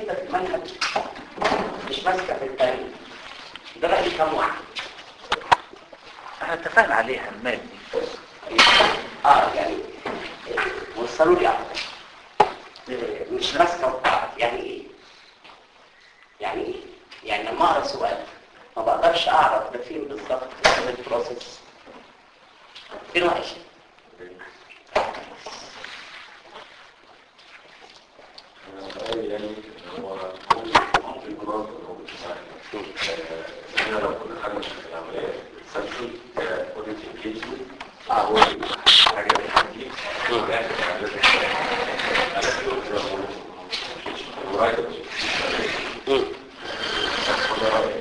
حته في المنهج مش ماسكه في الثانيه ده راي كام واحد احنا اتفقنا عليها المادي اه يعني وصلوا لي اكتر آه، مش ماسكه في بعض يعني ايه يعني ايه يعني لما اقرا سؤال ما بقدرش اعرف ده فين بالظبط في البروسيس فين وحش يعني هو ممكن يكون أفضل أو بتساعد. آه، إحنا لو كنا خدنا في العملية سنترال كأوديت انجيجمنت أو حاجة من الحاجات دي يعني لازم لازم تبقى ورايت وده رأيي.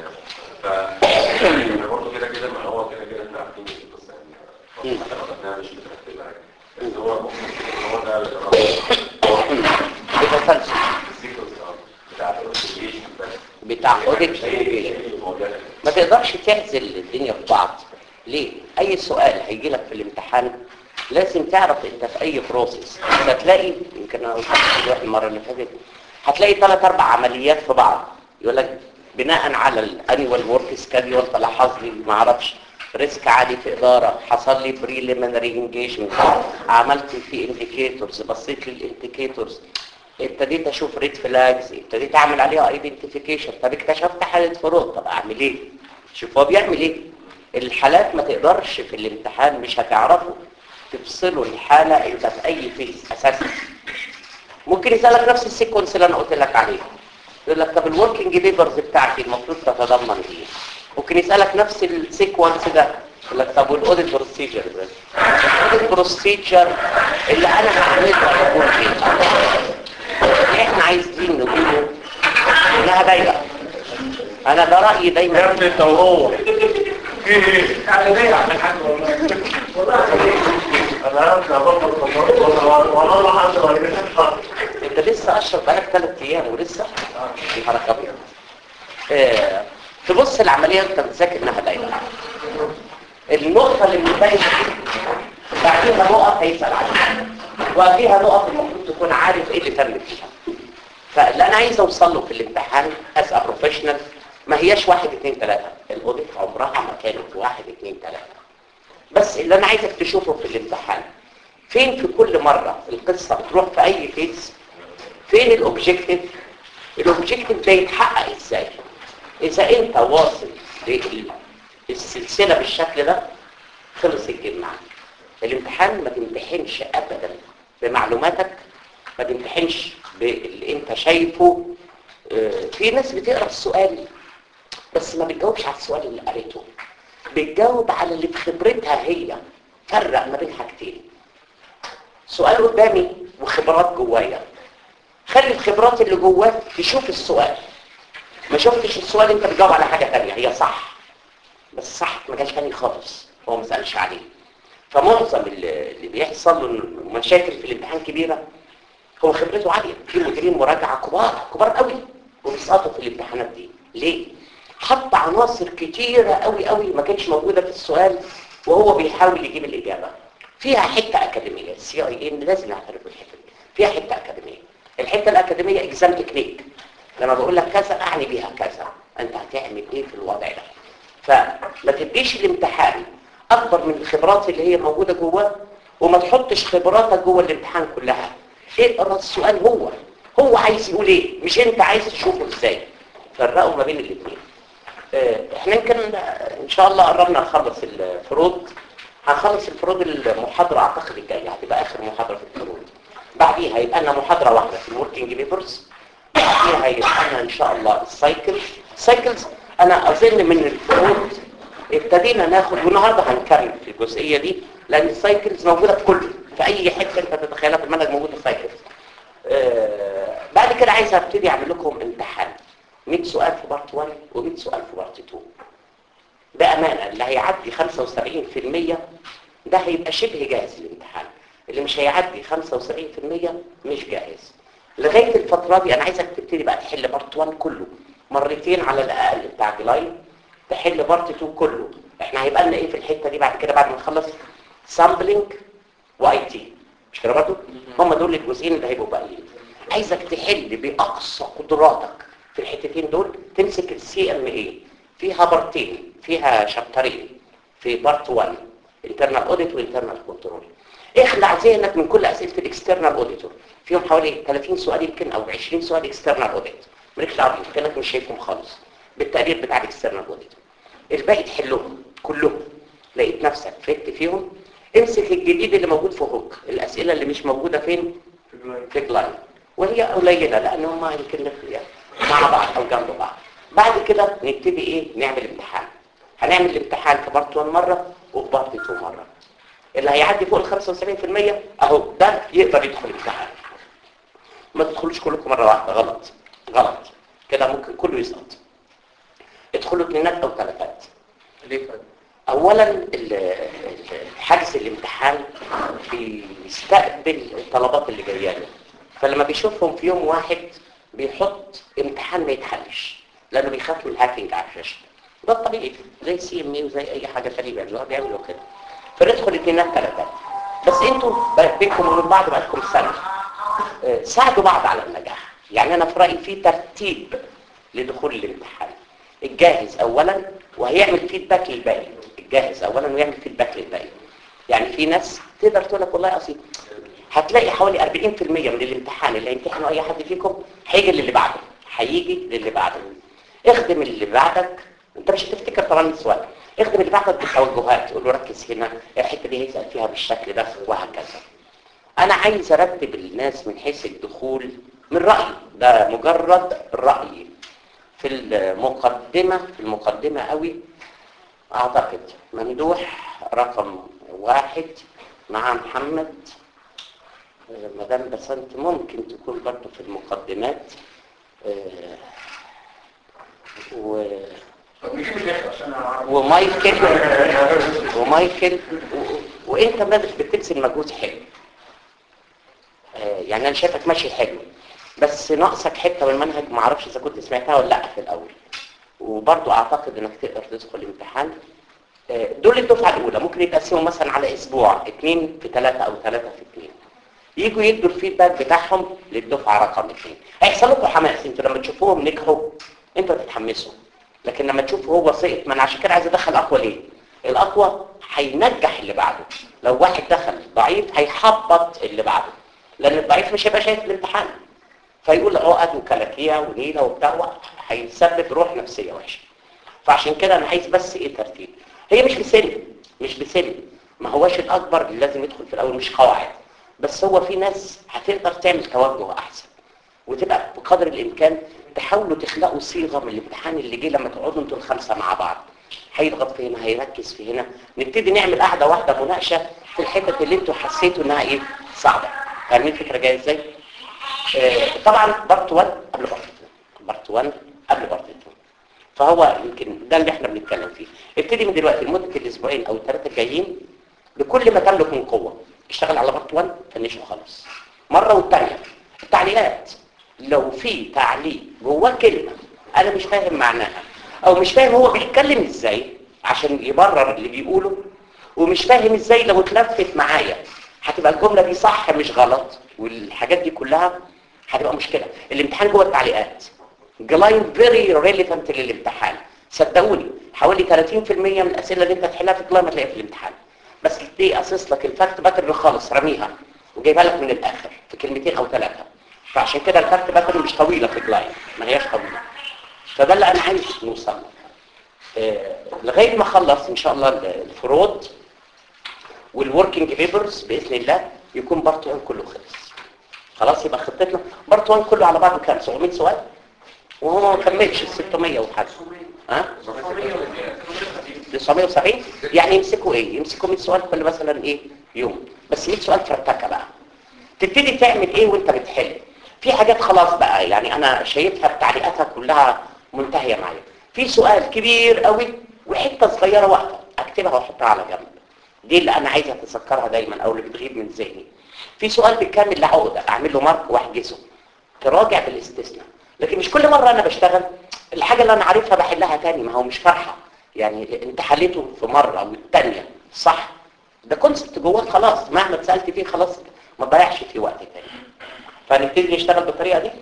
ف يعني برضه كده كده ما هو كده كده احنا عارفين القصة يعني حتى لو خدناها مش مترتبة يعني بس هو ممكن يكون هو ده اللي بتسلسل السيكونس بتاع الانفستيجيشن بس بتاع اوديت ما تقدرش تعزل الدنيا في بعض ليه اي سؤال هيجي لك في الامتحان لازم تعرف انت في اي بروسيس هتلاقي يمكن انا قلت لك المره اللي فاتت هتلاقي ثلاث اربع عمليات في بعض يقول لك بناء على الانيوال ورك سكادول فلاحظ لي ما اعرفش ريسك عالي في اداره حصل لي بريليمينري انجيجمنت عملت في انديكيتورز بصيت للانديكيتورز ابتديت اشوف ريد فلاجز ابتديت اعمل عليها ايدنتيفيكيشن طب اكتشفت حاله فروض طب اعمل ايه شوف هو بيعمل ايه الحالات ما تقدرش في الامتحان مش هتعرفوا تفصلوا الحاله انت في اي فيز اساسا ممكن يسالك نفس السيكونس اللي انا قلت لك عليه يقول لك طب الوركينج بيبرز بتاعتي المفروض تتضمن ايه ممكن يسالك نفس السيكونس ده يقول لك طب والاوديت بروسيجر ده الاوديت بروسيجر اللي انا هعملها هيكون ايه احنا عايزين نقوله انها دايره انا ده رايي دايما يا ابني انت وهو يعني ليه عشان حاجة والله والله انا هبدا ابطل والله والله ما حد ما يجيش انت لسه اشرب بقالك ثلاث ايام ولسه دي حركه ابيض آه، تبص العمليه انت بتذاكر انها دايره النقطه اللي من دايره دي بعديها نقط هيسال عليها وفيها نقط المفروض تكون عارف ايه اللي تم فيها فاللي انا عايز اوصل له في الامتحان از بروفيشنال ما هياش واحد اتنين تلاته الاوديت عمرها ما كانت واحد اتنين تلاته بس اللي انا عايزك تشوفه في الامتحان فين في كل مرة القصة بتروح في اي فيز فين الاوبجيكتيف الاوبجيكتيف ده يتحقق ازاي اذا انت واصل للسلسلة بالشكل ده خلص الجيم معاك الامتحان ما تمتحنش ابدا بمعلوماتك ما تمتحنش باللي انت شايفه آه، في ناس بتقرا السؤال بس ما بتجاوبش على السؤال اللي قريته بتجاوب على اللي بخبرتها هي فرق ما بين حاجتين سؤال قدامي وخبرات جوايا خلي الخبرات اللي جواك تشوف السؤال ما شفتش السؤال انت بتجاوب على حاجة تانية هي صح بس صح ما كانش تاني خالص هو ما سألش عليه فمعظم اللي اللي بيحصل له مشاكل في الامتحان كبيرة هو خبرته عالية في مديرين مراجعة كبار كبار قوي وبيسقطوا في الامتحانات دي ليه؟ حط عناصر كتيرة قوي قوي ما كانتش موجودة في السؤال وهو بيحاول يجيب الإجابة فيها حتة أكاديمية السي اي ان لازم نعترف بالحتة دي فيها حتة أكاديمية الحتة الأكاديمية اكزام تكنيك لما بقول لك كذا أعني بيها كذا أنت هتعمل إيه في الوضع ده فما تديش الامتحان أكبر من الخبرات اللي هي موجودة جواه وما تحطش خبراتك جوه الامتحان كلها اقرا السؤال هو هو عايز يقول ايه مش انت عايز تشوفه ازاي فرقوا ما بين الاثنين احنا يمكن ان شاء الله قربنا نخلص الفروض هنخلص الفروض المحاضرة اعتقد الجاية هتبقى اخر محاضرة في الفروض بعديها يبقى لنا محاضرة واحدة في الوركينج بيبرز بعديها هيبقى لنا ان شاء الله السايكلز السايكلز انا اظن من الفروض ابتدينا ناخد والنهارده هنكمل في الجزئية دي لان السايكلز موجودة في كل في اي حتة انت تتخيلها في المنهج موجودة السايكلز آه بعد كده عايز ابتدي اعمل لكم امتحان 100 سؤال في بارت 1 و100 سؤال في بارت 2 بأمانة اللي هيعدي 75% ده هيبقى شبه جاهز للامتحان اللي مش هيعدي 75% مش جاهز لغاية الفترة دي أنا عايزك تبتدي بقى تحل بارت 1 كله مرتين على الأقل بتاع جلاي تحل بارت 2 كله احنا هيبقى لنا ايه في الحتة دي بعد كده بعد ما نخلص سامبلينج واي تي مش كده برضه هم دول الجزئين اللي هيبقوا باقيين عايزك تحل باقصى قدراتك في الحتتين دول تمسك السي ام اي فيها بارتين فيها شابترين في بارت 1 انترنال اوديت وانترنال كنترول اخلع ذهنك من كل اسئله الاكسترنال اوديتور فيهم حوالي 30 سؤال يمكن او 20 سؤال اكسترنال اوديت مالكش دعوه بيهم كانك مش شايفهم خالص بالتقرير بتاع الاكسترنال اوديتور الباقي تحلهم كلهم لقيت نفسك فت فيهم امسك الجديد اللي موجود في هوك الاسئله اللي مش موجوده فين في جلاين وهي قليله لان هم يمكن يعني مع بعض او جنب بعض بعد كده نبتدي ايه نعمل امتحان هنعمل الامتحان في بارت 1 مره وفي بارت 2 مره اللي هيعدي فوق ال 75% اهو ده يقدر يدخل الامتحان ما تدخلوش كلكم مره واحده غلط غلط كده ممكن كله يسقط ادخلوا اثنينات او ثلاثات ليه كده؟ اولا ال- ال- حجز الامتحان بيستقبل الطلبات اللي جايه له فلما بيشوفهم في يوم واحد بيحط امتحان ما يتحلش لانه بيخاف من الهاكينج على الشاشه ده الطبيعي زي سي ام اي وزي اي حاجه ثانيه بيعملوها بيعملوا كده فندخل اثنينات ثلاثات بس انتوا ب- بينكم وبين بعض بقالكم سنه آه، ساعدوا بعض على النجاح يعني انا في رايي في ترتيب لدخول الامتحان الجاهز اولا وهيعمل فيدباك للباقي الجاهز اولا ويعمل فيدباك للباقي يعني في ناس تقدر تقول لك والله اصيل هتلاقي حوالي 40% من الامتحان اللي هيمتحنه اي حد فيكم هيجي للي بعده هيجي للي بعده اخدم اللي بعدك انت مش هتفتكر طبعا السؤال اخدم اللي بعدك بالتوجهات قول له ركز هنا الحته دي هيسال فيها بالشكل ده وهكذا انا عايز ارتب الناس من حيث الدخول من رأيي ده مجرد رأي في المقدمة في المقدمة قوي اعتقد ممدوح رقم واحد مع محمد آه، مدام بسنت ممكن تكون برضه في المقدمات آه، و طب نجيب الاخر عشان اعرف ومايكل ومايكل و... وانت مادرس بتبذل مجهود حلو آه، يعني انا شايفك ماشي حلو بس ناقصك حته من المنهج ما اعرفش اذا كنت سمعتها ولا لا في الاول وبرضو اعتقد انك تقدر تدخل الامتحان آه، دول الدفعه الاولى ممكن يتقسموا مثلا على اسبوع اثنين في ثلاثه او ثلاثه في اثنين يجوا يدوا الفيدباك بتاعهم للدفعه رقم اثنين هيحصل لكم حماس انتوا لما تشوفوهم نجحوا انتوا هتتحمسوا لكن لما تشوفوا هو سقط ما انا عشان كده عايز ادخل اقوى ليه الاقوى هينجح اللي بعده لو واحد دخل ضعيف هيحبط اللي بعده لان الضعيف مش هيبقى شايف الامتحان فيقول عقد وكلاكيع ونيله وبتاع هيسبب روح نفسيه وحشه فعشان كده انا عايز بس ايه ترتيب هي مش بسن مش بسن ما هواش الاكبر اللي لازم يدخل في الاول مش قواعد بس هو في ناس هتقدر تعمل توجه احسن وتبقى بقدر الامكان تحاولوا تخلقوا صيغه من الامتحان اللي جه لما تقعدوا انتوا الخمسه مع بعض هيضغط في هنا هيركز في هنا نبتدي نعمل قعده واحده مناقشه في الحتت اللي انتوا حسيتوا انها ايه صعبه فاهمين الفكره جايه ازاي آه، طبعا بارت 1 قبل بارت 2 بارت 1 قبل بارت 2 فهو يمكن ده اللي احنا بنتكلم فيه ابتدي من دلوقتي لمده الاسبوعين او الثلاثه الجايين بكل ما تملك من قوه اشتغل على بارت 1 فنشه خالص مره والثانيه التعليقات لو في تعليق جواه كلمه انا مش فاهم معناها او مش فاهم هو بيتكلم ازاي عشان يبرر اللي بيقوله ومش فاهم ازاي لو اتلفت معايا هتبقى الجمله دي صح مش غلط والحاجات دي كلها هتبقى مشكله الامتحان جوه التعليقات جلاين فيري ريليفنت للامتحان صدقوني حوالي 30% من الاسئله اللي انت هتحلها في جلاين هتلاقيها في الامتحان بس دي قصص لك الفاكت باترن خالص رميها وجايبها لك من الاخر في كلمتين او ثلاثه فعشان كده الفاكت باترن مش طويله في جلاين ما هياش طويله فده اللي انا عايز نوصل له آه، لغايه ما اخلص ان شاء الله الفروض والوركينج بيبرز باذن الله يكون بارت 1 كله خلص خلاص يبقى خطتنا بارت 1 كله على بعضه كام 700 سؤال وهو ما كملش ال 600 وحاجه ها 970 يعني يمسكوا ايه يمسكوا 100 سؤال كل مثلا ايه يوم بس 100 سؤال فرتكه بقى تبتدي تعمل ايه وانت بتحل في حاجات خلاص بقى يعني انا شايفها بتعليقاتها كلها منتهيه معايا في سؤال كبير قوي وحته صغيره واحده اكتبها واحطها على جنب دي اللي انا عايز اتذكرها دايما او اللي بتغيب من ذهني في سؤال بالكامل لعقده اعمل له مارك واحجزه تراجع بالاستثناء لكن مش كل مره انا بشتغل الحاجه اللي انا عارفها بحلها تاني ما هو مش فرحه يعني انت حليته في مره والتانيه صح ده كونسبت جواه خلاص مهما اتسالت فيه خلاص ما تضيعش فيه وقت تاني فهنبتدي نشتغل بالطريقه دي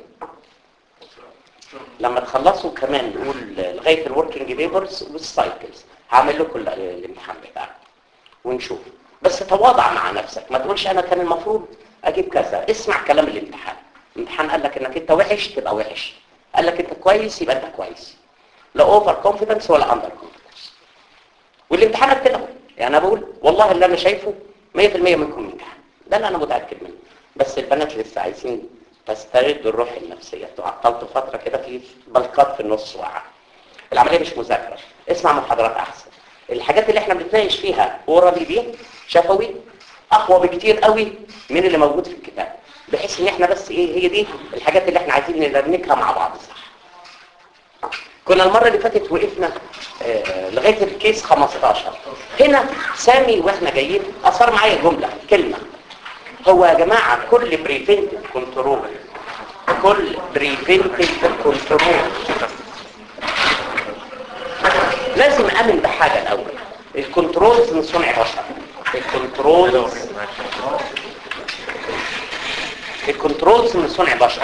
لما تخلصوا كمان نقول لغايه الوركينج بيبرز والسايكلز هعمل لكم ال- الامتحان بتاعك ونشوف بس تواضع مع نفسك ما تقولش انا كان المفروض اجيب كذا اسمع كلام الامتحان الامتحان قال لك انك انت وحش تبقى وحش قال لك انت كويس يبقى انت كويس لا اوفر كونفيدنس ولا اندر كونفيدنس والامتحانات كده يعني انا بقول والله اللي انا شايفه 100% منكم امتحان ده اللي انا متاكد منه بس البنات لسه عايزين تستردوا الروح النفسيه انتوا عطلتوا فتره كده في بلقات في النص وقع العمليه مش مذاكره اسمع محاضرات احسن الحاجات اللي احنا بنتناقش فيها اورالي دي شفوي اقوى بكتير قوي من اللي موجود في الكتاب بحيث ان احنا بس ايه هي دي الحاجات اللي احنا عايزين نرنكها مع بعض صح كنا المرة اللي فاتت وقفنا آه، لغاية الكيس 15 هنا سامي واحنا جايين اثار معايا جملة كلمة هو يا جماعة كل بريفنتيف كنترول كل بريفنتيف كنترول لازم امن بحاجة الاول الكنترولز من صنع بشر الكنترولز الكنترولز من صنع بشر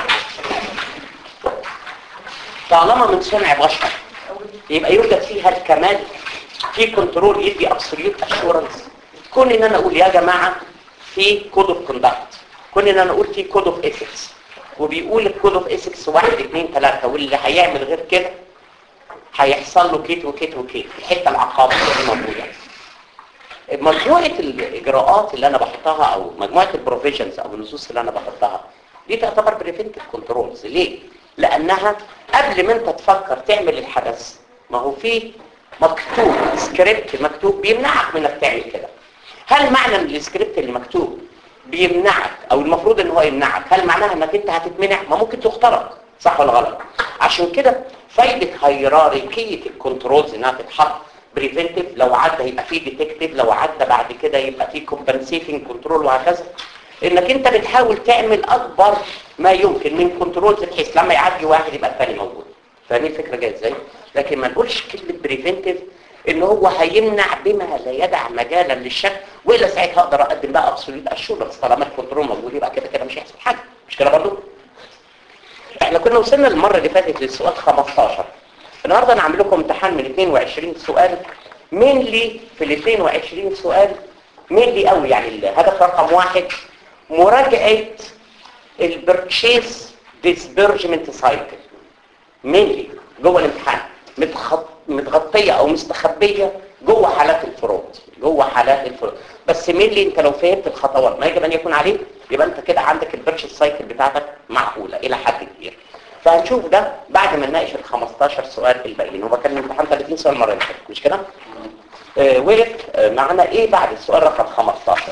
طالما من صنع بشر يبقى يوجد فيها الكمال في كنترول يدي ابسوليوت اشورنس كون ان انا اقول يا جماعه في كود اوف كوندكت كون ان انا اقول في كود اوف ايثكس وبيقول الكود اوف ايثكس 1 2 3 واللي هيعمل غير كده هيحصل له كيت وكيت وكيت الحته العقابيه دي موجوده مجموعه الاجراءات اللي انا بحطها او مجموعه البروفيجنز او النصوص اللي انا بحطها دي تعتبر بريفنتيف كنترولز ليه لانها قبل ما انت تفكر تعمل الحدث ما هو في مكتوب سكريبت مكتوب بيمنعك من انك تعمل كده هل معنى ان السكريبت اللي مكتوب بيمنعك او المفروض ان هو يمنعك هل معناها انك انت هتتمنع ما ممكن تخترق صح ولا غلط عشان كده فايده هيراركيه الكنترولز انها تتحط بريفنتيف لو عدى يبقى فيه ديتكتيف لو عدى بعد كده يبقى فيه كومبنسيتنج كنترول وهكذا انك انت بتحاول تعمل اكبر ما يمكن من كنترولز بحيث لما يعدي واحد يبقى الثاني موجود فاهمين الفكره جايه ازاي لكن ما نقولش كلمه بريفنتيف ان هو هيمنع بما لا يدع مجالا للشك والا ساعتها اقدر اقدم بقى ابسوليوت اشورنس طالما الكنترول موجود يبقى كده كده مش هيحصل حاجه مش كده برضه احنا كنا وصلنا المره اللي فاتت للسؤال 15 النهارده انا عامل لكم امتحان من 22 سؤال مين لي في ال 22 سؤال مين لي قوي يعني الهدف رقم واحد مراجعه البرتشيز ديسبرجمنت سايكل مين جوه الامتحان متخط... متغطيه او مستخبيه جوه حالات الفروض جوه حالات الفروض بس مين انت لو فهمت الخطوات ما يجب ان يكون عليك يبقى انت كده عندك البرتشيز سايكل بتاعتك معقوله الى حد كبير فهنشوف ده بعد ما نناقش ال 15 سؤال الباقيين هو كان الامتحان 30 سؤال مره اللي فاتت مش كده؟ آه وقف آه معانا ايه بعد السؤال رقم 15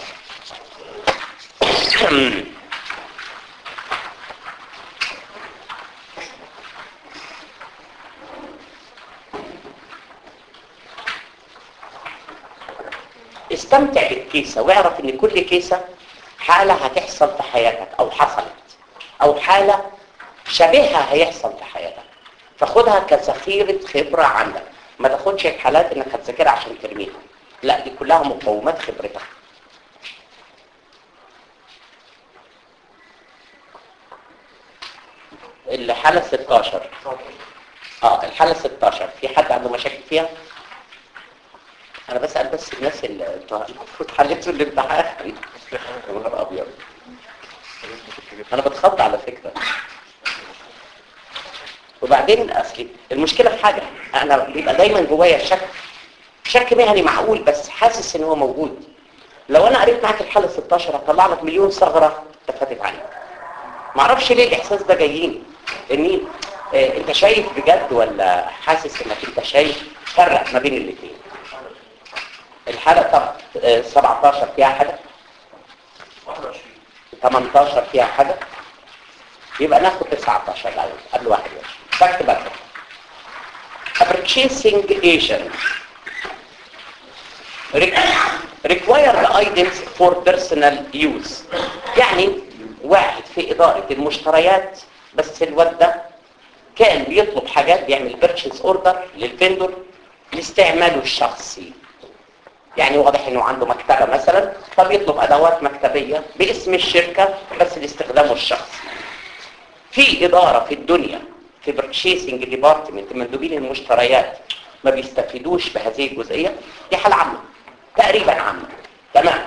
استمتع بالكيسة واعرف ان كل كيسة حالة هتحصل في حياتك او حصلت او حالة شبيهها هيحصل في حياتك فخدها كذخيرة خبرة عندك ما تاخدش الحالات انك هتذاكرها عشان ترميها لا دي كلها مقومات خبرتك الحالة 16 اه الحالة 16 في حد عنده مشاكل فيها انا بسأل بس الناس اللي انتوا المفروض حلتوا الامتحان يا نهار ابيض انا بتخض على فكرة وبعدين اصلي المشكلة في حاجة انا بيبقى دايما جوايا شك شك مهني معقول بس حاسس ان هو موجود لو انا قريت معاك الحالة 16 هطلع لك مليون ثغرة تفاتت عنك معرفش ليه الاحساس ده جايين اني آه انت شايف بجد ولا حاسس انك انت شايف فرق ما بين الاثنين الحالة طب آه 17 فيها حاجة 18 فيها حاجة يبقى ناخد 19 الاول قبل 21 فاكت بقى A purchasing agent required items for personal use يعني واحد في إدارة المشتريات بس الواد ده كان بيطلب حاجات بيعمل بيرتشيز اوردر للفندور لاستعماله الشخصي يعني واضح انه عنده مكتبة مثلا فبيطلب ادوات مكتبية باسم الشركة بس لاستخدامه الشخصي في اداره في الدنيا في purchasing ديبارتمنت مندوبين المشتريات ما بيستفيدوش بهذه الجزئيه دي حاله عامه تقريبا عامه تمام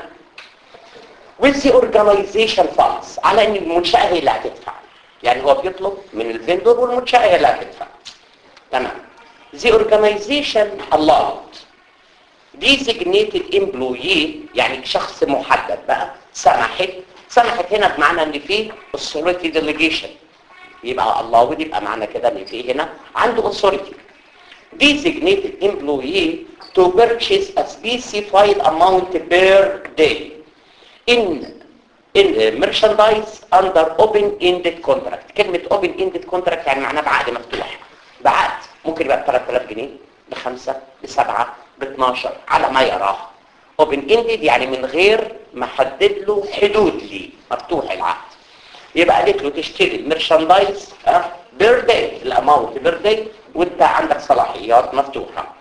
with the organization funds على ان المنشاه هي اللي هتدفع يعني هو بيطلب من الفندور والمنشاه هي اللي هتدفع تمام the organization allowed designated employee يعني شخص محدد بقى سمحت سمحت هنا بمعنى ان في authority delegation يبقى allowed يبقى معنى كده ان في هنا عنده authority designated employee to purchase a specified amount per day in in uh, merchandise under open-ended contract كلمة open-ended contract يعني معناها بعقد مفتوح بعقد ممكن يبقى ب 3000 جنيه بخمسة بسبعة ب 12 على ما يراه open-ended يعني من غير ما حدد له حدود ليه مفتوح العقد يبقى قالت له تشتري الميرشاندايز بير داي الاماونت بير داي وانت عندك صلاحيات مفتوحه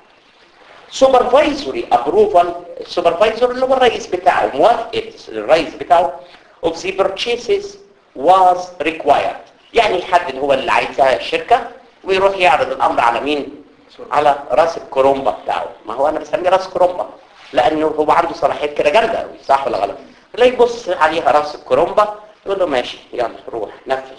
سوبرفايزوري ابروفال السوبرفايزر اللي هو الرئيس بتاعه موافقه الرئيس بتاعه of the purchases was required يعني يحدد هو اللي عايزها الشركه ويروح يعرض الامر على مين على راس الكرومبا بتاعه ما هو انا بسميه راس كرومبا لانه هو عنده صلاحيات كده جامده قوي صح ولا غلط لا يبص عليها راس الكرومبا يقول له ماشي يلا روح نفذ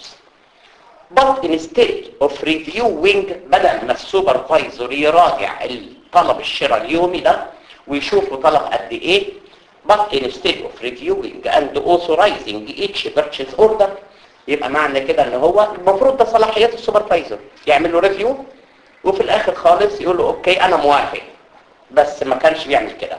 but instead of reviewing بدل ما السوبرفايزر يراجع الطلب الشراء اليومي ده ويشوفه طلب قد ايه but instead of reviewing and authorizing each purchase order يبقى معنى كده ان هو المفروض ده صلاحيات السوبرفايزر يعمل له ريفيو وفي الاخر خالص يقول له اوكي انا موافق بس ما كانش بيعمل كده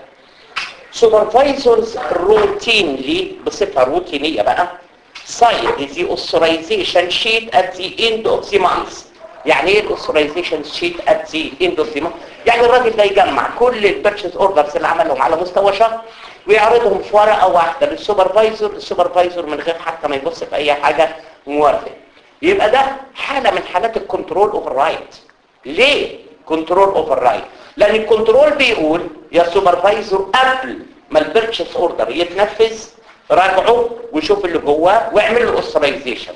supervisors routinely بصفة روتينية بقى sign the authorization sheet at the end of the month يعني ايه الاوثرايزيشن شيت at the end of the month يعني الراجل ده يجمع كل البيرتشيز اوردرز اللي عملهم على مستوى شهر ويعرضهم في ورقه واحده للسوبرفايزر السوبرفايزر من غير حتى ما يبص في اي حاجه موافق يبقى ده حاله من حالات الكنترول اوفر رايت ليه كنترول اوفر رايت لان الكنترول بيقول يا سوبرفايزر قبل ما البيرتشيز اوردر يتنفذ راجعه وشوف اللي جواه واعمل له اوثرايزيشن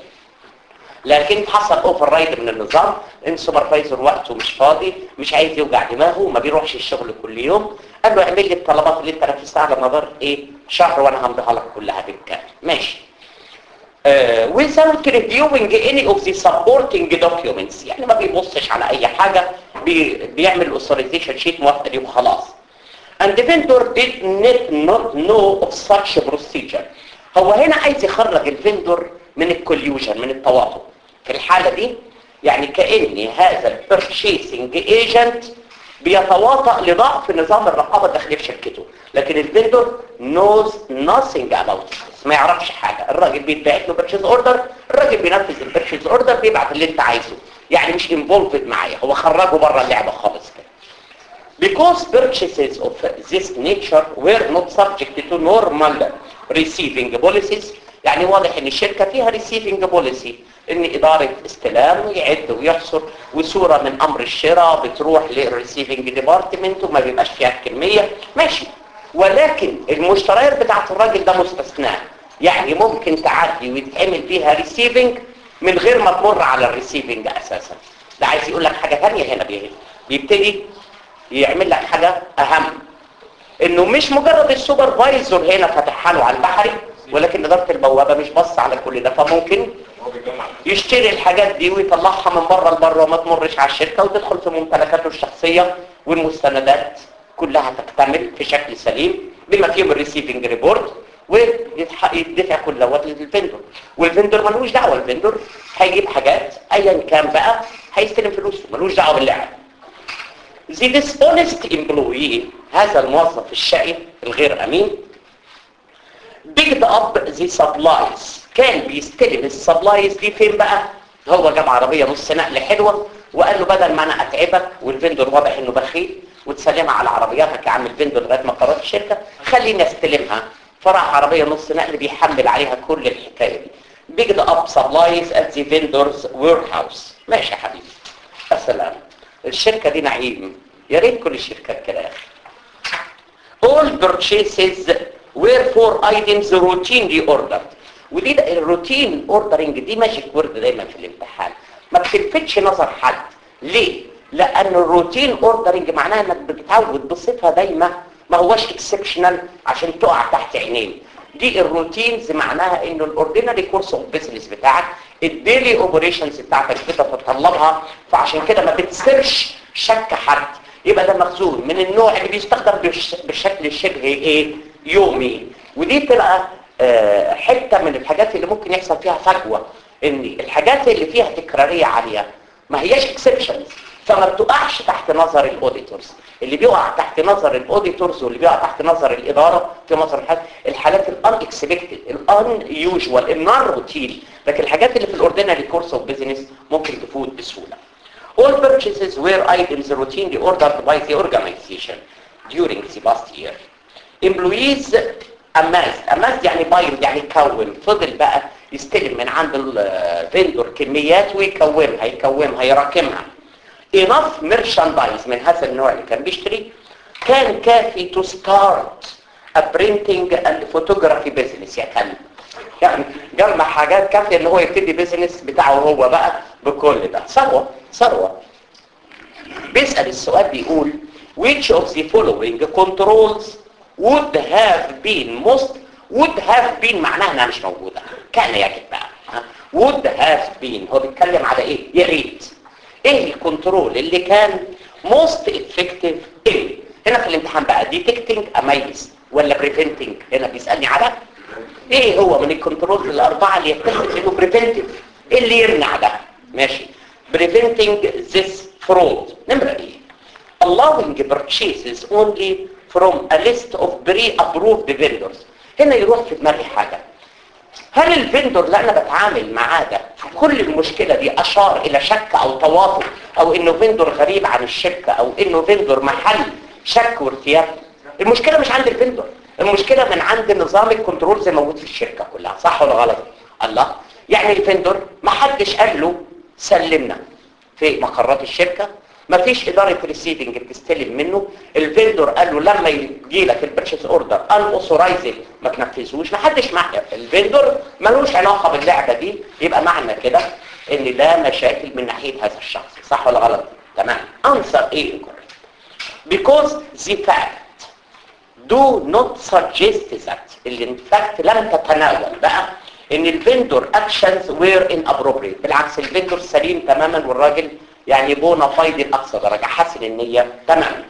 لكن حصل اوفر رايد من النظام ان سوبرفايزر وقته مش فاضي مش عايز يوجع دماغه ما بيروحش الشغل كل يوم قال له اعمل لي الطلبات اللي انت نفذتها على مدار ايه شهر وانا همضيها لك كلها بالكامل ماشي uh, without reviewing any of the supporting documents يعني ما بيبصش على اي حاجة بي بيعمل authorization sheet موافقة دي وخلاص and the vendor did not, not know of such a procedure هو هنا عايز يخرج الفندور من الكوليوجن من التواطؤ في الحالة دي يعني كأن هذا البرشيسنج ايجنت بيتواطأ لضعف نظام الرقابة الداخلية في شركته لكن الفندور knows nothing about it ما يعرفش حاجة الراجل بيتبعت له purchase order الراجل بينفذ البرشيز اوردر بيبعت اللي انت عايزه يعني مش involved معايا هو خرجه بره اللعبة خالص كده Because purchases of this nature were not subject to normal receiving policies يعني واضح ان الشركة فيها receiving policy ان ادارة استلام يعد ويحصر وصورة من امر الشراء بتروح للريسيفنج ديبارتمنت وما بيبقاش فيها الكمية ماشي ولكن المشتريات بتاعت الراجل ده مستثناء يعني ممكن تعدي ويتعمل فيها ريسيفنج من غير ما تمر على الريسيفنج اساسا ده عايز يقول لك حاجة ثانيه هنا بيبتدي يعمل لك حاجة اهم انه مش مجرد السوبرفايزر هنا فتحها له على البحري ولكن اداره البوابه مش بص على كل ده فممكن يشتري الحاجات دي ويطلعها من بره لبره وما تمرش على الشركه وتدخل في ممتلكاته الشخصيه والمستندات كلها تكتمل في شكل سليم بما فيهم الريسيفنج ريبورت ويدفع كل دوت للفندور والفندور ملوش دعوه الفندور هيجيب حاجات ايا كان بقى هيستلم فلوسه ملوش دعوه باللعب The dishonest employee هذا الموظف الشقي الغير امين picked up the supplies كان بيستلم السبلايز دي فين بقى هو جاب عربية نص نقل حلوة وقال له بدل ما انا اتعبك والفندور واضح انه بخيل وتسلمها على عربياتك يا عم الفندور لغايه ما قررت الشركه خليني استلمها فراح عربيه نص نقل بيحمل عليها كل الحكايه دي بيجد اب سبلايز ات ذا فيندورز وير هاوس ماشي يا حبيبي السلام الشركه دي نعيم يا ريت كل الشركات كده يا اخي all purchases were for items routinely ordered ودي ده الروتين اوردرنج دي ماجيك وورد دايما في الامتحان ما بتلفتش نظر حد ليه لان الروتين اوردرنج معناها انك بتتعود بصفه دايمه ما هوش اكسبشنال عشان تقع تحت عينين دي الروتينز معناها انه الاوردينري كورس اوف بزنس بتاعك الديلي اوبريشنز بتاعتك بتتطلبها فعشان كده ما بتسيرش شك حد يبقى ده مخزون من النوع اللي بيستخدم بالش- بالشكل الشبه ايه يومي ودي بتبقى آه، حته من الحاجات اللي ممكن يحصل فيها فجوه ان الحاجات اللي فيها تكراريه عاليه ما هياش اكسبشنز فما بتقعش تحت نظر الاوديتورز اللي بيقع تحت نظر الاوديتورز واللي بيقع تحت نظر الاداره في نظر الحالات الحالات الان اكسبكتد الان يوجوال النون روتين لكن الحاجات اللي في الاوردينري كورس اوف بزنس ممكن تفوت بسهوله All purchases were items routinely ordered by the organization during the past year. Employees amassed amassed يعني بايند يعني كون فضل بقى يستلم من عند الفندور كميات ويكونها يكونها يراكمها enough merchandise من هذا النوع اللي كان بيشتري كان كافي to start a printing and photography business يا كلب يعني جمع حاجات كافية ان هو يبتدي بيزنس بتاعه هو بقى بكل ده ثروة ثروة بيسأل السؤال بيقول which of the following controls would have been most would have been معناها انها مش موجودة كان يجب بقى ها؟ would have been هو بيتكلم على ايه يا ريت ايه الكنترول اللي كان most effective ايه هنا في الامتحان بقى detecting اميز ولا preventing هنا بيسألني على ايه هو من الكنترول الاربعه اللي يتخذ انه بريفنتيف ايه اللي يمنع ده ماشي preventing this fraud نمره ايه allowing purchases only from a list of pre-approved vendors هنا يروح في دماغي حاجه هل الفندور اللي انا بتعامل معاه ده في كل المشكله دي اشار الى شك او توافق او انه فندور غريب عن الشركه او انه فندور محل شك وارتياب المشكله مش عند الفندور المشكله من عند نظام الكنترول زي موجود في الشركه كلها صح ولا غلط الله يعني الفندور ما حدش قال له سلمنا في مقرات الشركه ما فيش اداره ريسيفنج بتستلم منه الفندور قال له لما يجي لك البيرشيز اوردر ان اوثورايزد ما تنفذوش ما حدش مع الفندور ملوش علاقه باللعبه دي يبقى معنى كده ان لا مشاكل من ناحيه هذا الشخص صح ولا غلط تمام انسر ايه incorrect because the fact do not suggest that اللي in fact لم تتناول بقى ان الفندور actions were inappropriate بالعكس الفندور سليم تماما والراجل يعني بونا فايد الاقصى درجه حسن النيه تماما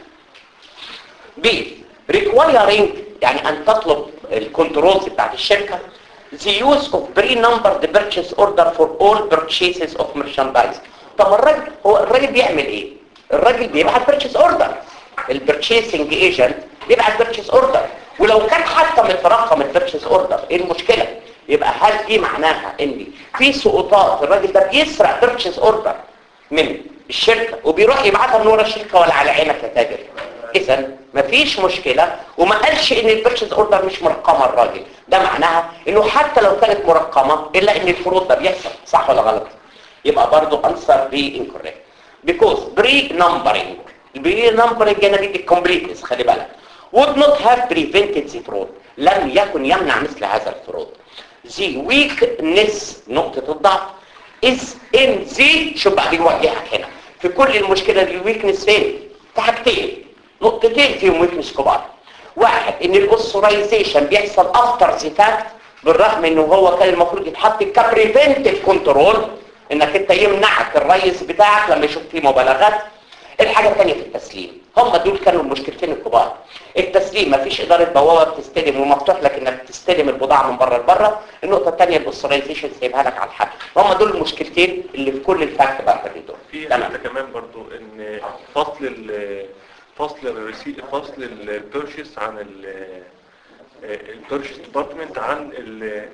ب requiring يعني ان تطلب الكنترولز بتاعت الشركه the use of pre-numbered purchase order for all purchases of merchandise طب الراجل هو الراجل بيعمل ايه الراجل بيبعت purchase order البرتشيسنج ايجنت بيبعت purchase order ولو كان حتى مترقم البرتشيس اوردر ايه المشكله يبقى هل دي معناها ان في سقوطات الراجل ده بيسرق بيرتشيز اوردر من الشركه وبيروح يبعتها من ورا الشركه ولا على عينك يا تاجر اذا مفيش مشكله وما قالش ان البيرتشيز اوردر مش مرقمه الراجل ده معناها انه حتى لو كانت مرقمه الا ان الفروض ده بيحصل صح ولا غلط يبقى برضو انسر بي انكوريكت because pre-numbering pre-numbering هنا بيدي completeness خلي بالك would not have prevented the fraud لم يكن يمنع مثل هذا الفروض the weakness نقطة الضعف is in the شوف بقى بيوجهك هنا في كل المشكلة دي weakness فين؟ في حاجتين نقطتين فيهم weakness كبار واحد ان الاوثرايزيشن بيحصل افتر ذا فاكت بالرغم انه هو كان المفروض يتحط كبريفنتيف كنترول انك انت يمنعك الرئيس بتاعك لما يشوف فيه مبالغات الحاجة الثانية في التسليم هم دول كانوا المشكلتين الكبار التسليم مفيش إدارة بوابة بتستلم ومفتوح لك انك تستلم البضاعة من بره لبره النقطة الثانية الاوثرايزيشن سايبها لك على الحد هم دول المشكلتين اللي في كل الفاكت بقى دول في تمام حته كمان برضو ان فصل ال فصل الريسي فصل البيرشيس عن البيرشيس ديبارتمنت عن ال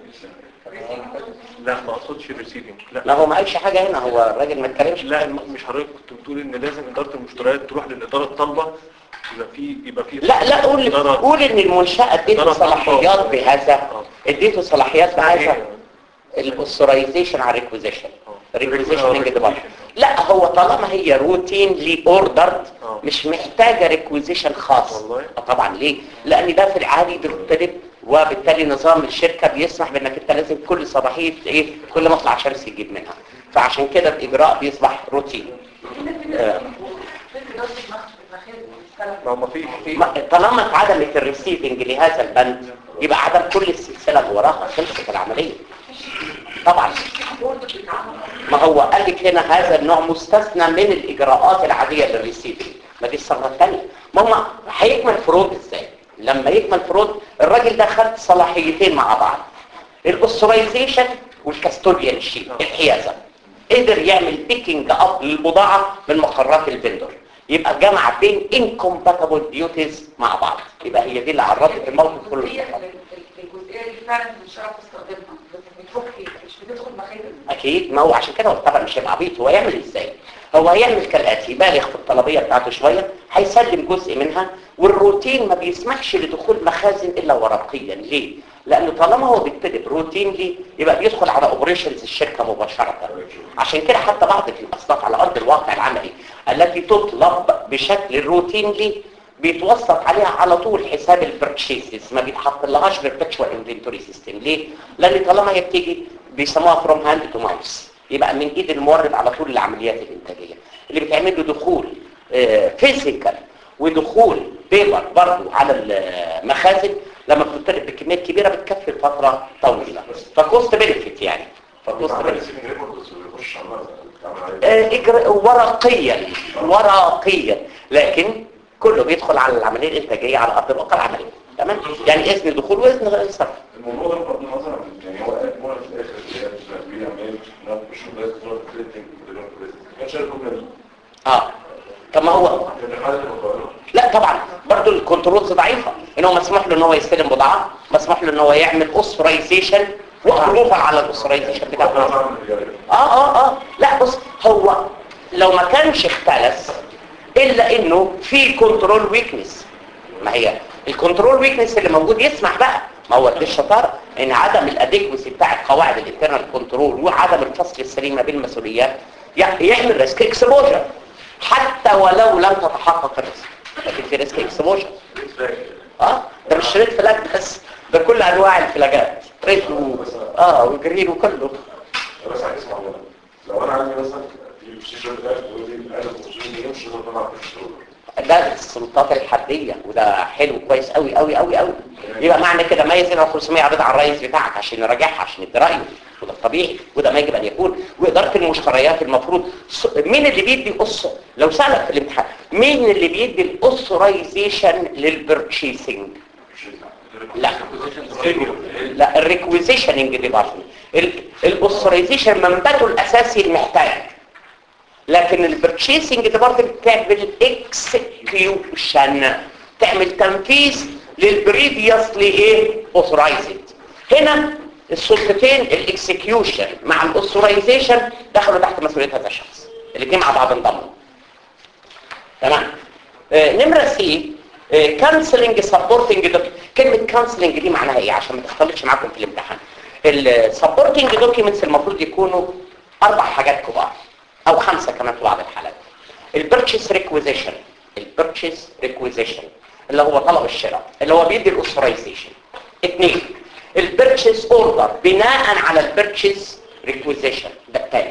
لا ما اقصدش الريسيفنج لا لا هو ما قالش حاجة هنا هو الراجل ما اتكلمش لا مش حضرتك كنت بتقول ان لازم اداره المشتريات تروح للاداره الطالبه يبقى في يبقى في لا لا قول إدارة- قول ان المنشأة اديته إدارة صلاحيات طاقة. بهذا آه. اديته صلاحيات بهذا إيه؟ الاوثرايزيشن على الريكوزيشن آه. ريكوزيشن Requisition. لا هو طالما هي روتينلي اوردرد آه. مش محتاجه ريكوزيشن خاص والله؟ آه طبعا ليه لان ده في العادي بيطلب وبالتالي نظام الشركه بيسمح بانك انت لازم كل صباحيه ايه كل مطلع شمس تجيب منها فعشان كده الاجراء بيصبح روتين آه. ما هو ما فيش في ما- طالما اتعدمت الريسيفنج لهذا البند يبقى عدم كل السلسله اللي وراها خلصت العمليه طبعا ما هو قال لك هنا هذا النوع مستثنى من الاجراءات العاديه للريسيفنج ما دي الثغره الثانيه ما هم هيكمل فروض ازاي لما يكمل فروض الراجل ده خد صلاحيتين مع بعض الاوثرايزيشن والكاستوديان شيت الحيازه قدر يعمل بيكينج اب للبضاعه من مقرات الفندور يبقى جمع بين incompatible ديوتيز مع بعض يبقى هي دي اللي عرضت الموقف كله الجزئية الجزئية دي فعلا مش هعرف استخدمها بس بتفك فيها مش بتدخل مخازن اكيد ما هو عشان كده هو طبعا مش هيبقى عبيط هو يعمل ازاي هو هيعمل كالاتي بالغ في الطلبيه بتاعته شويه هيسلم جزء منها والروتين ما بيسمحش لدخول مخازن الا ورقيا ليه لانه طالما هو بيكتب روتين ليه يبقى بيدخل على اوبريشنز الشركه مباشره عشان كده حتى بعض الاصناف على ارض الواقع العملي التي تطلب بشكل روتينلي بيتوسط عليها على طول حساب البرتشيسز ما بيتحط لهاش بيربتشوال انفنتوري سيستم ليه لان طالما هي بتيجي بيسموها فروم هاند تو ماوس يبقى من ايد المورد على طول العمليات الانتاجيه اللي بتعمل له دخول فيزيكال ودخول بيبر برضه على المخازن لما بتطلب بكميات كبيره بتكفي لفتره طويله فكوست بنفيت يعني فكوست بنفيت آه، إجراء ورقيا ورقيا لكن كله بيدخل على العمليه الانتاجيه على ارض الواقع العمليه تمام يعني اذن دخول واذن صرف الموضوع ده بغض النظر عن يعني هو الموضوع في الاخر اللي هي بتبقى عمال مش مدرس صوره كريتنج كان شايف الجمله دي اه طب ما هو كان حاله المقارنه لا طبعا برضو الكنترولز ضعيفه ان هو مسموح له ان هو يستلم بضاعه مسموح له ان هو يعمل اوثرايزيشن وابروفال على الاوثرايزيشن بتاعه اه اه اه لا بص هو لو ما كانش اختلس الا انه في كنترول ويكنس ما هي الكنترول ويكنس اللي موجود يسمح بقى ما هو دي الشطاره ان عدم الادكوسي بتاع القواعد الانترنال كنترول وعدم الفصل السليم ما بين المسؤوليات يع- يعمل ريسك اكسبوجر حتى ولو لم تتحقق الريسك لكن في ريسك اكسبوجر اه ده مش شريط فلاج بس ده كل انواع الفلاجات ريد و... اه وجرين وكله بس عايز اسمع منك لو انا عندي مثلا في الشيشه بتاعتي بيقول لي 1500 جنيه مش هقدر اطلع في الشغل ده السلطات الحدية وده حلو كويس قوي قوي قوي قوي يبقى معنى كده ما يزن على 500 عدد على الرئيس بتاعك عشان يراجعها عشان يدي رأيه وده طبيعي وده ما يجب ان يكون وإدارة المشتريات المفروض س- مين اللي بيدي قص لو سألك في الامتحان مين اللي بيدي الاوثرايزيشن للبرتشيسنج لا لا الريكويزيشننج ديبارتمنت الاوثرايزيشن منبته الاساسي المحتاج لكن البرتشيسنج ديبارتمنت تعمل اكسكيوشن تعمل تنفيذ للبريفيوسلي ايه اوثرايزد هنا السلطتين الاكسكيوشن مع الاوثرايزيشن دخلوا تحت مسؤوليه هذا الشخص الاثنين مع بعض انضموا تمام آه، نمره سي كانسلنج سبورتنج كلمه كانسلنج دي معناها ايه عشان ما تختلطش معاكم في الامتحان السبورتنج دوكيومنتس المفروض يكونوا اربع حاجات كبار او خمسه كمان في بعض الحالات البيرتشيس ريكويزيشن البيرتشيس ريكويزيشن اللي هو طلب الشراء اللي هو بيدي الاوثرايزيشن اثنين البيرتشيس اوردر بناء على البيرتشيس ريكويزيشن ده الثاني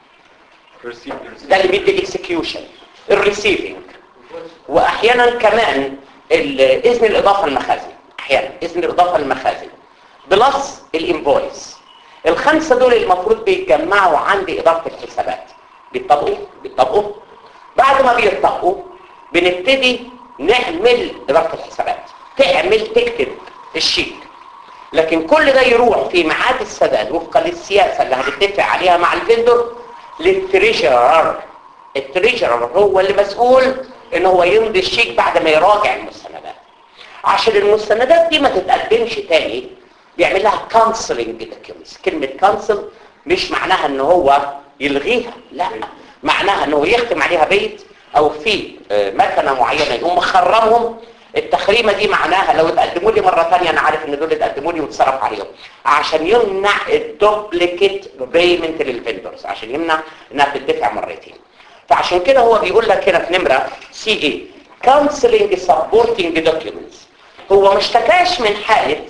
ده اللي بيدي الاكسكيوشن الريسيفنج واحيانا كمان ال- اذن الاضافه للمخازن احيانا اذن الاضافه للمخازن بلس الانفويس الخمسه دول المفروض بيتجمعوا عند اداره الحسابات بيطبقوا بيطبقوا بعد ما بيطبقوا بنبتدي نعمل اداره الحسابات تعمل تكتب الشيك لكن كل ده يروح في ميعاد السداد وفقا للسياسه اللي هنتفق عليها مع الفندور للتريجرر التريجرر هو اللي مسؤول ان هو يمضي الشيك بعد ما يراجع المستندات عشان المستندات دي ما تتقدمش تاني بيعمل لها كانسلنج دوكيومنتس كلمه كانسل مش معناها ان هو يلغيها لا معناها ان هو يختم عليها بيت او في آه، مكنه معينه يقوم مخرمهم التخريمه دي معناها لو اتقدموا لي مره ثانيه انا عارف ان دول اتقدموا لي واتصرف عليهم عشان يمنع الدوبليكيت بيمنت للفندرز عشان يمنع انها تدفع مرتين فعشان كده هو بيقول لك هنا في نمره سي اي كونسلنج سبورتنج دوكيومنتس هو ما اشتكاش من حاله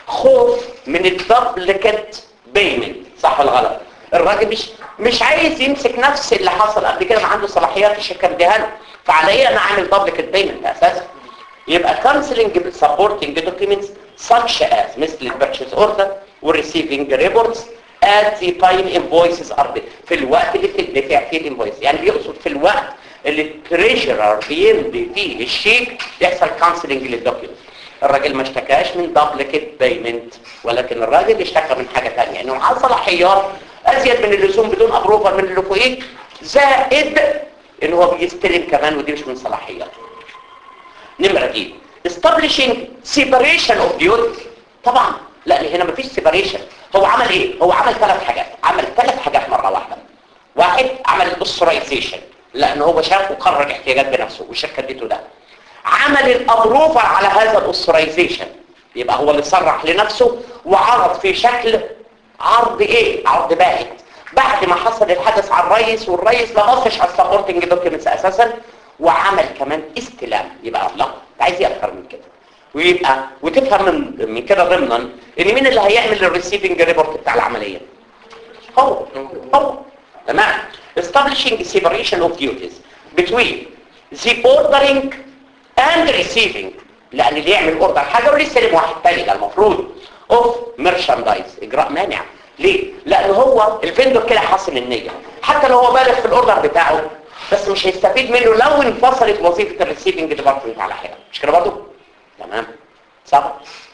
خوف من الدبليكت بيمنت صح ولا غلط الراجل مش مش عايز يمسك نفس اللي حصل قبل كده ما عنده صلاحيات الشركه اديها له فعلى ايه انا عامل دبليكت بيمنت اساسا يبقى كونسلنج سبورتنج دوكيومنتس such as مثل البيرتشيز اوردر والريسيفنج ريبورتس at the time invoices are due. في الوقت اللي بتدفع فيه الانفويس يعني بيقصد في الوقت اللي التريجرر بيمضي فيه الشيك يحصل كونسلنج للدوكيومنت الراجل ما اشتكاش من دبليكيت بيمنت ولكن الراجل اشتكى من حاجه ثانيه انه معاه صلاحيات ازيد من اللزوم بدون ابروفر من اللي فوقيه زائد ان هو بيستلم كمان ودي مش من صلاحياته نمرة دي establishing separation of duties طبعا لا هنا مفيش separation هو عمل ايه هو عمل ثلاث حاجات عمل ثلاث حاجات مرة واحدة واحد عمل authorization لان هو شاف وقرر احتياجات بنفسه والشركة اديته ده عمل الابروفر على هذا الاوثرايزيشن يبقى هو اللي صرح لنفسه وعرض في شكل عرض ايه عرض باهت بعد ما حصل الحدث على الرئيس والرئيس ما بصش على السبورتنج دوكيومنتس اساسا وعمل كمان استلام يبقى لا عايز ايه اكتر من كده ويبقى وتفهم من من كده ضمنا ان مين اللي هيعمل الريسيفنج ريبورت بتاع العمليه هو هو تمام establishing separation of duties between the ordering and receiving لان اللي يعمل اوردر حاجه واللي يستلم واحد تاني ده المفروض اوف ميرشاندايز اجراء مانع ليه لان هو الفندور كده حاصل النيه حتى لو هو بالغ في الاوردر بتاعه بس مش هيستفيد منه لو انفصلت وظيفه الريسيفنج ديبارتمنت على حاجه مش كده برضه تمام صح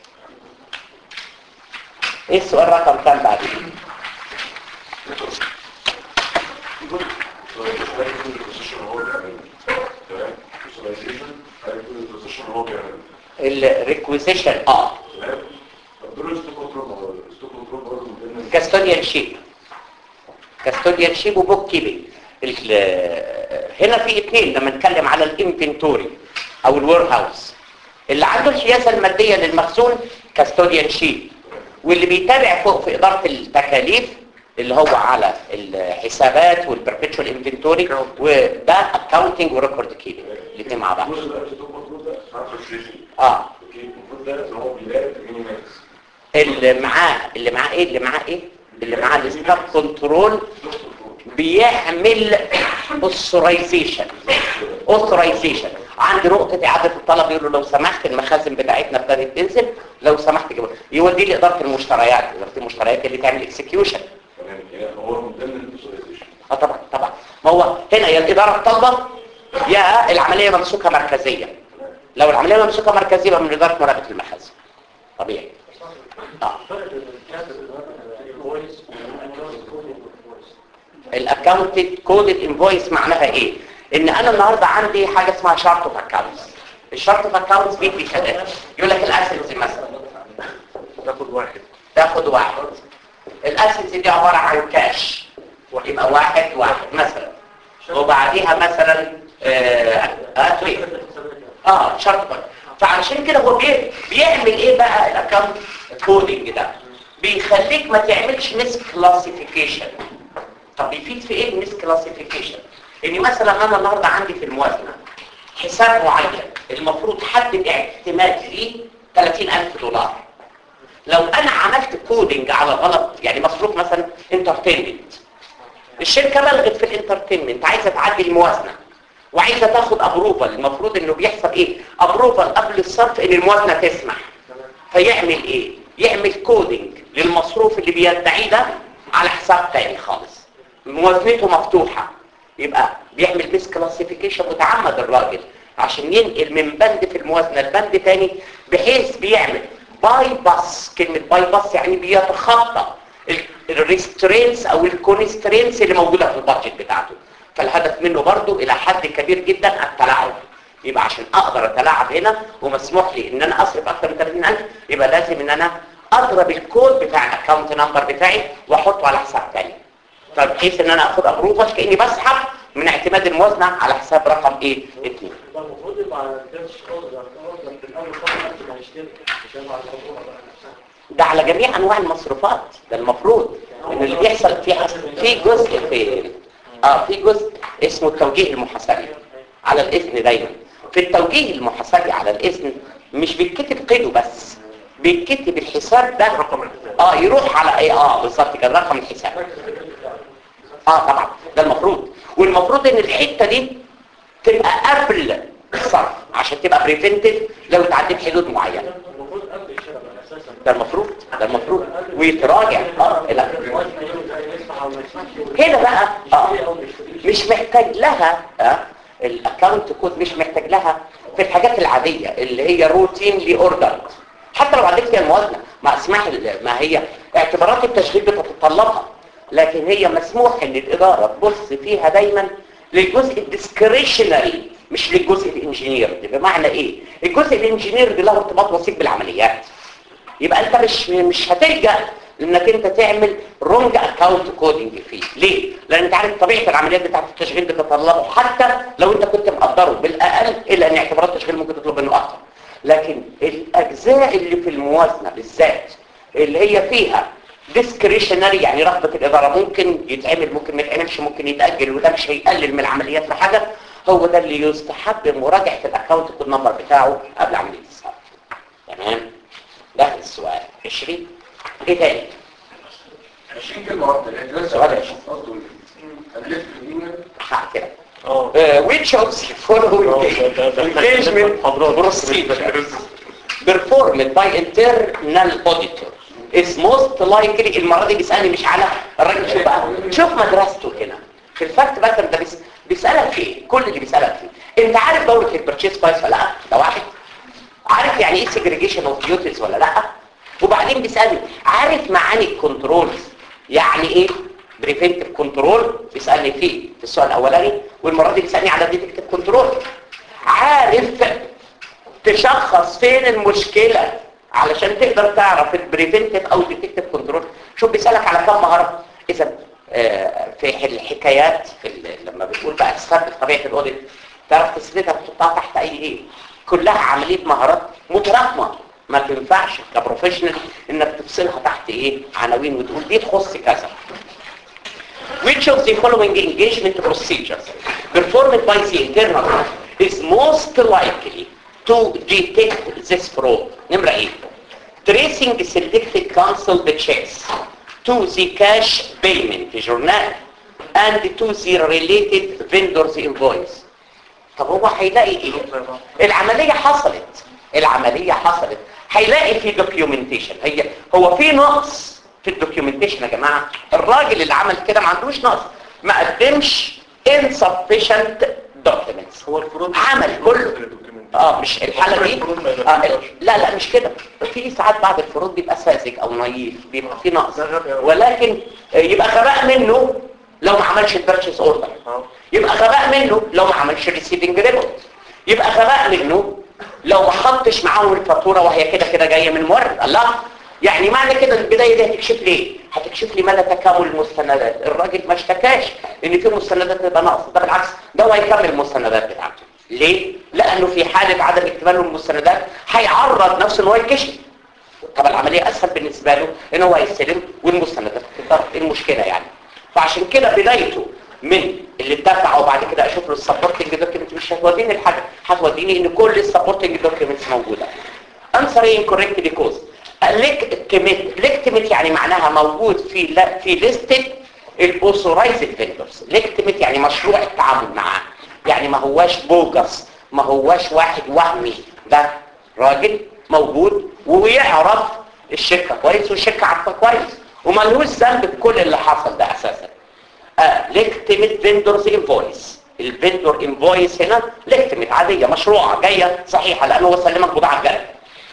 ايه السؤال رقم كام بعدين So it's right in the position هو بيعمله تمام visualization right in the position هو بيعمله الريكويزيشن اه تمام طب دول ستوك كنترول ستوك كنترول برضه من ضمن كاستوديان شيب كاستوديان شيب وبوك كيبنج هنا في اثنين لما نتكلم على الانفنتوري او الوير هاوس اللي عنده الحيازه الماديه للمخزون كاستوديان شيب واللي بيتابع فوق في اداره التكاليف اللي هو على الحسابات والبربيتشوال انفنتوري وده اكاونتنج وريكورد كيبنج الاثنين مع بعض الجزء ده ستوك كنترول ده ترانسفيرشن اه اوكي المفروض ده ان هو بيلاقي المينيماكس اللي معاه اللي معاه ايه اللي معاه ايه اللي معاه الستاف كنترول بيعمل اوثرايزيشن اوثرايزيشن عند نقطة إعادة الطلب يقول له لو سمحت المخازن بتاعتنا ابتدت تنزل لو سمحت جيبها يودي لإدارة المشتريات إدارة المشتريات اللي تعمل اكسكيوشن تمام يعني هو من ضمن الفيزواليزيشن اه طبعا طبعا ما هو هنا يا الإدارة الطالبة يا العملية ممسوكة مركزية لو العملية ممسوكة مركزية يبقى من إدارة مراقبة المخازن طبيعي اه الاكونت كود الانفويس معناها ايه ان انا النهارده عندي حاجه اسمها شارت اوف اكونتس الشارت اوف اكونتس بيدي خدمات يقول لك الاسيتس مثلا تاخد واحد تاخد واحد الاسيتس دي عباره عن كاش يبقى واحد واحد مثلا وبعديها مثلا اه اه, آه شارت اوف فعشان كده هو بي- بيعمل ايه بقى الاكونت كودنج ده بيخليك ما تعملش مس كلاسيفيكيشن طب بيفيد في ايه المس كلاسيفيكيشن ان مثلا انا النهارده عندي في الموازنه حساب معين المفروض حدد اعتماد فيه 30000 دولار لو انا عملت كودنج على غلط يعني مصروف مثلا انترتينمنت الشركه بلغت في الانترتينمنت عايزه تعدي الموازنه وعايزه تاخد ابروفال المفروض انه بيحصل ايه ابروفال قبل الصرف ان الموازنه تسمح فيعمل ايه يعمل كودنج للمصروف اللي بيدعيه ده على حساب تاني خالص موازنته مفتوحه يبقى بيعمل بيس كلاسيفيكيشن متعمد الراجل عشان ينقل من بند في الموازنه لبند تاني بحيث بيعمل باي باس كلمه باي باس يعني بيتخطى الريسترينس او الكونسترينس اللي موجوده في البادجت بتاعته فالهدف منه برضو الى حد كبير جدا التلاعب يبقى عشان اقدر اتلاعب هنا ومسموح لي ان انا اصرف اكتر من 30000 يبقى لازم ان انا اضرب الكود بتاع الاكونت نمبر بتاعي واحطه على حساب تاني فبحيث ان انا اخد ابروفال كاني بسحب من اعتماد الموازنه على حساب رقم ايه 2 المفروض يبقى على الكاش اوردر اوردر في الاول خالص قبل ما يشتري عشان على الخطوره بقى نفسها ده على جميع انواع المصروفات ده المفروض ان اللي بيحصل في في جزء في اه في جزء اسمه التوجيه المحاسبي على الاذن دايما في التوجيه المحاسبي على الاذن مش بيتكتب قيده بس بيتكتب الحساب ده رقم الحساب اه يروح على ايه اه بالظبط كده رقم الحساب اه طبعا ده المفروض والمفروض ان الحته دي تبقى قبل الصرف عشان تبقى بريفنتد لو اتعديت حدود معينه المفروض قبل الشركه اساسا ده المفروض ده المفروض ويتراجع اه لا الوزن ينفع يسمح او ما يسمحش هنا بقى اه يشتري او ما يشتريش مش محتاج لها اه الاكونت كود مش محتاج لها في الحاجات العادية اللي هي روتينلي اوردر حتى لو عديت فيها الموازنة ما اسمح ما هي اعتبارات التشغيل بتتطلبها لكن هي مسموح ان الادارة تبص فيها دايما للجزء الديسكريشنري مش للجزء الانجينير بمعنى ايه الجزء الانجينير ده له ارتباط وثيق بالعمليات يبقى انت مش مش هتلجأ انك انت تعمل رونج اكاونت كودنج فيه ليه لان انت عارف طبيعه العمليات بتاعه التشغيل بتتطلبه حتى لو انت كنت مقدره بالاقل الا ان اعتبارات التشغيل ممكن تطلب منه اكتر لكن الاجزاء اللي في الموازنه بالذات اللي هي فيها ديسكريشنري يعني رغبه الاداره ممكن يتعمل ممكن ما يتعملش ممكن يتاجل وده مش هيقلل من العمليات لحاجه هو ده اللي يستحب مراجعه الاكونت كود نمبر بتاعه قبل عمليه الصرف تمام ده السؤال 20 ايه تاني 20 كلمة واحدة لأن سؤال ده عشرين. قصده ألف الإيميل حق كده اه Uh, which of the following engagement procedures performed by internal auditor is most likely المرة دي بيسألني مش على الراجل شوف بقى شوف مدرسته هنا في الفاكت بقى ده بيس- بيسألك في ايه كل اللي بيسألك فيه انت عارف دورة البرتشيز برايس ولا لا ده واحد عارف يعني ايه segregation اوف duties ولا لا وبعدين بيسألني عارف معاني الكنترولز يعني ايه بريفنتيف كنترول بيسألني فيه في السؤال الاولاني والمرة دي بيسألني على ديتكتيف كنترول عارف تشخص فين المشكلة علشان تقدر تعرف البريفنتيف او ديتكتيف كنترول شوف بيسألك على كم مهارة اذا آه، في الحكايات في ال- لما بتقول بقى تثبت طبيعة الاوديت تعرف تثبتها تحطها تحت اي ايه كلها عملية مهارات متراكمة ما تنفعش كبروفيشنال انك تفصلها تحت ايه عناوين وتقول دي تخص كذا Which of the following engagement procedures performed by the internal is most likely to detect this fraud? نمرة ايه؟ Tracing selected cancelled checks to the cash payment journal and to the related vendor's invoice. طب هو هيلاقي ايه؟ العملية حصلت العملية حصلت هيلاقي في دوكيومنتيشن هي هو في نقص في الدوكيومنتيشن يا جماعة الراجل اللي عمل كده ما عندوش نقص ما قدمش insufficient documents هو الفروض عمل كله اه مش الحالة دي الفروض ما آه ينفعش. لا لا مش كده في ساعات بعد الفروض بيبقى ساذج او نايف بيبقى في نقص ده غبي أوي. ولكن آه، يبقى غباء منه لو ما عملش البرشيس اوردر اه يبقى غباء منه لو ما عملش ريسيفنج ريبورت يبقى غباء منه لو ما حطش معاهم الفاتوره وهي كده كده جايه من المورد الله يعني معنى كده البدايه دي هتكشف لي ايه هتكشف لي مدى تكامل المستندات الراجل ما اشتكاش ان في مستندات تبقى ناقصه ده بالعكس ده هو هيكمل المستندات بتاعته ليه لانه في حاله عدم اكتمال المستندات هيعرض نفسه ان هو يكشف طب العمليه اسهل بالنسبه له ان هو يستلم والمستندات تقدر ايه المشكله يعني فعشان كده بدايته من اللي اتدفع وبعد كده اشوف له السبورتنج دوكيمنت مش هتوديني الحاجه هتوديني ان كل السبورتنج دوكيمنتس موجوده انسر انكوريكت بيكوز ليكتمت ليكتمت يعني معناها موجود في لا في ليستة الاوثورايزد فيندورز ليكتمت يعني مشروع التعامل معاه يعني ما هواش بوجس ما هواش واحد وهمي ده راجل موجود ويعرف الشركة كويس والشركة عارفة كويس وملهوش ذنب في كل اللي حصل ده اساسا آه ليكتمت فيندورز انفويس الفيندور انفويس هنا ليكتمت عادية مشروعة جاية صحيحة لانه هو سلمك بضاعة جاية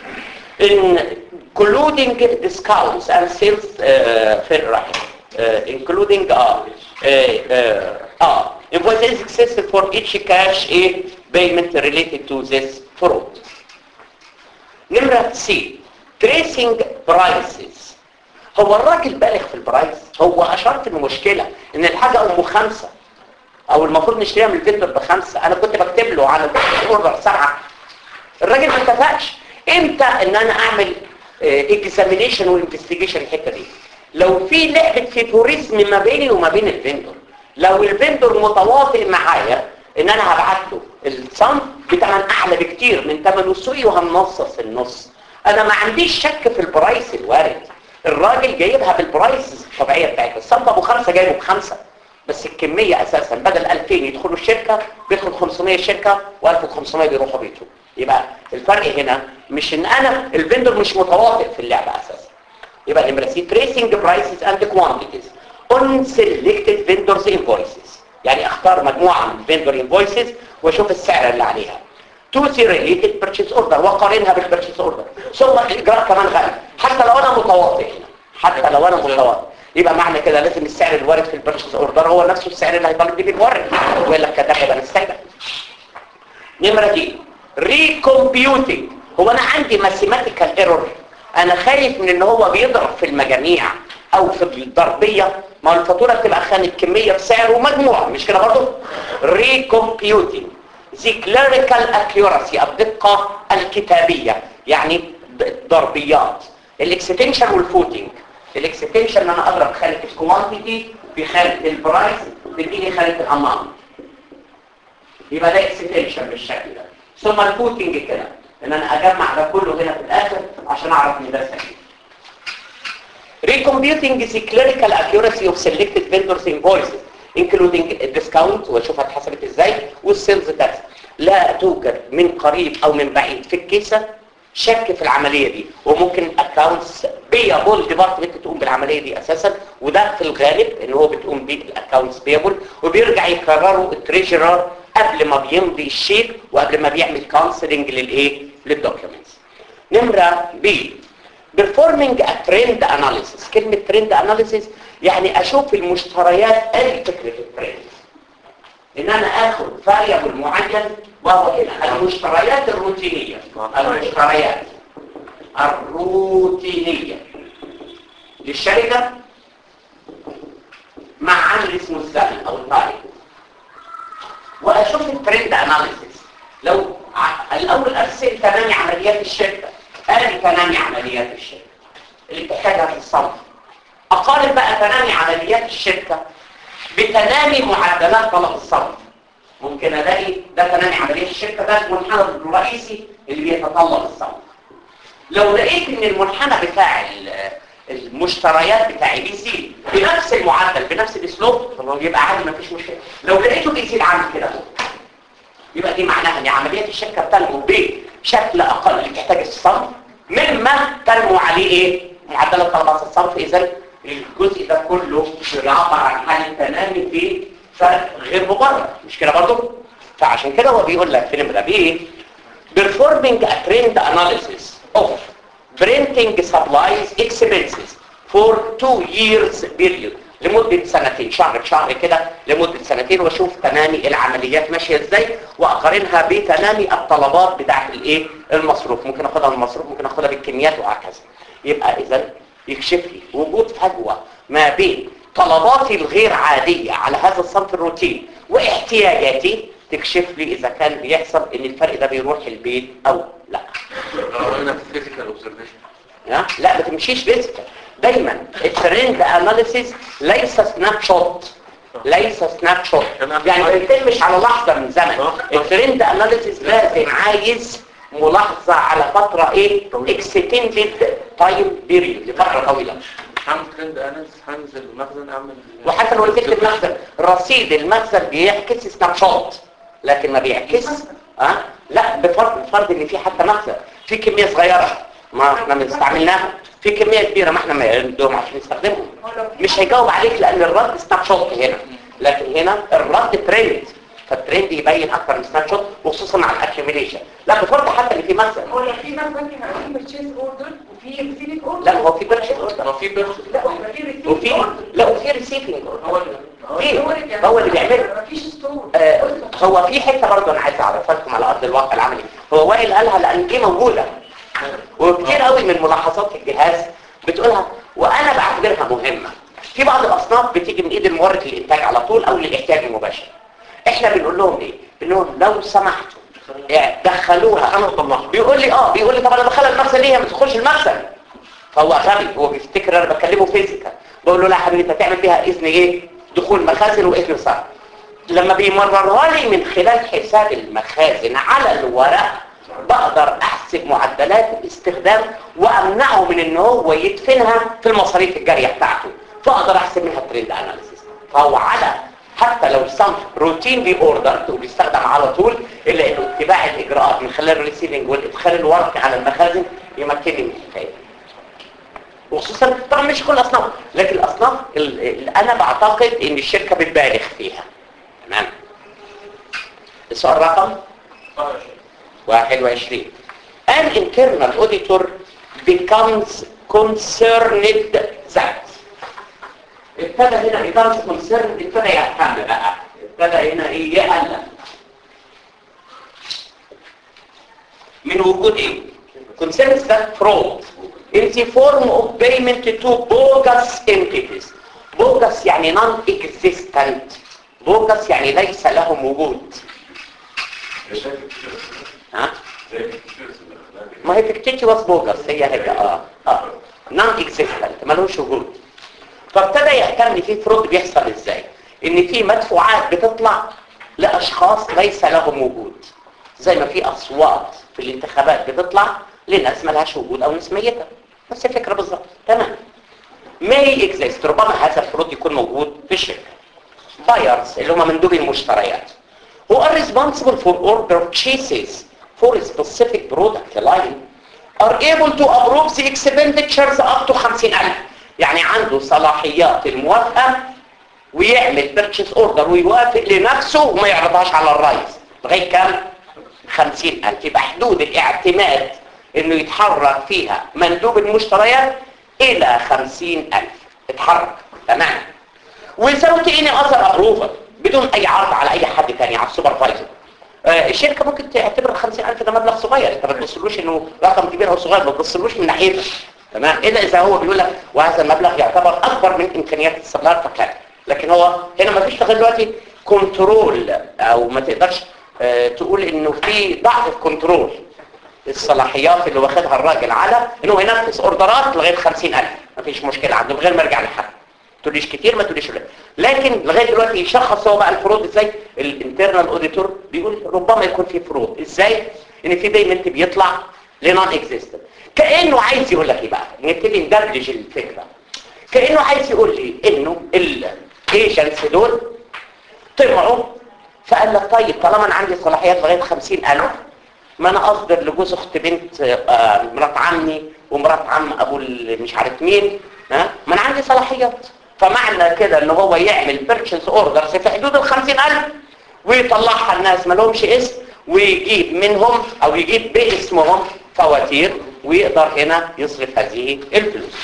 including discounts and sales uh, في الرحم uh, including اه اه اه invoices excessive for each cash a payment related to this fraud نمرة سي tracing prices هو الراجل بالغ في البرايس هو اشار في المشكلة ان الحاجة ام خمسة او المفروض نشتريها من الفندر بخمسة انا كنت بكتب له على الاوردر سبعة الراجل ما اتفقش امتى ان انا اعمل اكزامينيشن وانفستيجيشن الحته دي لو في لعبه فيفوريزم ما بيني وما بين الفندور لو الفندور متواطئ معايا ان انا هبعت له الصنف بثمن اعلى بكتير من ثمنه السوقي وهنصص النص انا ما عنديش شك في البرايس الوارد الراجل جايبها بالبرايس الطبيعيه بتاعتها الصنف ابو خمسه جايبه بخمسه بس الكميه اساسا بدل 2000 يدخلوا الشركه بيدخل 500 الشركه و1500 بيروحوا بيتهم يبقى الفرق هنا مش ان انا الفندور مش متواطئ في اللعبه اساسا يبقى نمره سي tracing prices and quantities on selected vendors invoices يعني اختار مجموعه من vendor invoices واشوف السعر اللي عليها to the related purchase order واقارنها بالpurchase order ثم الاجراء كمان غالي حتى لو انا متواطئ هنا حتى لو انا متواطئ يبقى معنى كده لازم السعر الوارد في البرشيز اوردر هو نفسه السعر اللي هيطالب بيه المورد ولا كده هيبقى نستجد نمره دي ريكمبيوتنج هو انا عندي ماثيماتيكال ايرور انا خايف من ان هو بيضرب في المجاميع او في الضربيه ما الفاتوره بتبقى خانت كميه بسعر ومجموعه مش كده برضه ريكمبيوتنج the clerical accuracy الدقه الكتابيه يعني ضربيات الاكستنشن والفوتنج الاكستنشن ان انا اضرب خانه الكوانتيتي في خانه البرايس تديني خانه الاماونت يبقى ده اكستنشن بالشكل ده ثم الفوتنج كده ان انا اجمع ده كله هنا في الاخر عشان اعرف ان ده سليم Recomputing the clerical accuracy of selected vendors invoices including discount واشوفها اتحسبت ازاي والسيلز تاكس لا توجد من قريب او من بعيد في الكيسه شك في العمليه دي وممكن اكونتس بيبل ديبارتمنت تقوم بالعمليه دي اساسا وده في الغالب ان هو بتقوم بيه الاكونتس بيبل وبيرجع يكرروا التريجرر قبل ما بيمضي الشيك وقبل ما بيعمل كونسلنج للايه للدوكيومنتس نمره بي performing a trend analysis كلمه trend analysis يعني اشوف المشتريات ايه فكره الترند ان انا اخد فاريبل معين وهو هنا المشتريات الروتينيه المشتريات الروتينيه للشركه مع عامل اسمه الزمن او التاريخ واشوف الترند اناليسيس لو ع- الاول ارسل تنامي عمليات الشركه ادي تنامي عمليات الشركه اللي بتحتاجها في الصنف اقارن بقى تنامي عمليات الشركه بتنامي معدلات طلب الصرف ممكن الاقي ده تنامي عمليه الشركه ده المنحنى الرئيسي اللي بيتطلب الصرف لو لقيت ان المنحنى بتاع ال- المشتريات بتاعي بيزيد بنفس المعدل بنفس الاسلوب يبقى عادي مفيش مشكله لو لقيته بيزيد عامل كده اهو يبقى دي معناها ان عمليات الشركه بتنمو بشكل اقل لتحتاج الصرف مما تنمو عليه ايه معدلات طلبات الصرف اذا الجزء ده كله بيعبر عن حاله تنامي في فرق غير مبرر مش كده برضه فعشان كده هو بيقول لك في نمره بي performing a trend analysis of printing supplies expenses for two years period لمدة سنتين شهر بشهر كده لمدة سنتين واشوف تنامي العمليات ماشية ازاي واقارنها بتنامي الطلبات بتاعت الايه المصروف ممكن اخدها بالمصروف ممكن اخدها بالكميات وهكذا يبقى اذا يكشف لي وجود فجوة ما بين طلباتي الغير عادية على هذا الصنف الروتين واحتياجاتي تكشف لي اذا كان بيحصل ان الفرق ده بيروح البيت او لا هنا في physical observation ها؟ لا ما تمشيش فيزيكال دايما الترند اناليسيس ليس سناب شوت ليس سناب شوت يعني ما يتمش على لحظه من زمن الترند اناليسيس لازم عايز ملاحظه على فتره ايه اكستندد تايم بيريود لفتره طويله هعمل ترند انس هنزل المخزن اعمل وحتى لو نزلت المخزن رصيد المخزن بيعكس سناب شوت لكن ما بيعكس اه لا بفرض بفرض ان في حتى مخزن في كميه صغيره ما احنا بنستعملناها في كميه كبيره ما احنا ما عندهم عشان نستخدمهم مش هيجاوب عليك لان الرد سناب شوت هنا لكن هنا الرد ترند فالترند يبين اكتر من سناب شوت وخصوصا مع الاكيوميليشن لا بفرض حتى ان في مخزن هو في مثلا في بيرتشيز اوردر وفي ريسيفنج اوردر لا هو في بيرشيز اوردر هو في بيرس لا ويبقى في ريسيفنج وفي اوردر لا وفي ريسيفنج هو اللي في هو اللي بيعمله مفيش ستور آه، هو في حته برضه انا عايز اعرفها لكم على ارض الواقع العملي هو وائل قالها لان دي موجوده وكتير قوي من ملاحظات الجهاز بتقولها وانا بعتبرها مهمه في بعض الاصناف بتيجي من ايد المورد للانتاج على طول او للاحتياج المباشر احنا بنقول لهم ايه بنقول لهم لو سمحتوا يعني دخلوها انا طلعها بيقول لي اه بيقول لي طب انا بدخلها المخزن ليه هي ما تدخلش المخزن فهو غبي هو بيفتكر انا بكلمه فيزيكال بقول له لا يا حبيبي انت تعمل بيها اذن ايه دخول مخازن واذن صرف لما بيمررها لي من خلال حساب المخازن على الورق بقدر احسب معدلات الاستخدام وامنعه من ان هو يدفنها في المصاريف الجاريه بتاعته فاقدر احسب منها الترند اناليسيس فهو على حتى لو صنف روتين بي اوردر وبيستخدم على طول الا انه اتباع الاجراءات من خلال الريسيفنج والادخال الورقي على المخازن يمكنني من الحكايه دي. وخصوصا طبعا مش كل الاصناف لكن الاصناف اللي انا بعتقد ان الشركه بتبالغ فيها تمام السؤال رقم 21 An internal auditor becomes concerned that ابتدى هنا becomes concerned ابتدى يهتم بقى ابتدى هنا ايه يقلق من وجود ايه concerns that fraud in the form of payment to bogus entities bogus يعني non-existent bogus يعني ليس لهم وجود ها ما هي fictitious bogus هي هيك اه اه non-existent ملوش وجود فابتدى يهتم في فرود بيحصل ازاي ان في مدفوعات بتطلع لاشخاص ليس لهم وجود زي ما في اصوات في الانتخابات بتطلع لناس ملهاش وجود او نسميتها نفس الفكره بالظبط تمام may exist ربما هذا الفروض يكون موجود في الشركه buyers اللي هم مندوبي المشتريات who are responsible for all purchases for a specific product line are able to approve the expenditures up to 50000 يعني عنده صلاحيات الموافقة ويعمل purchase order ويوافق لنفسه وما يعرضهاش على الرئيس لغاية كام؟ 50000 يبقى حدود الاعتماد انه يتحرك فيها مندوب المشتريات الى 50000 اتحرك تمام without any other approval بدون اي عرض على اي حد تاني على السوبرفايزر آه الشركه ممكن تعتبر 50000 ده مبلغ صغير انت ما تبصلوش انه رقم كبير او صغير ما تبصلوش من ناحيتك تمام الا اذا هو بيقول لك وهذا المبلغ يعتبر اكبر من امكانيات السبلاير فكان لكن هو هنا ما فيش لغايه دلوقتي كنترول او ما تقدرش آه تقول انه في ضعف في كنترول الصلاحيات اللي واخدها الراجل على انه ينفذ اوردرات لغايه 50000 ما فيش مشكله عنده من غير ما يرجع لحد تقوليش كتير ما تقوليش قليل لكن لغايه دلوقتي يشخص هو بقى الفروض ازاي الانترنال اوديتور بيقول ربما يكون في فروض ازاي ان في بيمنت بيطلع لنون اكزيستنت كانه عايز يقول لك ايه بقى نبتدي ندبلج الفكره كانه عايز يقول لي انه الايجنتس دول طمعوا فقال لك طيب طالما انا عندي صلاحيات لغايه 50000 ما انا اصدر لجوز اخت بنت آه مرات عمي ومرات عم ابو مش عارف مين ها ما انا عندي صلاحيات فمعنى كده ان هو يعمل بيرتشيز اوردرز في حدود ال 50000 ويطلعها الناس ما لهمش اسم ويجيب منهم او يجيب باسمهم فواتير ويقدر هنا يصرف هذه الفلوس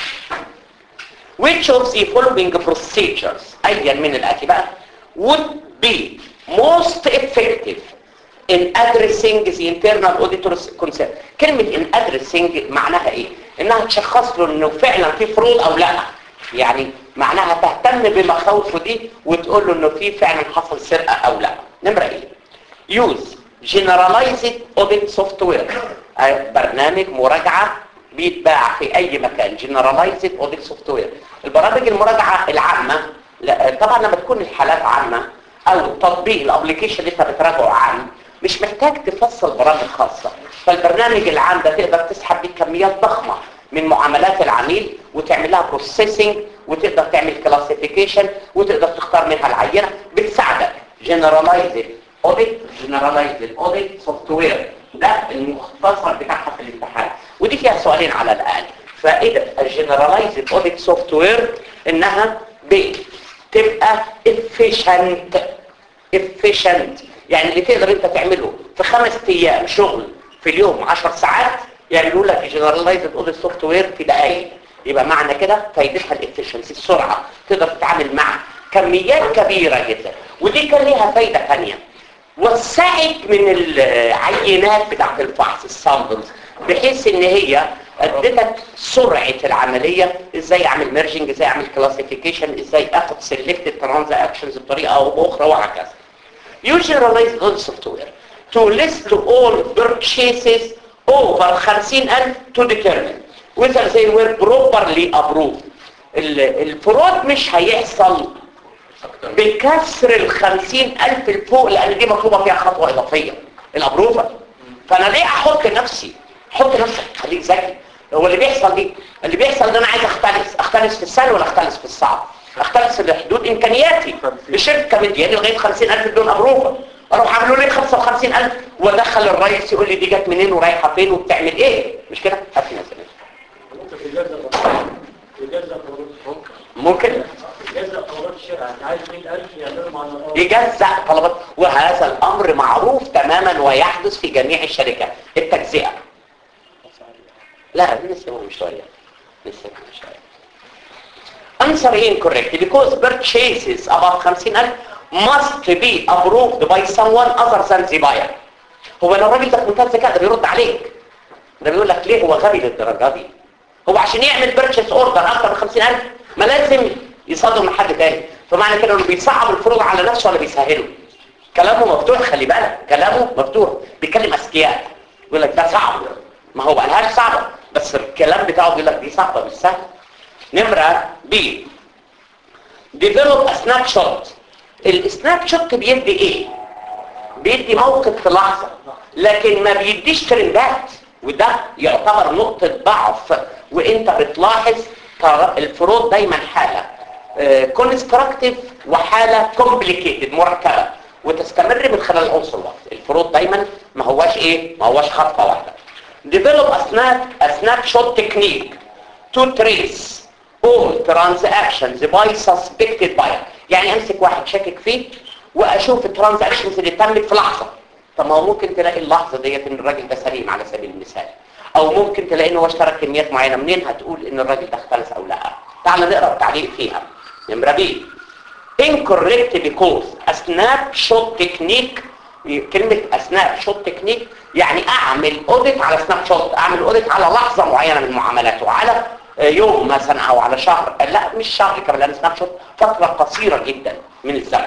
which of the following procedures ايا من الاتي بقى would be most effective in addressing the internal auditor's concern كلمة in addressing معناها ايه انها تشخص له انه فعلا في فروض او لا يعني معناها تهتم بمخاوفه دي وتقول له انه في فعلا حصل سرقة او لا نمرة ايه use generalized audit software برنامج مراجعة بيتباع في اي مكان generalized audit software البرامج المراجعة العامة لا طبعا لما تكون الحالات عامة او تطبيق الابليكيشن اللي انت بتراجعه عام مش محتاج تفصل برامج خاصة فالبرنامج العام ده تقدر تسحب بيه كميات ضخمة من معاملات العميل وتعمل لها بروسيسنج وتقدر تعمل كلاسيفيكيشن وتقدر تختار منها العينة بتساعدك جنرالايزد اوديت جنرالايزد اوديت سوفت وير ده المختصر بتاعها في الامتحان ودي فيها سؤالين على الاقل فائده الجنرالايزد اوديت سوفت وير انها بتبقى efficient efficient يعني اللي تقدر انت تعمله في خمس ايام شغل في اليوم 10 ساعات يعملوا لك جنرالايزد اوديت سوفت وير في دقائق يبقى معنى كده فايدتها الافشنسي السرعه تقدر تتعامل مع كميات كبيره جدا ودي كان ليها فايده ثانيه وسعت من العينات بتاعت الفحص السامبلز بحيث ان هي ادتك سرعه العمليه ازاي اعمل ميرجنج ازاي اعمل كلاسيفيكيشن ازاي اخد سيلكتد ترانزاكشنز بطريقه او باخرى وهكذا You generalize all software to list all purchases over 50000 to determine whether they were properly approved. الفروض مش هيحصل بكسر ال 50000 الفوق لان دي مطلوبه فيها خطوه اضافيه الابروفر فانا ليه احط نفسي حط نفسك خليك ذكي هو اللي بيحصل دي اللي بيحصل ان انا عايز اختلس اختلس في السهل ولا اختلس في الصعب اختلس لحدود امكانياتي الشركه مدياني لغايه 50000 بدون ابروفه اروح اعملوا لي 55000 وادخل الرئيس يقول لي دي جت منين ورايحه فين وبتعمل ايه مش كده هات لي مثلا ممكن يجزء يجزء طلبات ممكن يجزء طلبات الشرع انت عايز 100000 يعملوا مع النقابه يجزأ طلبات وهذا الامر معروف تماما ويحدث في جميع الشركات التجزئه لا لسه هو مش شويه لسه مش شويه answer incorrect because purchases above 50000 must be approved by someone other than the buyer هو لو الراجل ده في منتهى الذكاء ده بيرد عليك ده بيقول لك ليه هو غبي للدرجه دي هو عشان يعمل بيرتشيس اوردر اكتر من 50000 ما لازم يصادم من حد تاني فمعنى كده انه بيصعب الفروض على نفسه ولا بيسهله كلامه مفتوح خلي بالك كلامه مفتوح بيتكلم اذكياء يقول لك ده صعب ما هو قالهاش صعبه بس الكلام بتاعه بيقول لك دي صعبه مش سهله نمره بي ديفلوب سناب شوت السناب شوت بيدي ايه بيدي موقف في لحظه لكن ما بيديش ترندات وده يعتبر نقطه ضعف وانت بتلاحظ ترى الفروض دايما حاله كونستراكتيف وحاله كومبليكيتد مركبه وتستمر من خلال عنصر واحد الفروض دايما ما هواش ايه ما هواش خطوه واحده develop a snap a snapshot technique to trace all transactions by suspected buyer يعني امسك واحد شاكك فيه واشوف الترانزاكشنز اللي تمت في لحظه طب ما هو ممكن تلاقي اللحظه ديت ان الراجل ده سليم على سبيل المثال او ممكن تلاقي ان هو اشترى كميات معينه منين هتقول ان الراجل ده اختلس او لا تعال نقرا التعليق فيها نمره بي incorrect because a snapshot technique كلمة سناب شوت تكنيك يعني اعمل اوديت على سناب شوت اعمل اوديت على لحظة معينة من معاملاته على يوم مثلا او على شهر لا مش شهر كمان لان سناب شوت فترة قصيرة جدا من الزمن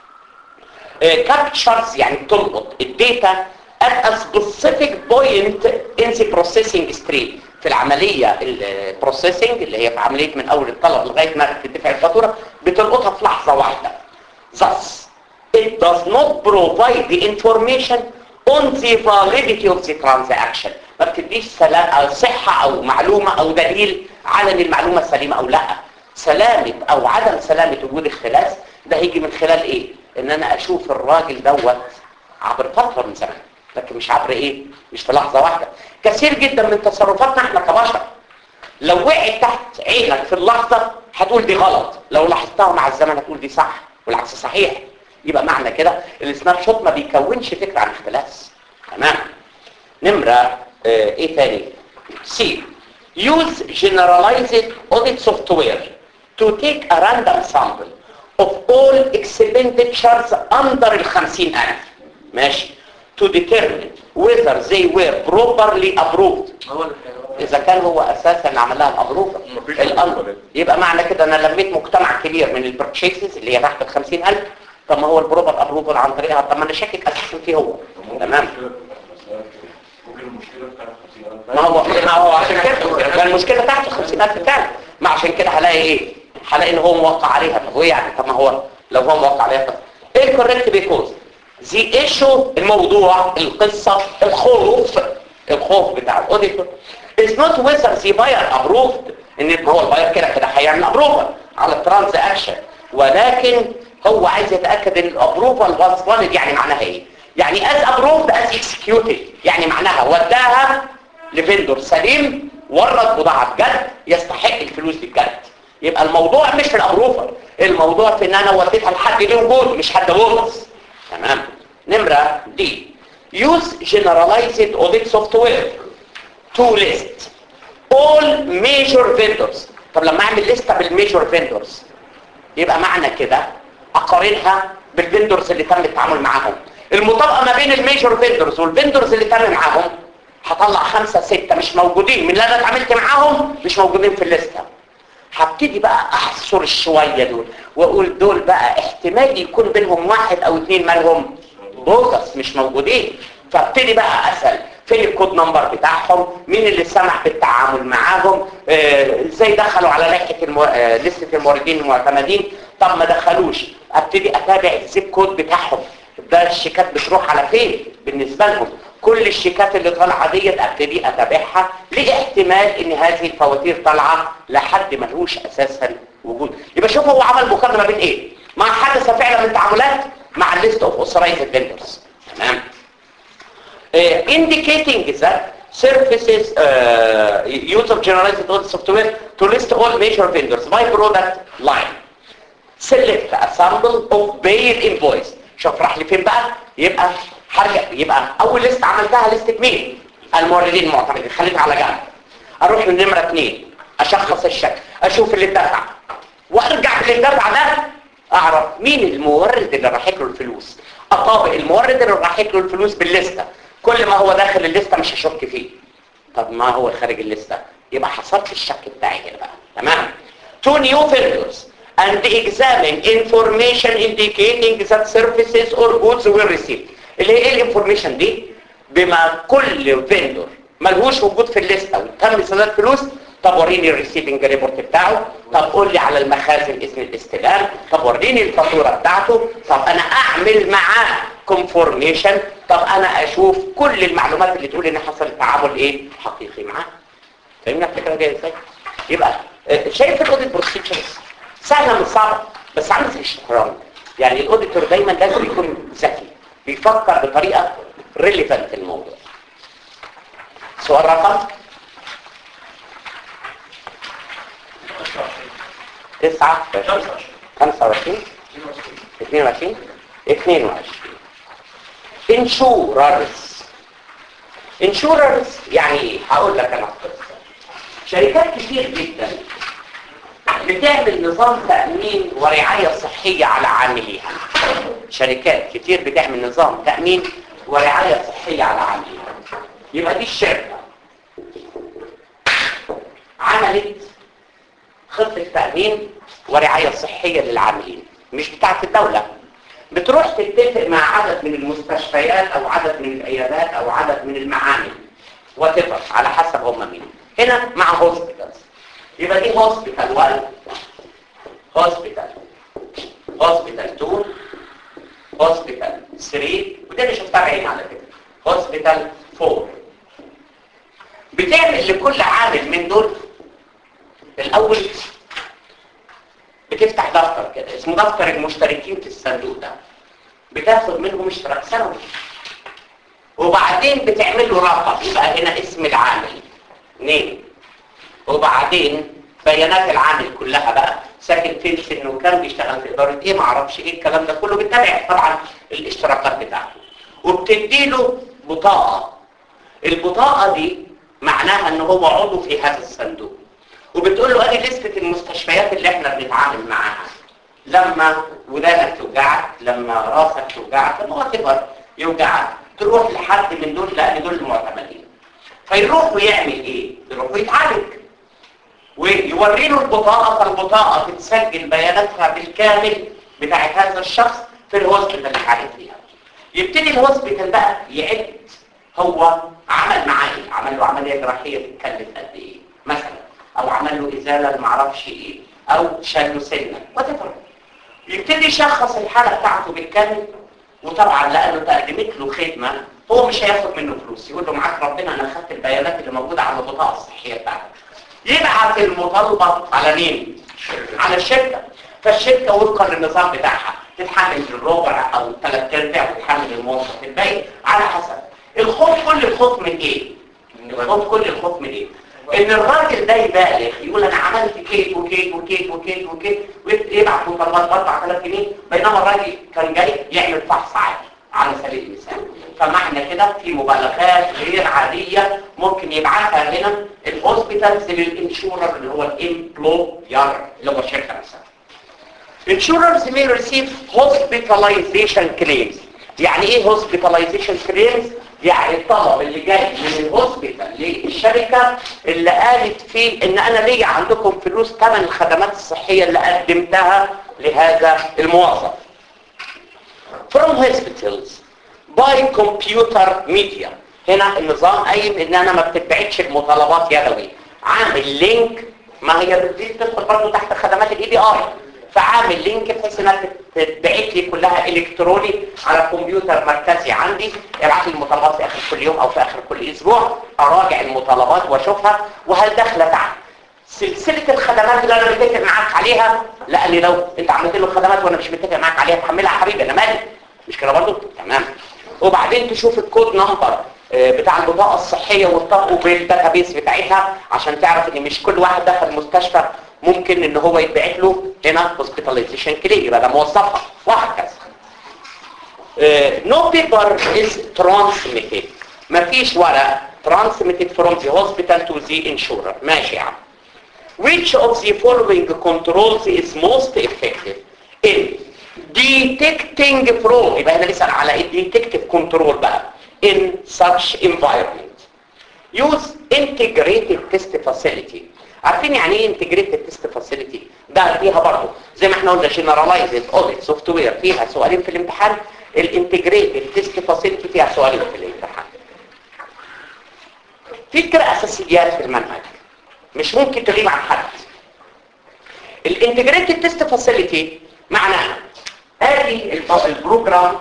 كابتشرز يعني بتلقط الداتا at a specific point in the processing stream في العملية البروسيسنج اللي هي في عملية من اول الطلب لغاية ما تدفع الفاتورة بتلقطها في لحظة واحدة thus it does not provide the information on the validity of the transaction ما بتديش سلام أو صحة او معلومة او دليل على ان المعلومة سليمة او لا سلامة او عدم سلامة وجود اختلاس ده هيجي من خلال ايه ان انا اشوف الراجل دوت عبر فترة من زمن لكن مش عبر ايه مش في لحظة واحدة كثير جدا من تصرفاتنا احنا كبشر لو وقعت تحت عينك في اللحظة هتقول دي غلط لو لاحظتها مع الزمن هتقول دي صح والعكس صحيح يبقى معنى كده السناب شوت ما بيكونش فكرة عن اختلاس تمام نمرة اه ايه تاني سي use generalized audit software to take a random sample of all expenditures under ال 50000 ماشي to determine whether they were properly approved هو اللي اذا كان هو اساسا اللي عملها الابروفه مفيش الامر مقابلات. يبقى معنى كده انا لميت مجتمع كبير من البرتشيسز اللي هي تحت ال 50000 طب ما هو البروفر ابروفر عن طريقها طب ما انا شاكك اساسا فيه هو تمام ممكن المشكلة بتاعت 50000 ما هو ما هو عشان كده كان المشكله تحت ال 50000 فعلا ما عشان كده هلاقي ايه هلاقي ان هو موقع عليها طب هو يعني طب ما هو لو هو موقع عليها طب ايه الكوريكت بيكوز زي ايشو الموضوع القصه الخوف الخوف بتاع الاوديتور is not whether the buyer approved ان ما هو الباير كده كده هيعمل ابروفال على الترانزاكشن ولكن هو عايز يتاكد ان الابروفال واز valid يعني معناها ايه يعني as approved as executed يعني معناها وداها لفندور سليم ورد بضاعه بجد يستحق الفلوس دي بجد يبقى الموضوع مش في الابروفال الموضوع في ان انا وديتها لحد ليه وجود مش حد بوكس تمام نمره دي use generalized audit software to list all major vendors طب لما اعمل لستة بالميجور فيندورز يبقى معنى كده اقارنها بالفيندورز اللي تم التعامل معاهم المطابقه ما بين الميجور فيندورز والفيندورز اللي تم معاهم هطلع خمسة ستة مش موجودين من اللي انا اتعاملت معاهم مش موجودين في الليسته هبتدي بقى احصر الشوية دول واقول دول بقى احتمال يكون بينهم واحد او اتنين مالهم بوكس مش موجودين فابتدي بقى اسال فين الكود نمبر بتاعهم مين اللي سمح بالتعامل معاهم آه، ازاي دخلوا على لائحه المو... آه، لسته الموردين المعتمدين طب ما دخلوش ابتدي اتابع الزيب كود بتاعهم ده الشيكات بتروح على فين بالنسبه لهم كل الشيكات اللي طالعه ديت ابتدي اتابعها لاحتمال ان هذه الفواتير طالعه لحد ملهوش اساسا وجود يبقى شوف هو عمل مقارنه بين ايه ما حدث فعلا من تعاملات مع الليست اوف اوثرايزد فيندرز تمام uh, indicating that services uh, use of generalized audit software to list all major vendors by product line select a sample of paid invoice شوف راح لي فين بقى يبقى هرجع يبقى اول ليست عملتها ليست مين الموردين المعتمدين خليك على جنب اروح للنمره اثنين اشخص الشك اشوف اللي اتدفع وارجع اللي اتدفع ده اعرف مين المورد اللي راح له الفلوس اطابق المورد اللي راح له الفلوس بالليسته كل ما هو داخل الليسته مش هشك فيه طب ما هو خارج الليسته يبقى حصلت الشك بتاعي هنا بقى تمام two new vendors and examine information indicating that services or goods were received اللي هي ايه الانفورميشن دي بما كل فيندور ملهوش وجود في الليسته وتم سداد فلوس طب وريني الريسيفنج ريبورت بتاعه طب قول لي على المخازن اسم الاستلام طب وريني الفاتوره بتاعته طب انا اعمل معاه كونفورميشن طب انا اشوف كل المعلومات اللي تقول ان حصل تعامل ايه حقيقي معاه فاهمنا الفكره جايه ازاي يبقى آه، شايف الاوديت بروسيجرز سهله مش صعبه بس عامل زي الشطرنج يعني الاوديتور دايما لازم يكون ذكي بيفكر بطريقه ريليفنت الموضوع سؤال رقم تسعة خمسة وعشرين اثنين وعشرين اثنين وعشرين انشوررز انشوررز يعني ايه هقول لك انا القصة شركات كتير جدا بتعمل نظام تأمين ورعاية صحية على عامليها شركات كتير بتعمل نظام تأمين ورعاية صحية على عامليها يبقى دي الشركة عملت خطة تأمين ورعاية صحية للعاملين مش بتاعت الدولة بتروح تتفق مع عدد من المستشفيات او عدد من العيادات او عدد من المعامل وتفق على حسب هم مين هنا مع هوسبيتالز يبقى دي هوسبيتال 1 هوسبيتال هوسبيتال 2 هوسبيتال 3 وده اللي شفتها بعيني على فكره هوسبيتال 4 بتعمل لكل عامل من دول الاول بتفتح دفتر كده اسمه دفتر المشتركين في الصندوق ده بتاخد منهم اشتراك سنوي وبعدين بتعمل له رقم يبقى هنا اسم العامل نيم وبعدين بيانات العامل كلها بقى ساكن فين سنه كام بيشتغل في اداره ايه ما اعرفش ايه الكلام ده كله بتتابع طبعا الاشتراكات بتاعته وبتدي له بطاقه البطاقه دي معناها ان هو عضو في هذا الصندوق وبتقول له ادي لستة المستشفيات اللي احنا بنتعامل معاها لما ودانك توجعك لما راسك توجعك لما وات يوجعك تروح لحد من دول لان دول المعتمدين فيروح ويعمل ايه يروح ويتعالج ويوري له البطاقه فالبطاقه تتسجل بياناتها بالكامل بتاعت هذا الشخص في الهوسبيتال اللي اتعالج فيها يبتدي الهوسبيتال بقى يعد هو عمل معاه ايه عمل له عمليه جراحيه تتكلف قد ايه مثلا او عمل له ازاله ما اعرفش ايه او شال له سنه وتفرق يبتدي يشخص الحاله بتاعته بالكامل وطبعا لانه تقدمت له خدمه هو مش هياخد منه فلوس يقول له معاك ربنا انا خدت البيانات اللي موجوده على البطاقه الصحيه بتاعتك يبعت المطالبه على مين على الشركه فالشركه وفقا للنظام بتاعها تتحمل الربع او الثلاث ارباع وتتحمل الموظف الباقي على حسب الخوف كل الخوف من ايه الخوف كل الخوف من ايه ان الراجل ده يبالغ يقول انا عملت كيك وكيك وكيك وكيك وكيك ويبعت مطالبات ب 4000 جنيه بينما الراجل كان جاي يعمل فحص عادي على سبيل المثال فمعنى كده في مبالغات غير عادية ممكن يبعتها هنا الهوسبيتالز للانشورر اللي هو الامبلوير اللي هو الشركة نفسها Insurers may receive hospitalization claims يعني ايه hospitalization claims؟ يعني الطلب اللي جاي من الهوسبيتال للشركة اللي قالت فيه ان انا ليا عندكم فلوس ثمن الخدمات الصحية اللي قدمتها لهذا الموظف from hospitals by computer media هنا النظام قايم ان انا ما بتتبعتش المطالبات يدوي عامل لينك ما هي دي بتدخل برضه تحت خدمات الاي بي اي فعامل لينك بحيث انها تتبعت لي كلها الكتروني على كمبيوتر مركزي عندي يبعت لي المطالبات في اخر كل يوم او في اخر كل اسبوع اراجع المطالبات واشوفها وهل داخله تحت سلسله الخدمات اللي انا متفق معاك عليها لاني لو انت عملت له خدمات وانا مش متفق معاك عليها تحملها يا حبيبي انا مالي مش كده برضه تمام وبعدين تشوف الكود نمبر آه، بتاع البطاقه الصحيه وتطبقه بالداتابيس بتاعتها عشان تعرف ان مش كل واحد دخل مستشفى ممكن ان هو يتبعت له هنا هوسبيتاليزيشن كلينيك يبقى ده موظفها وهكذا no paper is transmitted مفيش ورق transmitted from the hospital to the insurer ماشي يا عم which of the following controls is most effective in detecting fraud يبقى هنا نسأل على ال detective control بقى in such environment use integrated test facility عارفين يعني ايه integrated test facility ده فيها برضه زي ما احنا قلنا generalized audit software فيها سؤالين في الامتحان الانتجريتد تيست فاسيلتي فيها سؤالين في الامتحان في كده اساسيات في المنهج مش ممكن تغيب عن حد الانتجريتد تيست فاسيلتي معناها ادي الب- البروجرام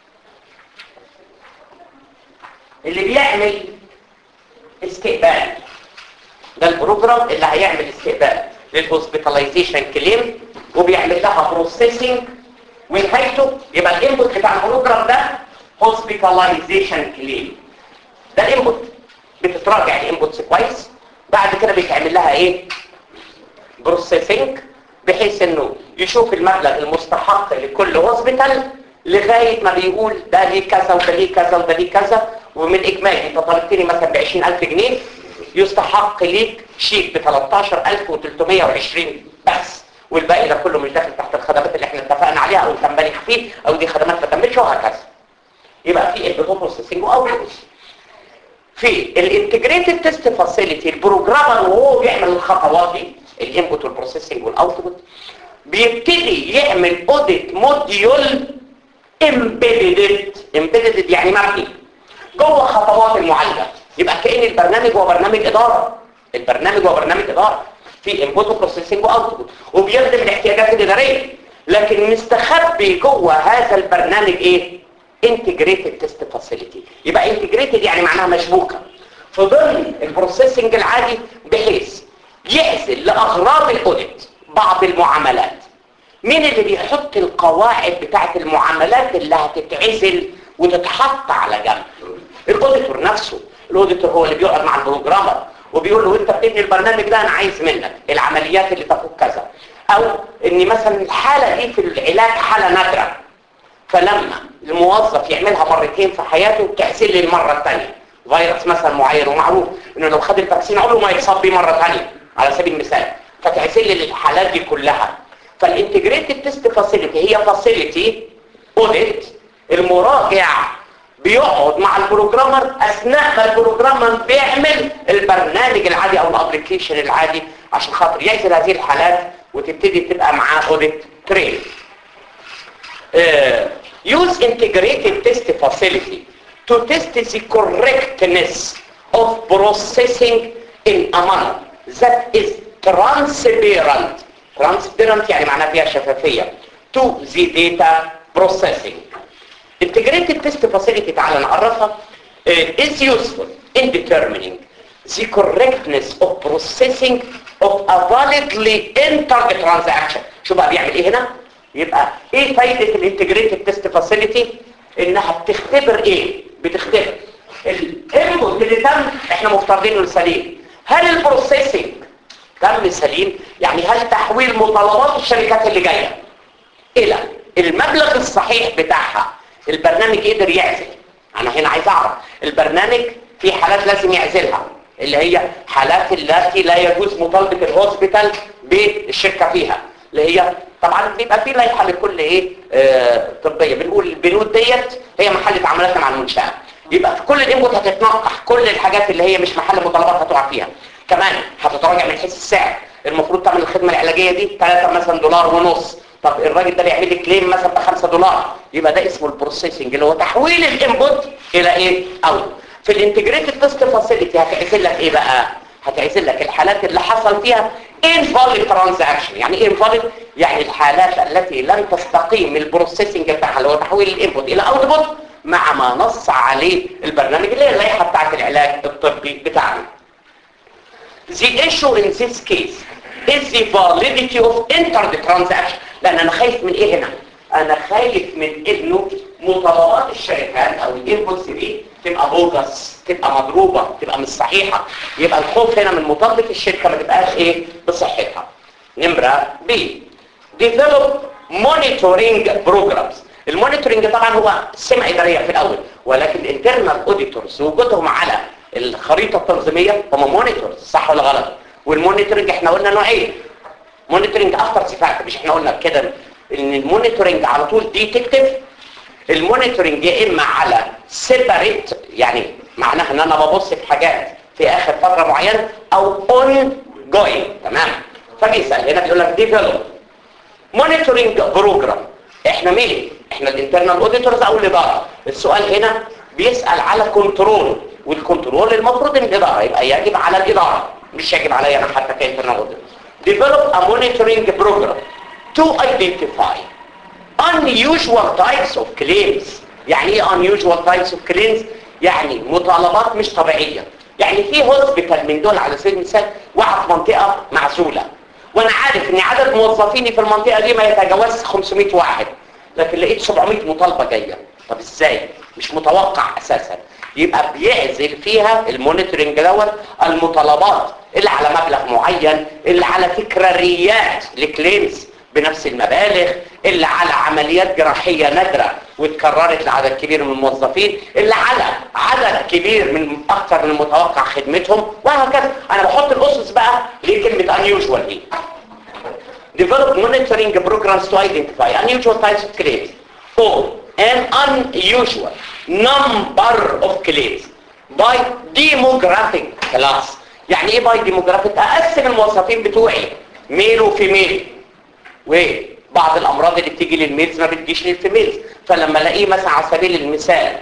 اللي بيعمل استقبال ده البروجرام اللي هيعمل استقبال للهوسبيتاليزيشن كليم وبيعمل لها بروسيسنج ونهايته يبقى الانبوت بتاع البروجرام ده هوسبيتاليزيشن كليم ده الانبوت بتتراجع الانبوتس كويس بعد كده بيتعمل لها ايه بروسيسنج بحيث انه يشوف المبلغ المستحق لكل هوسبيتال لغايه ما بيقول ده ليه كذا وده ليه كذا وده ليه كذا ومن اجمالي انت طلبتني مثلا ب 20000 جنيه يستحق ليك شيك ب 13320 بس والباقي ده كله مش داخل تحت الخدمات اللي احنا اتفقنا عليها او انت مبالغ فيه او دي خدمات ما تمتش وهكذا يبقى في انبوت بروسيسنج واوتبوت في الانتجريتد تيست فاسيلتي البروجرامر وهو بيعمل الخطوات دي الانبوت والبروسيسنج والاوتبوت بيبتدي يعمل اوديت موديول امبيدد امبيدد يعني مبني جوه خطوات المعالجه يبقى كأن البرنامج هو برنامج اداره البرنامج هو برنامج اداره في انبوت وبروسيسنج واوتبوت وبيخدم الاحتياجات الاداريه لكن مستخبي جوه هذا البرنامج ايه انتجريتد تيست فاسيلتي يبقى انتجريتد يعني معناها مشبوكه في ضمن البروسيسنج العادي بحيث يعزل لاغراض الاوديت بعض المعاملات مين اللي بيحط القواعد بتاعه المعاملات اللي هتتعزل وتتحط على جنب الاوديتور نفسه الاوديتور هو اللي بيقعد مع البروجرامر وبيقول له انت بتبني البرنامج ده انا عايز منك العمليات اللي تفوق كذا او ان مثلا الحاله دي في العلاج حاله نادره فلما الموظف يعملها مرتين في حياته تعسل لي المره الثانيه فيروس مثلا معين ومعروف انه لو خد الفاكسين عمره ما يتصاب بيه مره ثانيه على سبيل المثال فتعسل لي الحالات دي كلها فالانتجريتد تيست فاسيلتي هي فاسيلتي اوديت المراجع بيقعد مع البروجرامر اثناء ما البروجرامر بيعمل البرنامج العادي او الابلكيشن العادي عشان خاطر يعزل هذه الحالات وتبتدي تبقى معاه اوديت ترين use integrated test facility to test the correctness of processing in a manner that is transparent transparent يعني معناها فيها شفافية to the data processing integrated test facility تعالى نعرفها uh, is useful in determining the correctness of processing of a validly entered transaction شو بقى بيعمل ايه هنا يبقى ايه فايدة الانتجريتد تيست فاسيلتي انها بتختبر ايه بتختبر الانبوت اللي تم احنا مفترضين انه سليم هل البروسيسنج تم سليم يعني هل تحويل مطالبات الشركات اللي جايه الى المبلغ الصحيح بتاعها البرنامج قدر يعزل انا هنا عايز اعرف البرنامج في حالات لازم يعزلها اللي هي حالات التي لا يجوز مطالبة الهوسبيتال بالشركة فيها اللي هي طبعا بيبقى في لائحه لكل ايه آه طبيه بنقول البنود ديت هي محل تعاملاتنا مع المنشاه يبقى في كل الانبوت هتتنقح كل الحاجات اللي هي مش محل مطالبات هتقع فيها كمان هتتراجع من حيث السعر المفروض تعمل الخدمه العلاجيه دي 3 مثلا دولار ونص طب الراجل ده بيعمل لي كليم مثلا ب 5 دولار يبقى ده اسمه البروسيسنج اللي هو تحويل الانبوت الى ايه اوت في الانتجريتد تيست فاسيلتي هتعمل لك ايه بقى هتعزل لك الحالات اللي حصل فيها invalid transaction يعني ايه invalid يعني الحالات التي لن تستقيم البروسيسنج بتاعها اللي هو تحويل الانبوت الى اوتبوت مع ما نص عليه البرنامج اللي هي اللائحه بتاعت العلاج الطبي بتاعنا The issue in this case is the validity of entered transaction لان انا خايف من ايه هنا انا خايف من انه مطالبات الشركات او الانبوتس دي تبقى بوجس تبقى مضروبه تبقى مش صحيحه يبقى الخوف هنا من مطالبه الشركه ما تبقاش ايه بصحتها نمره بي develop monitoring programs المونيتورنج طبعا هو سمع اداريه في الاول ولكن الانترنال اوديتورز وجودهم على الخريطه التنظيميه هم مونيتورز صح ولا غلط والمونيتورنج احنا قلنا نوعين مونيتورنج افتر سيفاكت مش احنا قلنا كده ان المونيتورنج على طول ديتكتيف المونيتورنج يا اما على سيبريت يعني معناها ان انا ببص في حاجات في اخر فتره معينه او اون جوينج تمام فبيسال هنا بيقول لك ديفلوب مونيتورنج بروجرام احنا مين احنا الانترنال اوديتورز او الاداره السؤال هنا بيسال على كنترول والكنترول المفروض ان الاداره يبقى يجب على الاداره مش يجب عليا انا حتى كانترنال اوديتور develop a monitoring program to identify unusual types of claims يعني ايه unusual types of claims يعني مطالبات مش طبيعية يعني في هوسبيتال من دول على سبيل المثال وقع في منطقة معزولة وانا عارف ان عدد موظفيني في المنطقة دي ما يتجاوز 500 واحد لكن لقيت 700 مطالبة جاية طب ازاي مش متوقع اساسا يبقى بيعزل فيها المونيتورنج دوت المطالبات اللي على مبلغ معين اللي على تكراريات لكليمز بنفس المبالغ اللي على عمليات جراحية نادرة واتكررت لعدد كبير من الموظفين اللي على عدد كبير من اكثر من المتوقع خدمتهم وهكذا انا بحط الاسس بقى لكلمة unusual دي develop monitoring programs to identify unusual types of claims or an unusual number of claims by demographic class يعني ايه by demographic اقسم الموظفين بتوعي ميل وفيميل وبعض الامراض اللي بتيجي للميلز ما بتجيش للفيميلز فلما الاقيه مثلا على سبيل المثال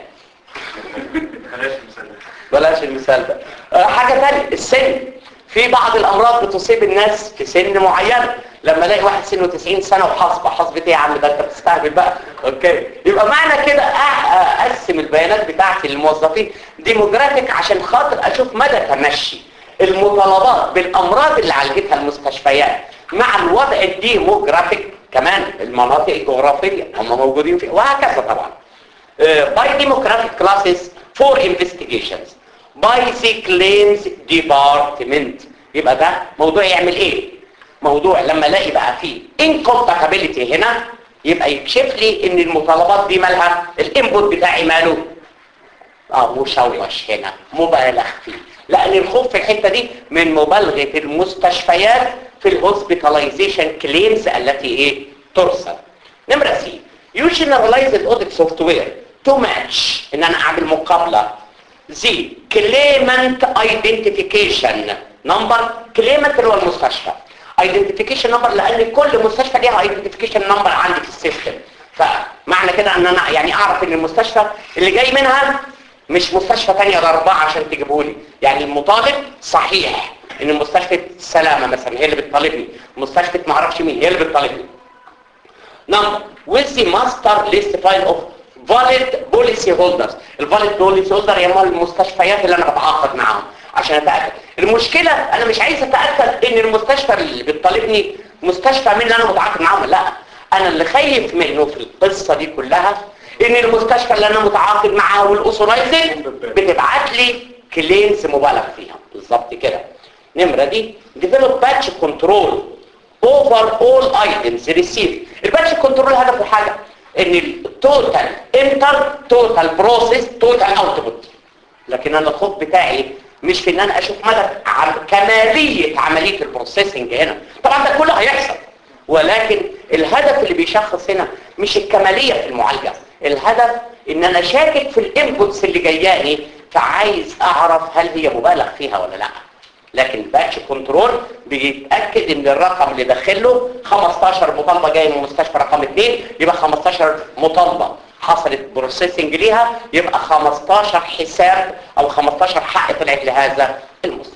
بلاش مثال بلاش المثال ده آه، حاجة تانية السن في بعض الامراض بتصيب الناس في سن معين لما الاقي واحد سنه 90 سنة وحصبة حصبة ايه يا عم ده انت بتستهبل بقى اوكي يبقى معنى كده أح- اقسم البيانات بتاعتي للموظفين ديموجرافيك عشان خاطر اشوف مدى تمشي المطالبات بالامراض اللي عالجتها المستشفيات مع الوضع الديموجرافيك كمان المناطق الجغرافية هم موجودين فيها وهكذا طبعا by demographic classes for investigations by the claims department يبقى ده موضوع يعمل ايه موضوع لما الاقي بقى فيه incompatibility هنا يبقى يكشف لي ان المطالبات دي مالها الانبوت بتاعي ماله اه مشوش هنا مبالغ فيه لان الخوف في الحته دي من مبالغه المستشفيات في الهوسبيتاليزيشن كليمز التي ايه ترسل نمره سي يو جنرالايز الاوديت سوفت وير تو ماتش ان انا اعمل مقابله زي كليمنت ايدنتيفيكيشن نمبر كليمنت اللي هو المستشفى ايدنتيفيكيشن نمبر لان كل مستشفى ليها ايدنتيفيكيشن نمبر عندي في السيستم فمعنى كده ان انا يعني اعرف ان المستشفى اللي جاي منها مش مستشفى تانية ده أربعة عشان تجيبه لي يعني المطالب صحيح ان مستشفى السلامة مثلا هي اللي بتطالبني مستشفى معرفش مين هي اللي بتطالبني number with the master list file of valid policy holders الفاليد بوليسي هولدر هي مال المستشفيات اللي انا بتعاقد معاهم عشان اتاكد المشكله انا مش عايز اتاكد ان المستشفى اللي بتطالبني مستشفى مين اللي انا متعاقد معاهم لا انا اللي خايف منه في القصه دي كلها ان المستشفى اللي انا متعاقد معاها والاوثورايزنج بتبعت لي كليمز مبالغ فيها بالظبط كده نمره دي develop batch control over all items received الباتش كنترول هدفه حاجة ان التوتال انتر توتال بروسيس توتال اوتبوت لكن انا الخوف بتاعي مش في ان انا اشوف مدى عم كمالية عملية البروسيسنج هنا طبعا ده كله هيحصل ولكن الهدف اللي بيشخص هنا مش الكمالية في المعالجة الهدف ان انا شاكك في الانبوتس اللي جاياني فعايز اعرف هل هي مبالغ فيها ولا لا لكن باتش كنترول بيتاكد ان الرقم اللي داخله 15 مطالبه جايه من مستشفى رقم 2 يبقى 15 مطالبه حصلت بروسيسنج ليها يبقى 15 حساب او 15 حق طلعت لهذا المستشفى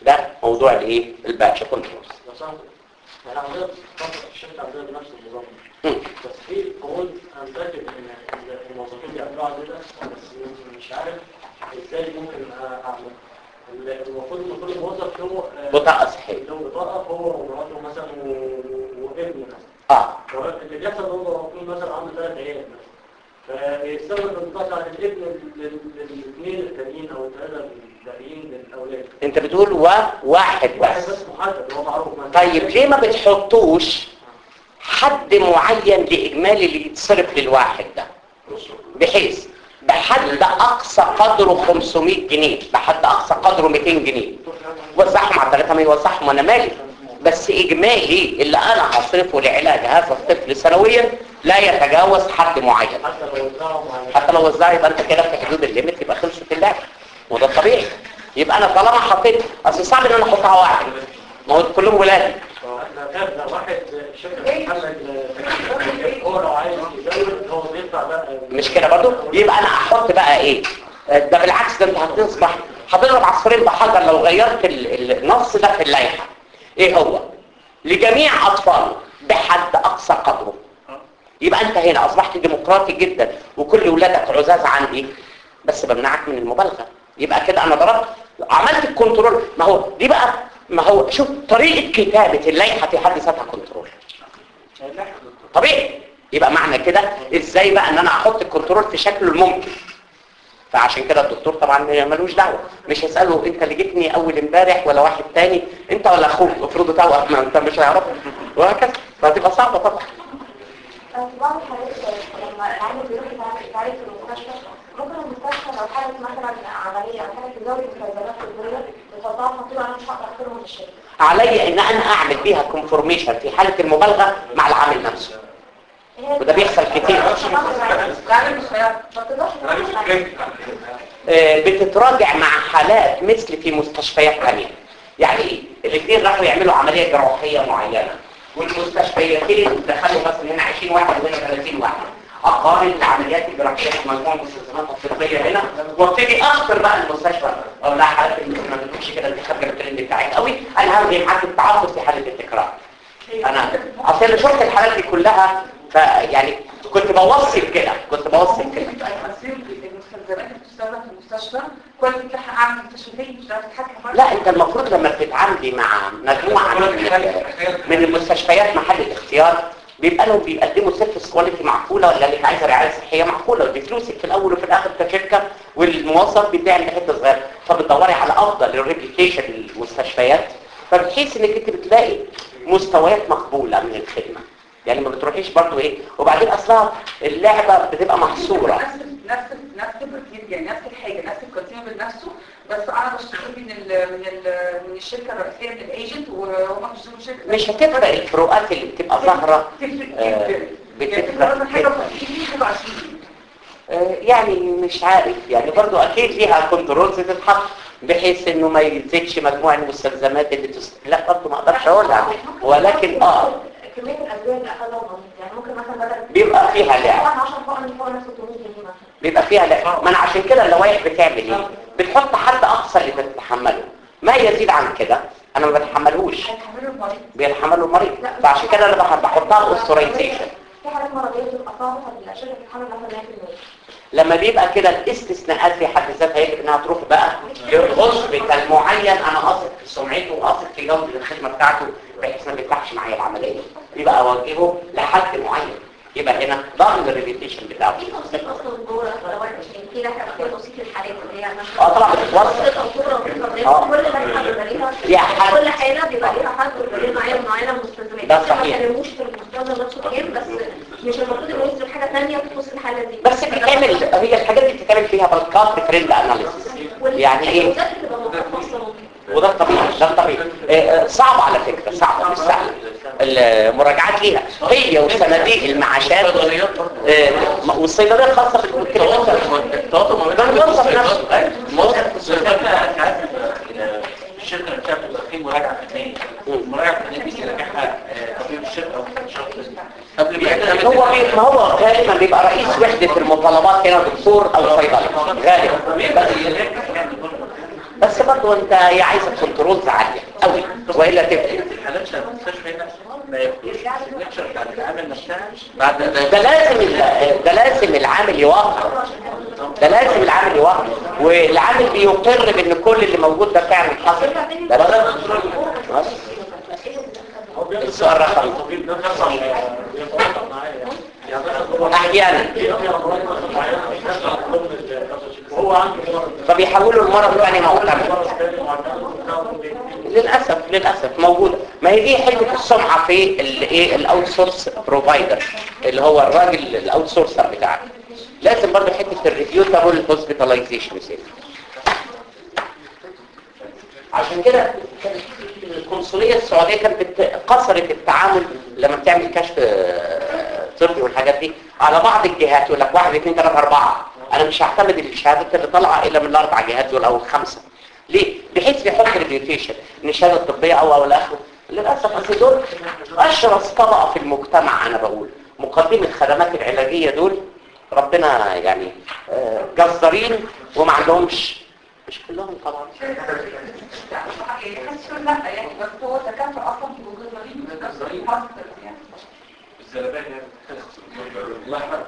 ده موضوع الايه الباتش كنترولز لو سمحت احنا عندنا في الشركه عندنا بنفس النظام مم. بس في قانون انا متاكد ان إن الموظفين بيعملوا عندنا بس مش عارف ازاي ممكن اعمل المفروض ان كل موظف له آه، بطاقه صحيه له بطاقه هو ومراته مثلا و- وابنه مثلا اه اللي بيحصل ان هو ممكن مثلا عنده ثلاث عيال مثلا فيستخدم البطاقه بتاعت الابن لل- للاثنين التانيين او الثلاثه الباقيين للاولاد انت بتقول و واحد واحد بس بس محدد هو معروف مثلا طيب ليه ما بتحطوش حد معين لاجمالي اللي يتصرف للواحد ده بحيث بحد اقصى قدره 500 جنيه بحد اقصى قدره 200 جنيه وزعهم على ثلاثة ما يوزعهم انا مالي بس اجمالي اللي انا هصرفه لعلاج هذا الطفل سنويا لا يتجاوز حد معين حتى لو وزعهم على حتى لو وزعها يبقى انت كده في حدود الليمت يبقى خلصت اللعبه وده الطبيعي يبقى انا طالما حطيت اصل صعب ان انا احطها واحد ما هو كلهم ولادي احنا كان واحد شركه محمد هو لو عايز يزود هو بيدفع بقى مش كده برضو يبقى انا احط بقى ايه ده بالعكس ده انت هتصبح هتضرب عصفورين بحجر لو غيرت ال- النص ده في اللائحه ايه هو لجميع اطفال بحد اقصى قدره يبقى انت هنا اصبحت ديمقراطي جدا وكل ولادك عزاز عندي بس بمنعك من المبالغه يبقى كده انا ضربت عملت الكنترول ما هو دي بقى ما هو شوف طريقه كتابه اللائحه في حد ذاتها كنترول طبيعي يبقى معنى كده ازاي بقى ان انا احط الكنترول في شكله الممكن فعشان كده الدكتور طبعا ملوش دعوه مش هيساله انت اللي جيتني اول امبارح ولا واحد تاني انت ولا اخوك افرض توأم ما انت مش هيعرف وهكذا فهتبقى صعبه طبعا في بعض الحالات لما العيان بيروح يتعالج يتعالج في المستشفى ممكن المستشفى لو حالة مثلا عملية أو حالة تزود مستلزمات طبية بتوضعها خطيرة أنا مش هقدر أخدهم من الشركة. علي ان انا اعمل بيها كونفورميشن في حاله المبالغه مع العامل نفسه هي وده بيحصل كتير العالم مش هيعرف ما تقدرش انا مش تعمل فاهم آه، بتتراجع مع حالات مثل في مستشفيات ثانيه يعني ايه الاثنين راحوا يعملوا عمليه جراحيه معينه والمستشفيتين دخلوا مثلا هنا 20 واحد وهنا 30 واحد اقارن العمليات الجراحيه في مجموعه المستلزمات الطبيه هنا وابتدي اخبر بقى المستشفى اقول لها حالات اللي ما بتمشي كده انت خارجه الترند بتاعك قوي انا هلغي معاك التعاقد في حاله التكرار انا اصل انا شفت الحالات دي كلها فيعني كنت بوصف كده كنت بوصف كده المستلزمات اللي بتستخدم في المستشفى كل بتلحق اعمل مستشفيين مش عارف تتحكم لا انت المفروض لما بتتعاملي مع مجموعه من من المستشفيات محل الاختيار بيبقى لهم بيقدموا سيرفيس كواليتي معقوله ولا اللي عايزه رعايه صحيه معقوله ودي فلوسك في الاول وفي الاخر كشركه والموظف بتعمل حته صغيره فبتدوري على افضل الريبيتيشن للمستشفيات فبتحس انك انت بتلاقي مستويات مقبوله من الخدمه يعني ما بتروحيش برضو ايه وبعدين اصلا اللعبه بتبقى محصوره نفس نفس نفس البروتين يعني نفس الحاجه نفس الكونسيومر نفسه بس انا بشتري من ال من ال من الشركه الرئيسيه من الايجنت وهم بيشتروا من الشركه مش هتفرق الفروقات اللي بتبقى ظاهره تفرق آه، جدا بتفرق يعني مثلا حاجه جداً. 50 حاجه 20 آه، يعني مش عارف يعني برضو اكيد ليها كنترولز تتحط بحيث انه ما يزيدش مجموع المستلزمات اللي تست... لا برضو ما اقدرش اقولها ولكن اه كمية الأدوية اللي أخذها مريض يعني ممكن مثلا بدل بيبقى فيها لعب. 10 فوق فوق 600 جنيه مثلا. بيبقى فيها لا ما انا عشان كده اللوائح بتعمل ايه بتحط حد اقصى اللي بتتحمله ما يزيد عن كده انا ما بتحملهوش هيتحملوا المريض بيتحمله المريض فعشان كده انا بح- بحطها اوسترايزيشن في حالات مرضية بتبقى صعبة فالشركة بتتحمل مثلا 100%. لما بيبقى كده الاستثناءات في حد ذاتها يجب انها تروح بقى للهوسبيتال معين انا اثق في سمعته واثق في جوده الخدمه بتاعته بحيث ما بيفتحش معايا العمليه يبقى اوجهه لحد معين يبقى هنا ضمن الريبيتيشن بتاعه في توصيف اصلا جوه لو في لك في توصيف الحالات اللي هي اه طبعا بتوصف آه. كل لائحه بيبقى ليها ليها حد. كل حاله بيبقى ليها حد وبيبقى ليها نوعيه معينه من المستلزمات ده عشان ما صحيح. تكلموش في المستلزم نفسه كام بس مش المفروض انه يصرف حاجه ثانيه تخص الحاله دي بس بتتعمل هي الحاجات دي بتتعمل فيها بالكات ترند اناليسيس يعني ايه والجودات بتبقى مخصصه ممكن وده الطبيعي ده الطبيعي آه، آه، صعب على فكره صعب مش سهل المراجعات ليها هي وصناديق المعاشات آه، والصيدليه الخاصه بالكلمات ده الموظف نفسه الشركه اللي بتبقى في مراجعه فنيه المراجعه الفنيه دي يراجعها طبيب الشركه او الشخص قبل ما يعتمد هو بي- ما هو غالبا بيبقى رئيس وحده المطالبات هنا دكتور او صيدلي غالبا بس بس برضه انت يا عايز الكنترول كنترولز عاليه قوي والا تفرق الحالات اللي المستشفى هنا ما ياخدوش السيجنتشر بتاعت العامل نفسها بعد ده لازم ال- ده لازم العامل يوقف ده لازم العامل يوقف والعامل بيقر بان كل اللي موجود ده فعلا حصل ده لازم بس. السؤال رقم الطبيب ده بيحصل بيتواصل معايا يعني يعني مثلا هو احيانا في امراض مثلا معينه بيحصل ضمن الكابتشيك وهو عنده مرض فبيحولوا المرض ثاني معتمد مرض تاني معتمد للاسف للاسف موجوده ما هي دي حته السمعه في الايه الاوت سورس بروفايدر اللي هو الراجل الاوت سورسر بتاعك لازم برضه حته الريبيوتابل هوسبيتاليزيشن عشان كده كانت القنصليه السعوديه كانت بت- قصرت التعامل لما بتعمل كشف آه، طبي والحاجات دي على بعض الجهات يقول لك واحد اثنين ثلاثه اربعه انا مش هعتمد الشهادات اللي طالعه الا من الاربع جهات دول او الخمسه ليه؟ بحيث يحط ريبيوتيشن ان الشهاده الطبيه او او الاخر للاسف اصل دول اشرس طبقه في المجتمع انا بقول مقدمي الخدمات العلاجيه دول ربنا يعني آه، جزارين وما عندهمش مش كلهم طبعا حاسس لا يعني بس هو تكافؤ اصلا في وجود مريض حصل يعني الزلبان يعني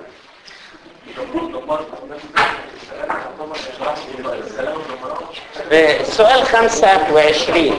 آه، السؤال 25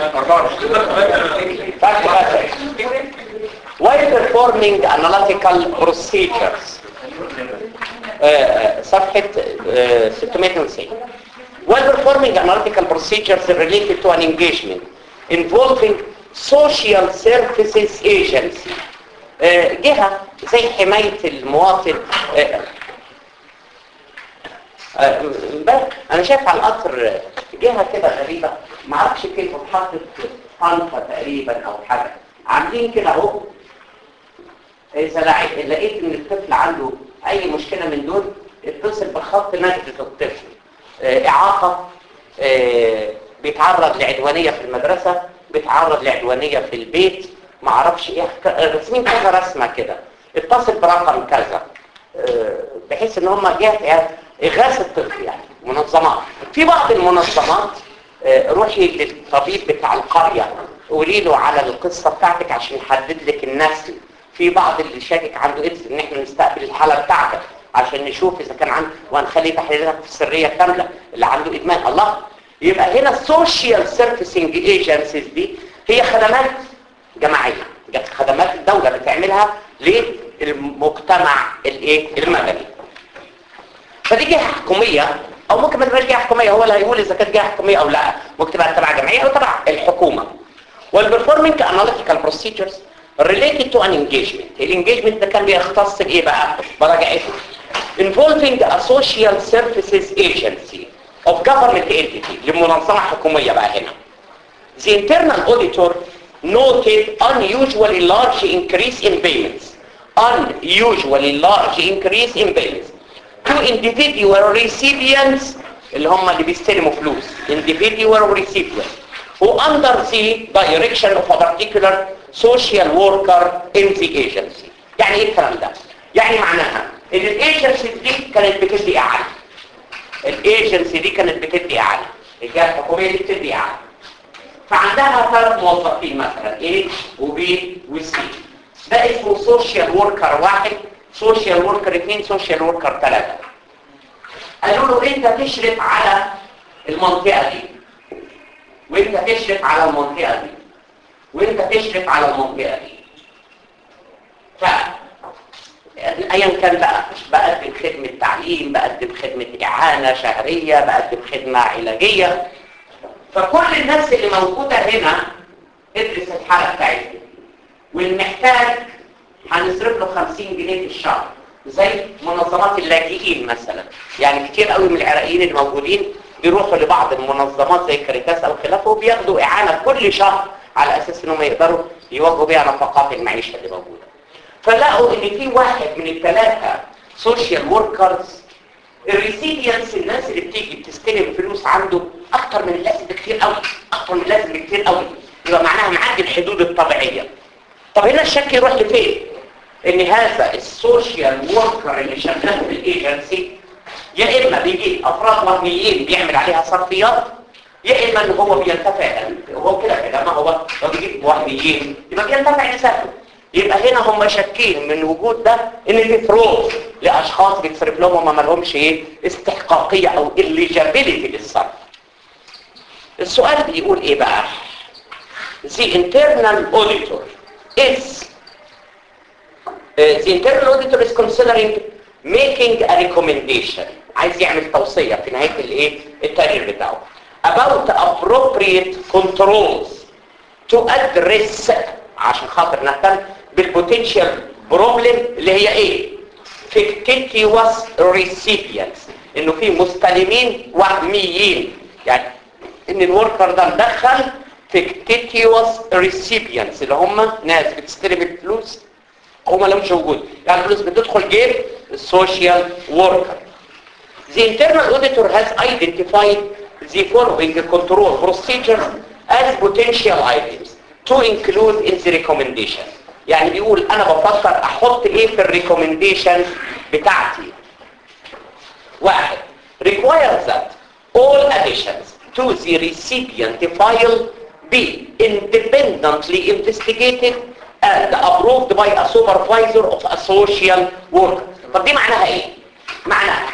فاكر فاكر While performing analytical procedures آه، آه، صفحة آه، 690 While performing analytical procedures related to an engagement involving social services agency آه، جهة زي حماية المواطن آه، آه، امبارح انا شايف على القطر جهه كده غريبه ما اعرفش كيف اتحطت طنطا تقريبا او حاجه عاملين كده اهو اذا لع- لقيت ان الطفل عنده اي مشكله من دول اتصل بخط نجدة الطفل آه، اعاقه آه، بيتعرض لعدوانيه في المدرسه بيتعرض لعدوانيه في البيت ما اعرفش ايه حكا- رسمين كذا رسمه كده اتصل برقم كذا آه، بحيث ان هم جهه اغاثه الطفل يعني منظمات في بعض المنظمات آه، روحي للطبيب بتاع القريه قولي له على القصه بتاعتك عشان يحدد لك النسل في بعض اللي شاكك عنده ايدز ان احنا نستقبل الحاله بتاعتك عشان نشوف اذا كان عنده وهنخلي تحليلاتك في السريه كامله اللي عنده ادمان الله يبقى هنا السوشيال سيرفيسنج ايجنسيز دي هي خدمات جماعيه جت خدمات الدوله بتعملها للمجتمع الايه المدني فدي جهه حكوميه او ممكن ما تبقاش جهه حكوميه هو اللي هيقول اذا كانت جهه حكوميه او لا ممكن تبقى تبع جمعيه او تبع الحكومه والبرفورمينج اناليتيكال بروسيجرز related to an engagement الانجيجمنت ده كان بيختص بايه بقى براجعته involving a social services agency of government entity لمنظمه حكوميه بقى هنا The internal auditor noted unusually large increase in payments. Unusually large increase in payments. To individual recipients اللي هم اللي بيستلموا فلوس. Individual recipients. Who under the direction of a particular social worker in the agency. يعني ايه الكلام ده؟ يعني معناها ان الايجنسي دي كانت بتدي اعانه. الايجنسي دي كانت بتدي اعانه. الجهه الحكوميه دي بتدي اعانه. فعندها ثلاث موظفين مثلا A وB وC ده اسمه سوشيال وركر واحد سوشيال وركر اثنين سوشيال وركر ثلاثة قالوا له انت تشرف على المنطقة دي وانت تشرف على المنطقة دي وانت تشرف على المنطقة دي ف ايا كان بقى بقدم خدمة تعليم بقدم خدمة اعانة شهرية بقدم خدمة علاجية فكل الناس اللي موجودة هنا ادرس الحالة بتاعتهم والمحتاج هنصرف له 50 جنيه في الشهر زي منظمات اللاجئين مثلا يعني كتير قوي من العراقيين اللي موجودين بيروحوا لبعض المنظمات زي كاريتاس او خلافه وبياخدوا اعانه كل شهر على اساس انهم يقدروا يواجهوا بيها نفقات المعيشه اللي موجوده فلقوا ان في واحد من الثلاثه سوشيال وركرز الريسيبيانس الناس اللي بتيجي بتستلم فلوس عنده اكتر من اللازم بكتير قوي اكتر من اللازم بكتير قوي يبقى معناها معدي الحدود الطبيعيه طب هنا الشك يروح لفين ان هذا السوشيال وركر اللي شغال في الايجنسي يا اما بيجي افراد وهميين بيعمل عليها صرفيات يا اما ان هو بينتفع هو كده كده ما هو لو بيجيب واحد يجيب يبقى بينتفع لسانه يبقى هنا هم شاكين من وجود ده ان في فروض لاشخاص بيتصرف لهم وما لهمش ايه استحقاقيه او eligibility للصرف السؤال بيقول ايه بقى the internal auditor is uh, the internal auditor is considering making a recommendation عايز يعمل توصية في نهاية الايه التقرير بتاعه about appropriate controls to address عشان خاطر نهتم بالبوتنشال بروبلم اللي هي ايه fictitious recipients انه في مستلمين وهميين يعني ان الوركر ده مدخل fictitious recipients اللي هم ناس بتستلم الفلوس هم لهمش وجود يعني الفلوس بتدخل جيب السوشيال وركر The internal auditor has identified the following control procedures as potential items to include in the recommendation يعني بيقول انا بفكر احط ايه في الريكومنديشن بتاعتي واحد requires that all additions to the recipient file be independently investigated and approved by a supervisor of a social worker طب دي معناها ايه معناها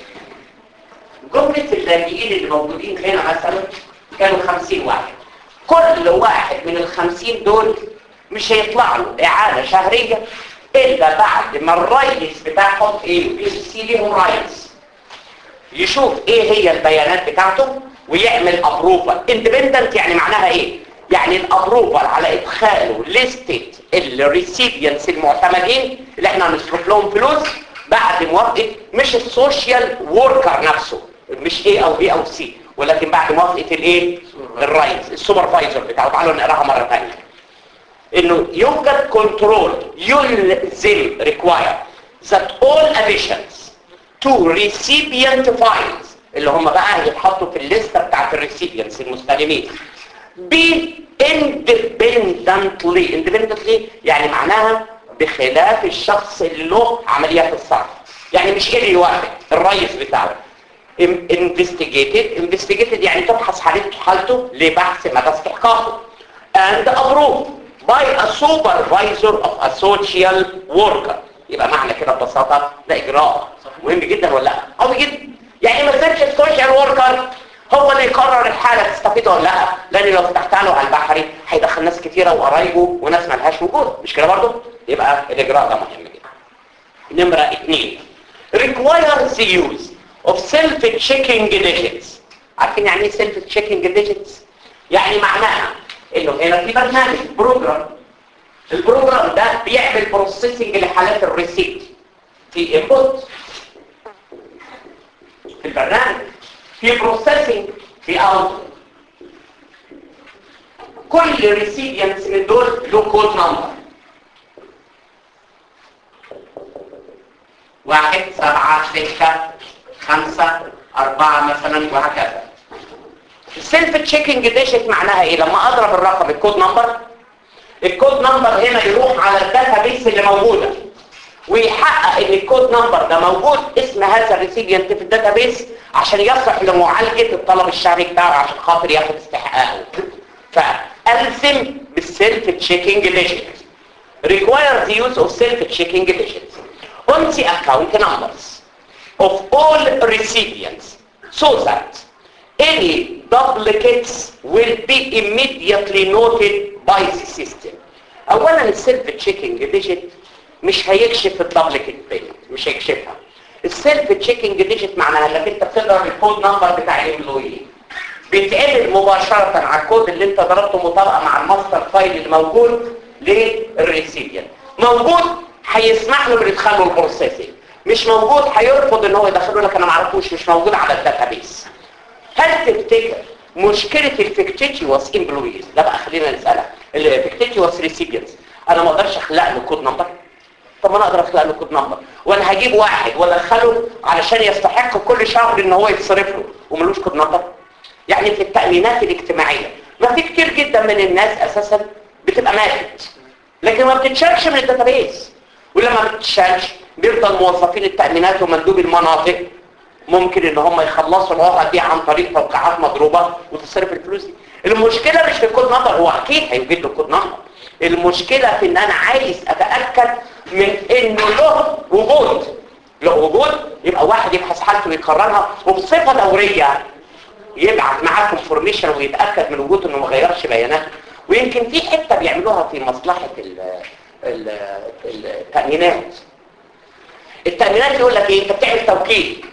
جملة اللاجئين اللي موجودين هنا مثلا كانوا خمسين واحد كل واحد من الخمسين دول مش هيطلع له إعانة شهرية إلا بعد ما الرئيس بتاعهم إيه بيرسي ليهم رئيس يشوف إيه هي البيانات بتاعته ويعمل أبروفر اندبندنت يعني معناها إيه؟ يعني الأبروفر على إدخاله لستة الريسيبيانس المعتمدين اللي احنا هنصرف لهم فلوس بعد موافقة مش السوشيال وركر نفسه مش A أو B أو C ولكن بعد موافقة الايه الرئيس السوبرفايزر بتاعه تعالوا نقراها مرة ثانية انه يوجد كنترول يلزم require that all additions to recipient files اللي هم بقى هيتحطوا في الليسته بتاعت الريسيبيانتس المستلمين be independently independently يعني معناها بخلاف الشخص اللي له عمليات الصرف يعني مش اللي يوافق الرئيس بتاعه investigated investigated يعني تبحث حالته حالته لبحث مدى استحقاقه and approved by a supervisor of a social worker يبقى معنى كده ببساطة ده إجراء مهم جدا ولا لا قوي جدا يعني ما سيبش السوشيال وركر هو اللي يقرر الحالة تستفيد ولا لا لأن لو فتحت له على البحري هيدخل ناس كتيرة وقرايبه وناس ملهاش وجود مش كده برضه يبقى الإجراء ده مهم جدا نمرة اثنين requires the use of self-checking digits عارفين يعني ايه self-checking digits؟ يعني معناها انه هنا في برنامج بروجرام البروجرام ده بيعمل بروسيسنج لحالات الريسيت في انبوت في البرنامج في بروسيسنج في اوت كل ريسيبيانتس من دول له كود نمبر واحد سبعة ستة خمسة أربعة مثلا وهكذا السيلف تشيكنج ديجيت معناها ايه لما اضرب الرقم الكود نمبر الكود نمبر هنا يروح على الداتا بيس اللي موجوده ويحقق ان الكود نمبر ده موجود اسم هذا الريسيبيانت في الداتا بيس عشان يصلح لمعالجه الطلب الشهري بتاعه عشان خاطر ياخد استحقاقه فالزم بالسيلف تشيكنج ديجيت require the use of self-checking digits on the account numbers of all recipients so that any duplicates will be immediately noted by the system اولا السيلف تشيكنج ديجيت مش هيكشف الدبليكيت بيمنت مش هيكشفها السيلف تشيكنج ديجيت معناها انك انت بتضرب الكود نمبر بتاع الامبلوي بيتقلب مباشرة على الكود اللي انت ضربته مطابقة مع الماستر فايل الموجود للريسيبيان موجود هيسمح له بيدخله البروسيسنج مش موجود هيرفض ان هو يدخله لك انا ما اعرفوش مش موجود على الداتابيس هل تفتكر مشكلة الفيكتيتيوس امبلويز ده بقى خلينا نسألها الفيكتيتيوس ريسيبيانز انا ما اقدرش اخلق له كود نمبر طب انا اقدر اخلق له كود نمبر وانا هجيب واحد وادخله علشان يستحق كل شهر ان هو يتصرف له وملوش كود نمبر يعني في التأمينات الاجتماعية ما في كتير جدا من الناس اساسا بتبقى ماتت لكن ما بتتشالش من الداتابيس ولما ما بتتشالش بيفضل موظفين التأمينات ومندوب المناطق ممكن ان هم يخلصوا العقد دي عن طريق توقيعات مضروبه وتصرف الفلوس دي المشكله مش في الكود نمبر هو اكيد هيوجد له كود نمبر المشكله في ان انا عايز اتاكد من انه له وجود له وجود يبقى واحد يبحث حالته ويقررها وبصفه دوريه يبعت معاه كونفورميشن ويتاكد من وجوده انه ما غيرش بياناته ويمكن في حته بيعملوها في مصلحه ال ال التامينات التامينات يقول لك ايه انت بتعمل توكيل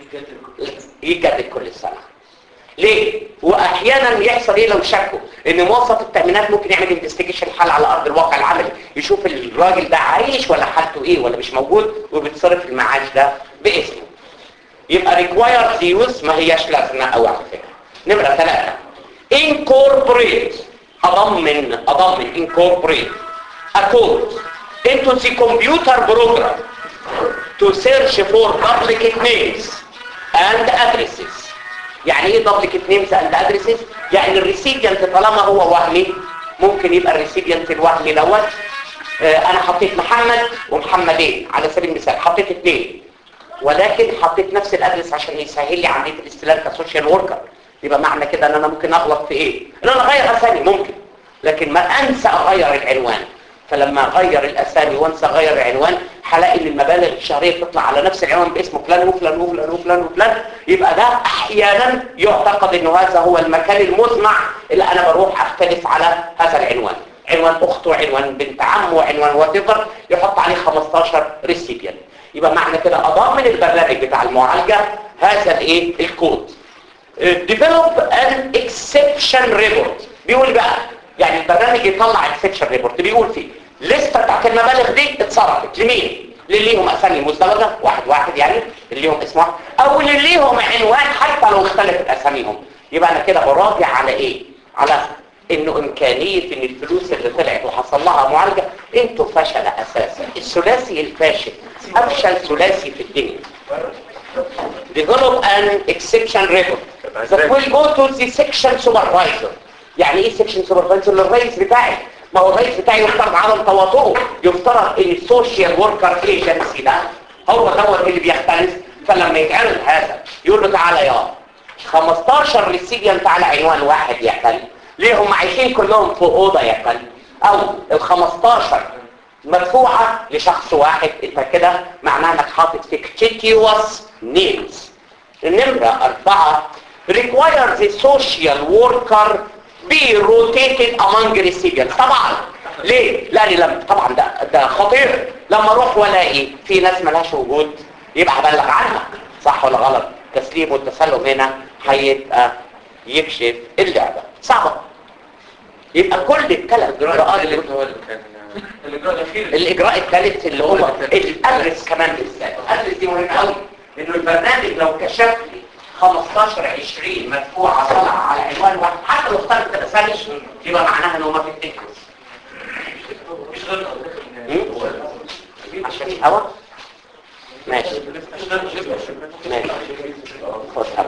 يتجدد كل سنه ليه واحيانا يحصل ايه لو شكوا ان موظف التامينات ممكن يعمل انفستيجيشن حال على ارض الواقع العملي يشوف الراجل ده عايش ولا حالته ايه ولا مش موجود وبيتصرف المعاش ده باسمه يبقى ريكوايرد يوز ما هياش لازمه قوي على فكره نمره ثلاثة incorporate اضمن اضمن incorporate a code into the computer program to search for duplicate names and addresses يعني ايه duplicate names and addresses يعني الريسيبيانت طالما هو وهمي ممكن يبقى الريسيبيانت الوهمي دوت آه انا حطيت محمد ومحمدين على سبيل المثال حطيت اثنين ولكن حطيت نفس الادرس عشان يسهل لي عمليه الاستلام كسوشيال وركر يبقى معنى كده ان انا ممكن اغلط في ايه ان انا اغير اسامي ممكن لكن ما انسى اغير العنوان فلما اغير الاسامي وانسى اغير العنوان هلاقي ان المبالغ الشهريه بتطلع على نفس العنوان باسمه فلان وفلان وفلان وفلان وفلان يبقى ده احيانا يعتقد انه هذا هو المكان المزمع اللي انا بروح اختلف على هذا العنوان عنوان اخته عنوان بنت عمه عنوان واتيفر يحط عليه 15 ريسيبيان يبقى معنى كده اضمن البرنامج بتاع المعالجه هذا الايه الكود develop an exception report بيقول بقى يعني البرنامج يطلع exception report بيقول فيه لسته بتاعت المبالغ دي اتصرفت لمين اللي ليهم اسامي مزدوجه واحد واحد يعني اللي ليهم اسم واحد او اللي ليهم عنوان حتى لو اختلفت اساميهم يبقى انا كده براجع على ايه على انه امكانيه ان الفلوس اللي طلعت وحصل لها معالجه انتوا فشل اساسا الثلاثي الفاشل افشل ثلاثي في الدنيا develop an exception report that will go to the section supervisor يعني ايه section supervisor للرئيس بتاعي ما هو الرئيس بتاعي يفترض عدم تواطؤه يفترض ان السوشيال وركر ايجنسي ده هو دوت اللي بيختلف فلما يتعرض هذا يقول له تعالى يا 15 ريسيبيانت على عنوان واحد يا كلب ليه هم عايشين كلهم في اوضه يا كلب او ال 15 مدفوعه لشخص واحد انت كده معناها انك حاطط fictitious names النمره اربعه require the social worker be rotated among recipients طبعا ليه؟ لا لي لم طبعا ده ده خطير لما اروح والاقي في ناس ملهاش وجود يبقى هبلغ عنك صح ولا غلط تسليم والتسلم هنا هيبقى يكشف اللعبه صعبه يبقى كل الثلاث اجراءات اللي هو اللي كان الاجراء الاخير الاجراء الثالث اللي هو الادرس كمان بالذات الادرس دي مهم قوي لانه البرنامج لو كشف لي 15 20 مدفوعه طالعه على عنوان واحد حتى لو اختلفت الاسامي يبقى معناها انه ما في التكنس مفيش غير عشان الهوا ماشي ماشي خد هوا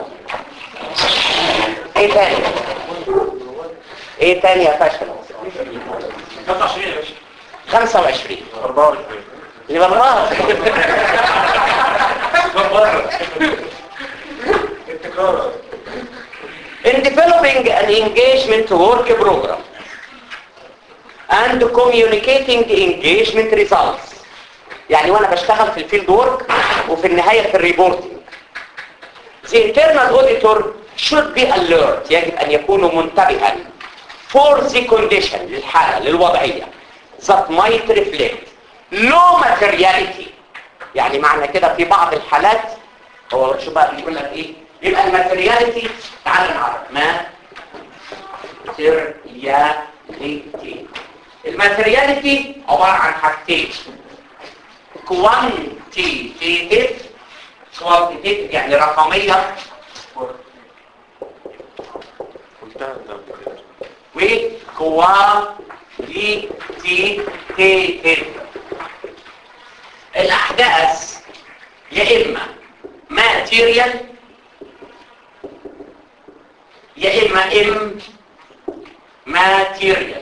ايه تاني ايه تاني يا فاشل 25 يا باشا 25 24 يبقى الله التكرار in developing an engagement work program and communicating engagement results يعني وانا بشتغل في الفيلد وورك وفي النهاية في الريبورتنج the internal auditor should be alert يجب ان يكون منتبها for the condition للحالة للوضعية that might reflect low materiality يعني معنى كده في بعض الحالات هو شو بقى بيقول لك ايه يبقى الماتيرياليتي تعال نعرف ما ماتيرياليتي الماتيرياليتي عبارة عن حاجتين quantitative quantitative يعني رقمية و qualitative الأحداث يا إما material يا إما immaterial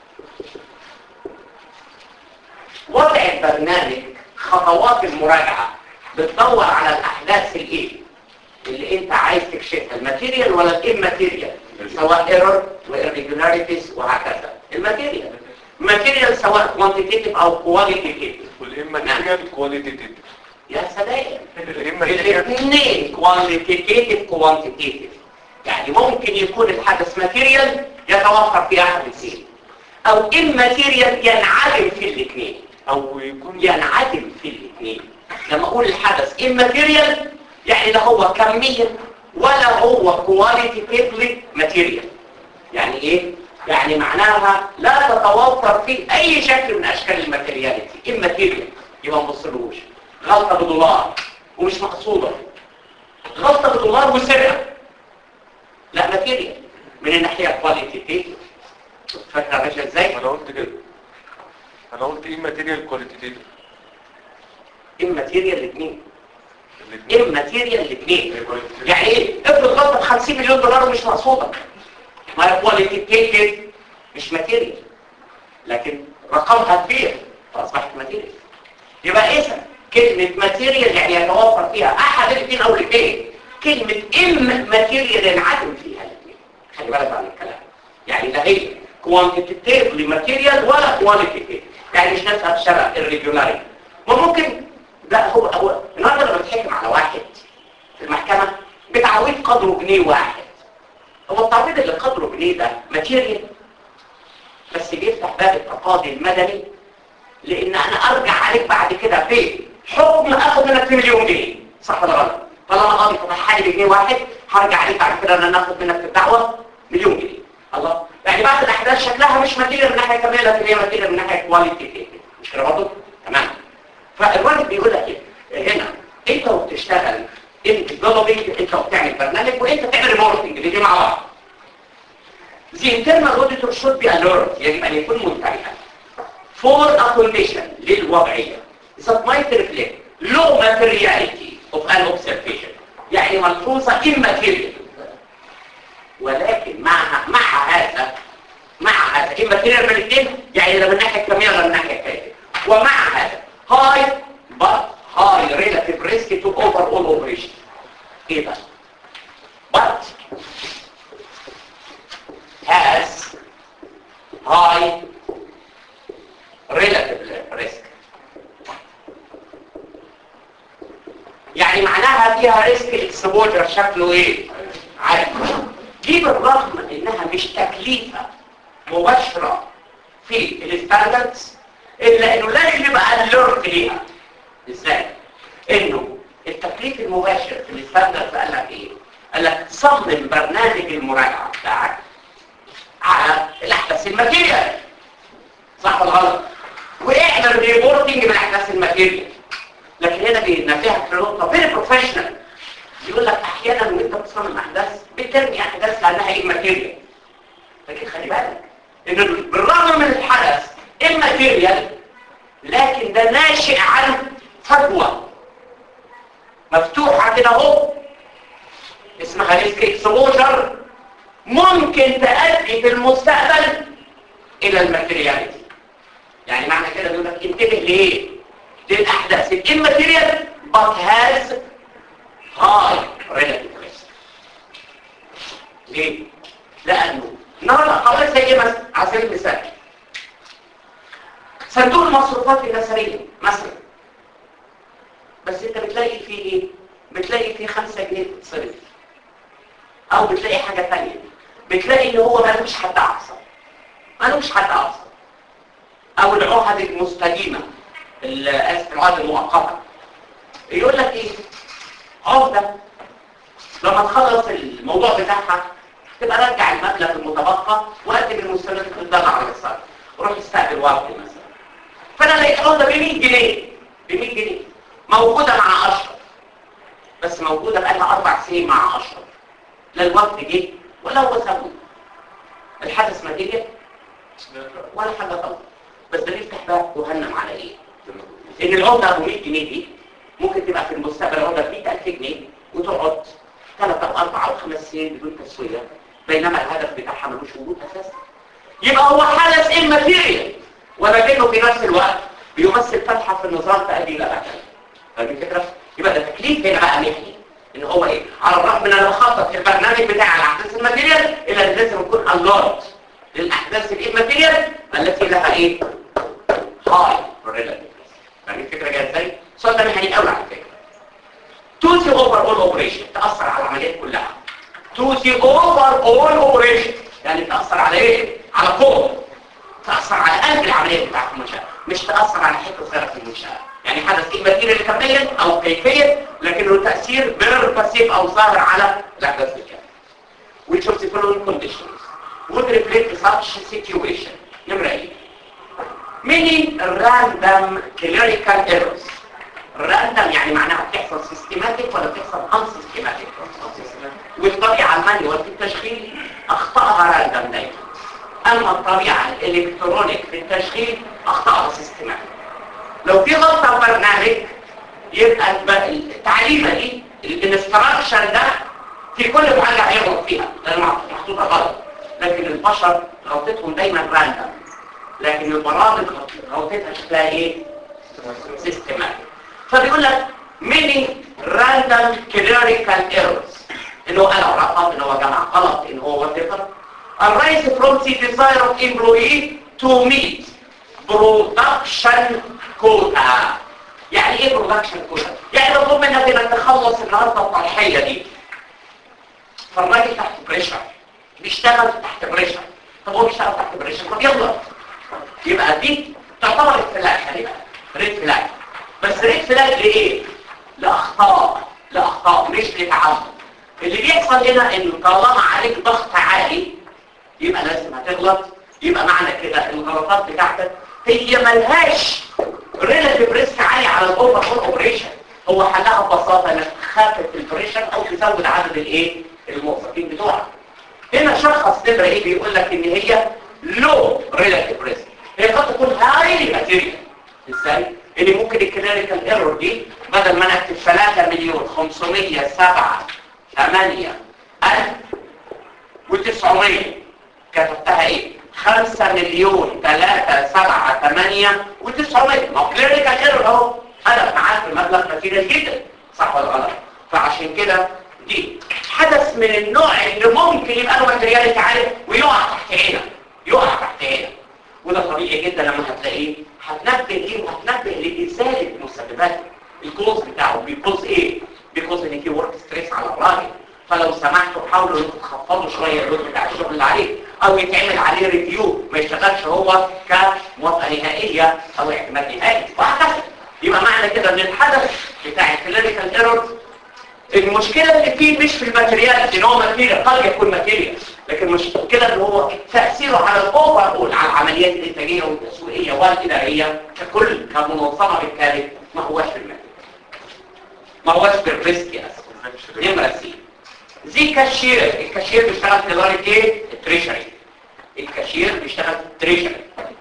وضع البرنامج خطوات المراجعة بتدور على الأحداث الإيه؟ اللي انت عايز تكشفها الماتيريال ولا الاماتيريال سواء ايرور وإريجولاريتيز وهكذا الماتيريال الماتيريال سواء كوانتيتيف او كواليتيتيف والاما ماتيريال كواليتيتيف يا سلام الاما ماتيريال الاثنين كوانتيتيف كوانتيتيف يعني ممكن يكون الحدث ماتيريال يتوفر في احد الاثنين او اماتيريال ينعدم في الاثنين او يكون ينعدم في الاثنين لما اقول الحدث immaterial يعني لا هو كميا ولا هو كواليتيفلي ماتيريال يعني ايه يعني معناها لا تتوفر فيه اي شكل من اشكال الماتيرياليتي immaterial يبقى ما نبصلهوش غلطه بدولار ومش مقصوده غلطه بدولار وسرقه لا ماتيريال من الناحيه الكواليتيفيه فاكره ماشيه ازاي انا قلت كده انا قلت ايه ماتيريال كواليتيتيف immaterial الاثنين الاثنين immaterial الاثنين يعني ايه افرض غلطه ب 50 مليون دولار ومش مقصوده ما هي كواليتيتيف مش ماتيريال لكن رقمها كبير فاصبحت ماتيريال يبقى اذا كلمه ماتيريال يعني يتوفر فيها احد الاثنين او الاثنين كلمه ام ماتيريال ينعدم فيها الاثنين خلي بالك عن الكلام يعني لا هي كوانتيتيف ماتيريال ولا كواليتيتيف يعني مش نفسها في شرع الريجولاري وممكن ده هو هو النهارده لما بتحكم على واحد في المحكمه بتعويض قدره جنيه واحد هو التعويض اللي قدره جنيه ده ماتيريال بس بيفتح باب التقاضي المدني لان انا ارجع عليك بعد كده في حكم اخد منك 2 مليون جنيه صح ولا غلط طالما قاضي فتح لي بجنيه واحد هرجع عليك بعد كده ان انا اخد منك في الدعوه مليون جنيه الله يعني بعض الاحداث شكلها مش ماتيريال من ناحيه كامله لكن هي ماتيريال من ناحيه كواليتي مش كده برضه تمام فالواجب بيقول لك ايه هنا انت وبتشتغل انت ديفلوبينج انت وبتعمل برنامج وانت بتعمل ريبورتنج الاثنين مع بعض The internal auditor should be alert يجب ان يكون منتبها for a condition للوضعية that might reflect low materiality of an observation يعني ملحوظة immaterial ولكن مع مع هذا مع هذا immaterial من الاثنين يعني لا من ناحية الكمية ولا من ناحية الكيفية ومع هذا high but high relative risk to overall operation ايه ده but has high relative risk يعني معناها فيها ريسك اكسبوجر شكله ايه عالي دي بالرغم من انها مش تكليفة مباشرة في الستاندردز الا انه لازم يبقى اليرت ليها ازاي انه التكليف المباشر في الستاندردز قال لك ايه قال لك صمم برنامج المراجعة بتاعك على الاحداث الماتيريال صح ولا غلط واعمل ريبورتنج بالاحداث الماتيريال لكن هنا بينبهك في نقطه فيري بروفيشنال يقول لك احيانا وانت بتصمم احداث بترمي احداث لانها ايه ماتيريال لكن خلي بالك ان بالرغم من الحدث الماتيريال لكن ده ناشئ عن فجوه مفتوحه كده اهو اسمها ريسك اكسبوجر ممكن تؤدي في المستقبل الى الماتيرياليتي يعني معنى كده بيقول لك انتبه ليه للاحداث الاماتيريال but has high relative risk ليه لانه النهارده قضيه زي ايه مثلا على سبيل المثال صندوق المصروفات النسريه مثلا بس انت بتلاقي فيه ايه بتلاقي فيه 5 جنيه بتصرف او بتلاقي حاجه ثانيه بتلاقي ان هو ملوش حد اعصر ملوش حد اعصر او العهد المستديمه اسف العهد المؤقته يقول لك ايه عهده لما تخلص الموضوع بتاعها تبقى رجع المبلغ المتبقى وقدم المستند في الدفع على الصرف وروح استقبل وقت مثلا فانا لقيت عهده ب 100 جنيه ب 100 جنيه موجوده مع اشرف بس موجوده بقالها اربع سنين مع اشرف لا الوقت جه ولا هو سابه الحدث ما جه ولا حاجه طبعا بس ده يفتح بقى جهنم على ايه ان العمله ابو 100 جنيه دي ممكن تبقى في المستقبل عمله ب 100000 جنيه وتقعد ثلاث او اربع او خمس سنين بدون تسويه بينما الهدف بتاعها ملوش وجود اساسا يبقى هو حدث الماتيريال ولكنه في نفس الوقت بيمثل فتحه في النظام تؤدي الى اكل فدي فكره يبقى ده تكليف هنا بقى محني ان هو ايه على الرغم من انا بخطط في البرنامج بتاعي على احداث الماتيريال الا ان لازم يكون الارت للاحداث الايه الماتيريال التي لها ايه هاي ريلاتيف يعني الفكره جايه ازاي السؤال ده مهني قوي على فكره توسي اوفر اول اوبريشن تاثر على العمليات كلها توسي اوفر اول اوبريشن يعني تاثر على ايه على قوه تاثر على قلب العمليه بتاعت المنشاه مش تاثر على حته صغيره في المنشاه يعني حدث الماتيريال كميا او كيفيا لكنه تاثير غير باسيف او ظاهر على الاحداث بالكامل which of the following conditions would reflect such situation نمرة ايه many random clerical errors random يعني معناها بتحصل systematic ولا بتحصل unsystematic والطبيعة المانيوال في التشغيل اخطأها random دايما اما الطبيعة الالكترونيك في التشغيل اخطأها systematic لو في غلطة في برنامج يبقى الب- التعليمة دي الانستراكشن ده في كل حاجة هيغلط فيها لان محطوطة غلط لكن البشر غلطتهم دايما راندم لكن البرامج غلطتها شكلها ايه سيستماتيك فبيقول لك many random clerical errors ان هو قلع رقم ان هو جمع غلط ان هو whatever arise from the desire of employee to meet production quota يعني ايه production quota؟ يعني مطلوب منك انك تخلص النهارده الطرحيه دي فالراجل تحت بريشر بيشتغل تحت بريشر طب هو بيشتغل تحت بريشر طب يغلط يبقى دي تعتبر ريد فلاج هنبقى ريد فلاج بس ريد فلاج لايه؟ لاخطاء لاخطاء مش لتعمد اللي بيحصل هنا ان طالما عليك ضغط عالي يبقى لازم هتغلط يبقى معنى كده الغلطات بتاعتك هي ملهاش ريلاتيف ريسك عالي على الاوفر اول اوبريشن هو حلها ببساطه انك تخفف البريشر او تزود عدد الايه الموظفين بتوعك هنا شخص نمره ايه بيقول لك ان هي لو ريلاتيف ريسك هي قد تكون هايلي ماتيريال ازاي ان ممكن الكلينيكال ايرور دي بدل ما انا اكتب 3 مليون 507 8 1000 و900 كتبتها ايه 5 مليون 3 7 8 و900 ما هو كلينيكال ايرور اهو انا معاك في مبلغ ماتيريال جدا صح ولا غلط فعشان كده دي حدث من النوع اللي ممكن يبقى له ماتيرياليتي عالي ويقع تحت عينك يقع تحت عينك وده طبيعي جدا لما هتلاقيه هتنبه ايه وهتنبه لازاله مسببات الكوز بتاعه بيكوز ايه بيكوز ان في ورك ستريس على الراجل فلو سمحتوا حاولوا انكم تخفضوا شويه اللود بتاع الشغل اللي عليه او يتعمل عليه ريفيو ما يشتغلش هو كموافقه نهائيه او اعتماد نهائي وهكذا يبقى معنى كده ان الحدث بتاع الكلينيكال ايرور المشكلة اللي فيه مش في الماتيريال ان هو ماتيريال قد يكون ماتيريال لكن المشكلة ان هو تأثيره على الاوفر اول على العمليات الانتاجية والتسويقية والادارية ككل كمنظمة بالتالي ما هوش في الماتيريال ما هوش في الريسك يا اسف نمرة سي زي كاشير الكاشير بيشتغل في ادارة ايه؟ التريشري الكاشير بيشتغل في التريشري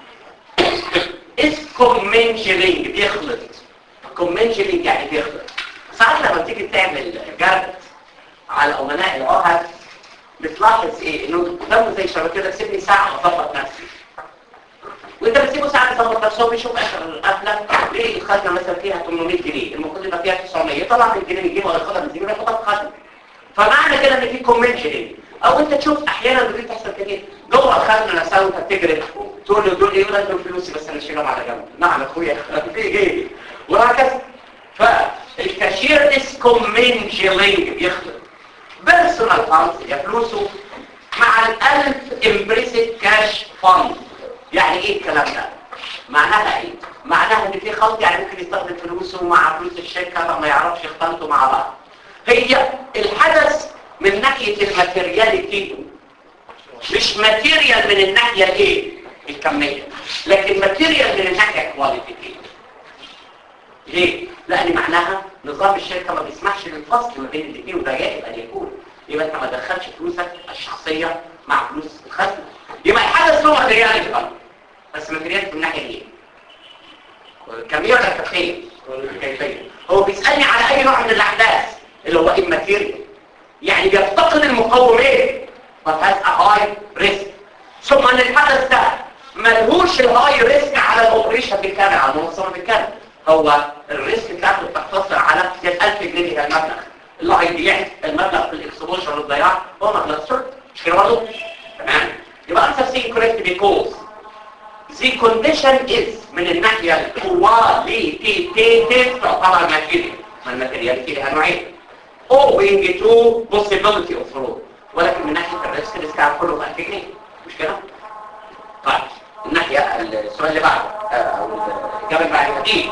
اسكومنجلينج بيخلط كومنجلينج يعني بيخلط ساعات لما تيجي تعمل جرد على امناء العهد بتلاحظ ايه انه قدامه زي شبكه كده سيبني ساعه اظبط نفسي وانت بتسيبه ساعه يظبط نفسه بيشوف اخر القفله ليه الخزنه مثلا فيها 800 جنيه المفروض يبقى فيها 900 طلع من الجنيه يجيبها وياخدها من الجنيه وياخدها في الخزنه فمعنى كده ان في كومنشن او انت تشوف احيانا دي بتحصل كتير جوه الخزنه نفسها وانت بتجري تقول له دول ايه يقول لك دول فلوسي بس انا اشيلهم على جنب نعم يا اخويا في ايه وهكذا فالكاشير اسكم منجلينج بيخلط بيرسونال فاندز يا فلوسه مع الالف امبريسد كاش فاند يعني ايه الكلام ده معناها ايه معناها ان في خلط يعني ممكن يستخدم فلوسه مع فلوس الشركه ما يعرفش يختلطوا مع بعض هي الحدث من ناحيه الماتيرياليتي مش ماتيريال من الناحيه الايه الكميه لكن ماتيريال من الناحيه الكواليتي ليه؟ لأن معناها نظام الشركة ما بيسمحش للفصل ما بين الاثنين وده يجب أن يكون يبقى أنت ما دخلش فلوسك الشخصية مع فلوس الخزنة يبقى الحدث له ماتريالي فقط بس ماتريالي من الناحية ايه؟ كمية ولا كيفية؟ كيفية هو بيسألني على أي نوع من الأحداث اللي هو الماتيريال يعني بيفتقد المقومين فهاز هاي ريسك ثم ان الحدث ده ملهوش الهاي ريسك على الاوبريشن بالكامل على المنظمه بالكامل هو الريسك بتاعته بتقتصر على 1000 جنيه ده المبلغ اللي هيضيع المبلغ في الاكسبوجر والضياع هو مبلغ الشرط مش كده برضه تمام يبقى انسر سي correct because the condition is من الناحية الكواليتيتيف تعتبر ماتيريال ما الماتيريال فيها نوعين owing to possibility of fraud ولكن من ناحية الريسك الريسك على كله بقى جنيه مش كده؟ طيب الناحية السؤال اللي بعده آه، أو الإجابة اللي بعدها دي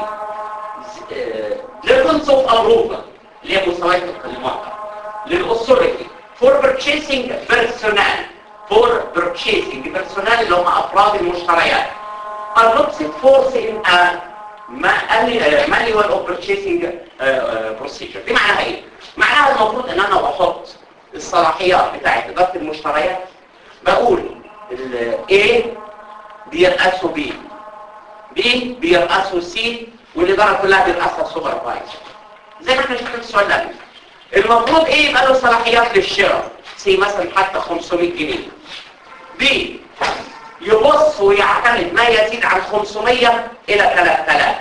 levels of approval اللي هي مستويات القيمات للأسوريتي for purchasing personnel for purchasing personnel اللي هم أفراد المشتريات are not set forth in a ma- uh, manual of purchasing uh, uh, procedure دي معناها ايه؟ معناها المفروض ان انا بحط الصلاحيات بتاعت إدارة المشتريات بقول ال A بيرأسوا B B بيرأسوا C والإدارة كلها بيرأسها سوبرفايزر زي ما احنا شفنا في السؤال ده المفروض ايه يبقى له صلاحيات للشراء سي مثلا حتى 500 جنيه بي يبص ويعتمد ما يزيد عن 500 الى 3000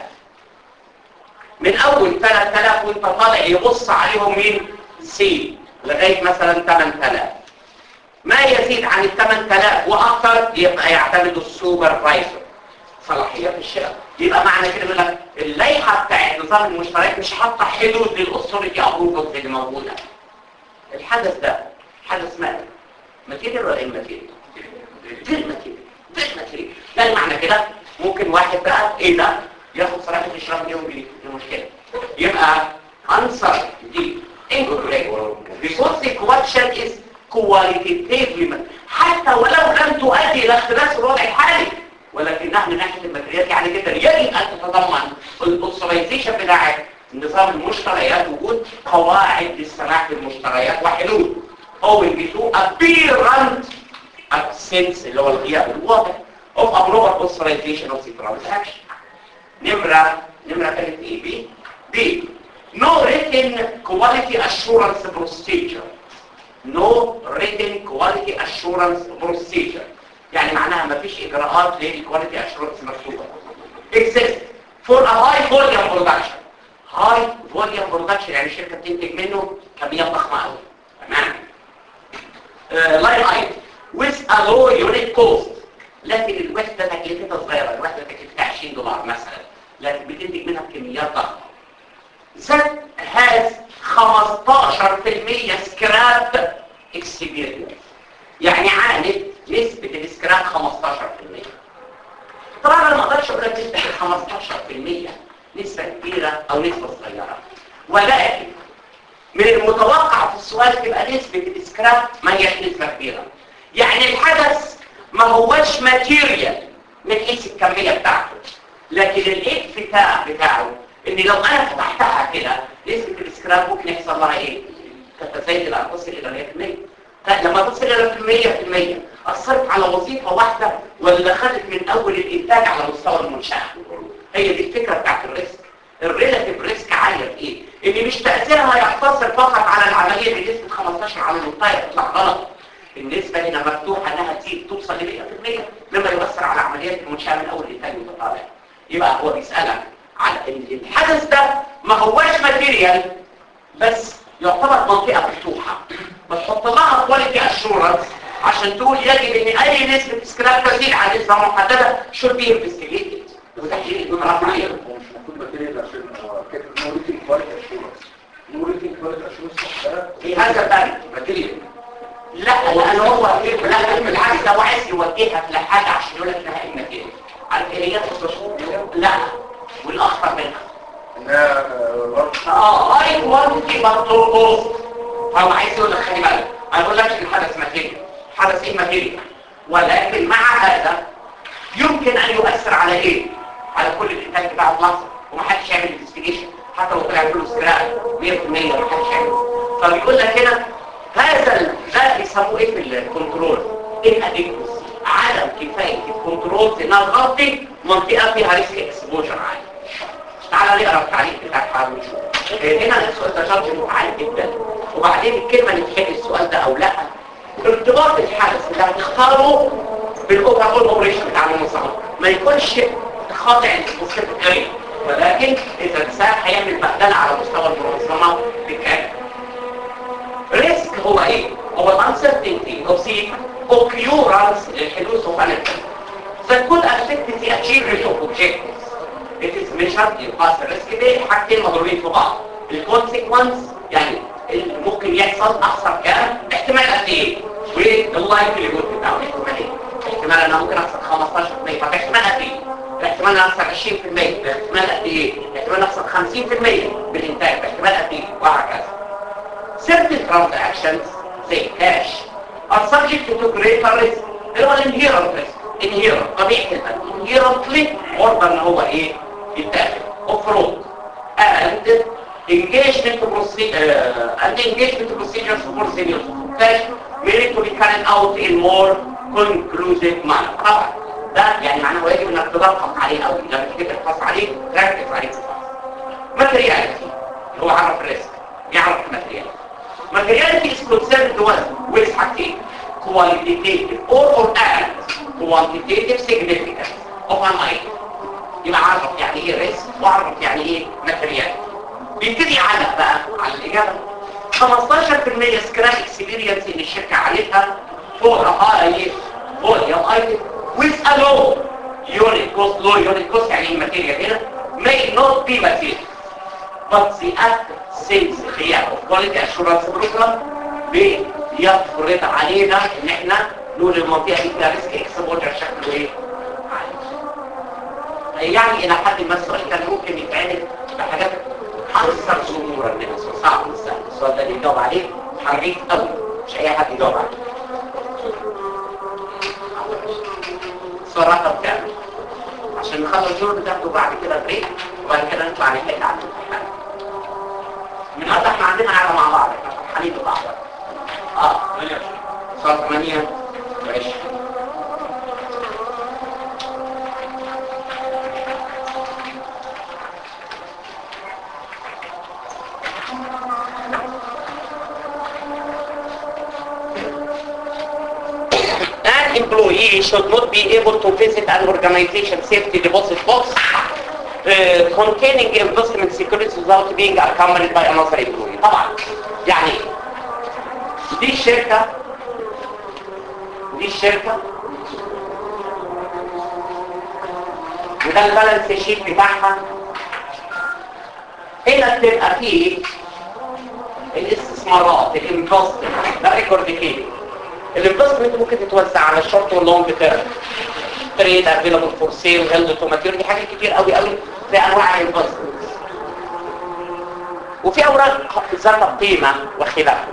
من اول 3000 وانت طالع يبص عليهم مين سي لغايه مثلا 8000 ما يزيد عن ال 8000 واكثر يبقى يعتمد السوبرفايزر صلاحيات الشراء يبقى معنى كده بيقول لك اللائحه بتاعت نظام المشتريات مش حاطه حدود للاثوريتي ابروفل اللي موجوده الحدث ده حدث مالي ماتيريال ولا ايه ماتيريال غير ماتيريال غير ماتيريال يعني معنى كده ممكن واحد بقى ايه ده ياخد صلاحيه الشراء مليون جنيه دي مشكله يبقى انصر دي incorrect because the question is qualitatively حتى ولو لم تؤدي الى اختلاس الوضع الحالي ولكنها من ناحيه الماتريال يعني جدا يجب ان تتضمن الاوثرايزيشن بتاع نظام المشتريات وجود قواعد للسماح بالمشتريات وحلول owing to apparent absence اللي هو الغياب الواضح of approval authorization of the transaction نمرة نمرة كانت ايه بي بي no written quality assurance procedure no written quality assurance procedure يعني معناها ما فيش اجراءات للكواليتي اشورنس مكتوبه exist for a high volume production high volume production يعني الشركه بتنتج منه كميات ضخمه قوي تمام لاين ايتم with a low unit cost لكن الوحده تكلفتها صغيره الوحده تكلفتها 20 دولار مثلا لكن بتنتج منها كميات ضخمه that has 15% سكراب experience يعني عانت نسبة الاسكراب 15% طبعا انا ما اقدرش اقول لك نسبة ال 15% نسبة كبيرة او نسبة صغيرة ولكن من المتوقع في السؤال تبقى نسبة الاسكراب ما هيش نسبة كبيرة يعني الحدث ما هوش ماتيريال من حيث الكمية بتاعته لكن الاكتفاء بتاعه ان لو انا فتحتها كده نسبة الاسكراب ممكن يحصل لها ايه؟ تتزايد الارقص الى 100% لما تصل الى المية في المية اثرت على وظيفة واحدة ولا خدت من اول الانتاج على مستوى المنشأة هي دي الفكرة بتاعت الريسك الريلاتيف ريسك عالية في ايه ان مش تأثيرها يقتصر فقط على العملية بنسبة 15 على المنطقة تطلع غلط النسبة هنا مفتوحة انها تزيد توصل ل 100% مما يؤثر على عمليات المنشأة من اول الانتاج وتطالع يبقى هو بيسألك على ان الحدث ده ما هواش ماتيريال بس يعتبر منطقة مفتوحة بتحط لها كواليتي اشورنس عشان تقول يجب ان اي نسبة سكراب تزيد عن نسبة محددة should be investigated وتحليل الجمرات عليها هو مش المفروض ماتيريال عشان هو كده نو ريتنج كواليتي اشورنس نو ريتنج كواليتي اشورنس ده في هذا الثاني ماتيريال لا لان هو لا بالعكس ده هو عايز يوجهها لحاجة عشان يقول لك انها ايه ماتيريال عارف ايه هي لا والاخطر منها انها برضه اه هاي كواليتي مطلوب هو عايز يقول لك خلي بالك انا بقول لكش الحدث ماتيريال حدث ايه ماتيريال ولكن مع هذا يمكن ان يؤثر على ايه على كل الانتاج بتاع مصر ومحدش يعمل انفستيجيشن حتى لو طلع كله سكراب 100% محدش يعمل فبيقول لك هنا هذا ال- ده بيسموه ايه في الكنترول inadequacy عدم كفايه الكنترول انها تغطي منطقه فيها ريسك اكسبوجر عالي تعالى نقرا التعليق بتاع الحال ونشوف آه، هنا السؤال ده شرط متعالي جدا وبعدين الكلمه اللي تحل السؤال ده او لا ارتباط الحدث اللي هتختاره بالاوفر اول اوبريشن بتاع المنظمه ما يكونش خاضع للسبيسيفيك اريا ولكن اذا انسان هيعمل بهدله على مستوى المنظمه بالكامل ريسك هو ايه هو الانسرتينتي of the occurrence للحدوث of an event that could affect the achievement of objectives it is measured in past risk دي حاجتين مضروبين في بعض الكونسيكونس يعني اللي ممكن يحصل اخسر كام احتمال قد ايه واللايكليهود بتاعه احتمال ايه احتمال انا ممكن اخسر 15% طب احتمال قد ايه احتمال انا اخسر 20% احتمال قد ايه احتمال اخسر 50% بالانتاج احتمال قد ايه وهكذا certain transactions زي cash are subject to greater risk اللي هو الانهيرنت risk inherent طبيعة المال inherently عرضة ان هو ايه يتاخد of fraud and engagement procedure uh, and engagement procedures for the use of cash may to be carried out in more conclusive manner طبعا ده يعني معناه يجب انك تدقق عليه قوي لما تيجي تبحث عليه ركز عليه materiality هو عرف الريسك يعرف الماترياليتي materiality is concerned with with حاجتين qualitative or or and quantitative significance of an item يبقى عرف يعني ايه ريسك وعرف يعني ايه ماتريال بيبتدي يعلق بقى على الاجابه 15% سكراب اكسبيرينس اللي الشركه عملتها فوق هاي فوليوم ايتم with a low unit cost low unit cost يعني ايه ماتيريال هنا may not be material but the act since هي of quality assurance program بيفرض علينا ان احنا نقول المنطقه دي فيها ريسك اكسبوجر شكله ايه يعني الى حد ما السؤال كان ممكن يتعمل بحاجات اكثر ظهورا من السؤال صعب مش سهل السؤال ده اللي يجاوب عليه حريف قوي مش اي حد يجاوب عليه السؤال رقم كام عشان نخلص الجول بتاخده بعد كده بريك وبعد كده نطلع نحل على الامتحان من هذا احنا عندنا على مع بعض احنا فرحانين ببعض اه صار 8 20 An employee should not be able to visit an organization safety deposit box uh, containing investment securities without being accompanied by another employee. طبعا يعني دي الشركة دي الشركة وده البالانس شيت بتاعها هنا بتبقى فيه الاستثمارات الانفستمنت ده ريكورد كده الانفستمنت ممكن تتوزع على الشورت واللونج تيرم تريد افيلابل فور سيل هيلد تو ماتيريال دي حاجات كتير قوي قوي في انواع الانفستمنت وفي اوراق ذات قيمه وخلافه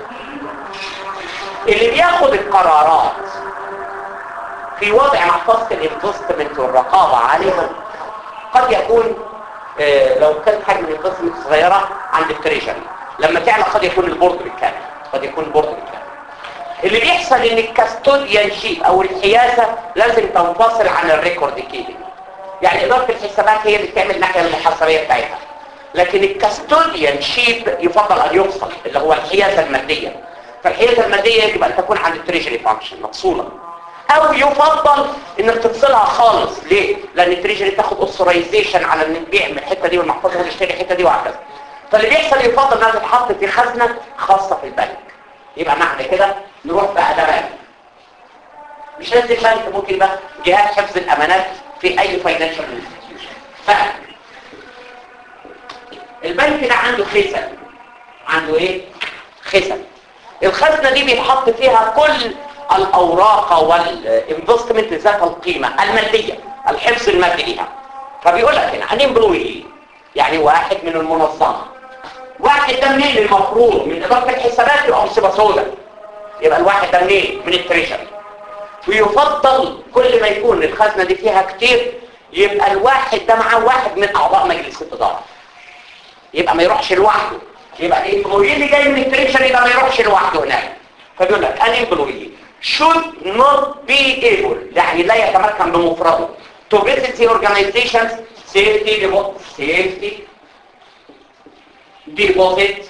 اللي بياخد القرارات في وضع محفظه الانفستمنت والرقابه عليها قد يكون آه، لو كانت حجم الانفستمنت صغيره عند التريجري لما تعلى قد يكون البورد بالكامل قد يكون البورد بالكامل اللي بيحصل ان الكاستوديان شيب او الحيازة لازم تنفصل عن الريكورد كيبنج يعني ادارة الحسابات هي اللي بتعمل الناحية المحاسبية بتاعتها لكن الكاستوديان شيب يفضل ان يفصل اللي هو الحيازة المادية فالحيازة المادية يجب ان تكون عند التريجري فانكشن مفصولة او يفضل انك تفصلها خالص ليه؟ لان التريجري تاخد اوثرايزيشن على ان تبيع من الحتة دي والمحفظة وتشتري الحتة دي وهكذا فاللي بيحصل يفضل انها تتحط في خزنة خاصة في البنك يبقى معنى كده نروح بقى ده بنك مش لازم بنك ممكن يبقى جهاز حفظ الامانات في اي فاينانشال انستتيوشن بنك البنك ده عنده خزن عنده ايه خزن الخزنه دي بيتحط فيها كل الاوراق والانفستمنت ذات القيمه الماديه الحفظ المادي ليها فبيقول لك هنا ان امبلوي يعني واحد من المنظمه واحد ده منين المفروض من اداره الحسابات يبقى مصيبه سوداء يبقى الواحد ده منين من التريجري ويفضل كل ما يكون الخزنه دي فيها كتير يبقى الواحد ده معاه واحد من اعضاء مجلس الاداره يبقى ما يروحش لوحده يبقى الامبلوي اللي جاي من التريجري يبقى ما يروحش لوحده هناك فبيقول لك ان امبلوي should not be able يعني لا يتمكن بمفرده to visit the organization's safety safety deposit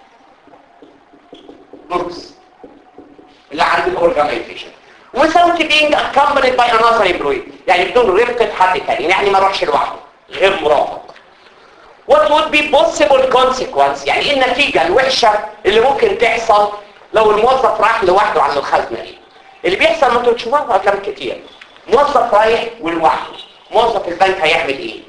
books اللي عند الاورجنايزيشن without being accompanied by another employee يعني بدون رفقة حد تاني يعني ما اروحش لوحده غير مرافق what would be possible consequence يعني ايه النتيجة الوحشة اللي ممكن تحصل لو الموظف راح لوحده عن الخزنة دي اللي بيحصل ما انتوا بتشوفوها في افلام كتير موظف رايح ولوحده موظف البنك هيعمل ايه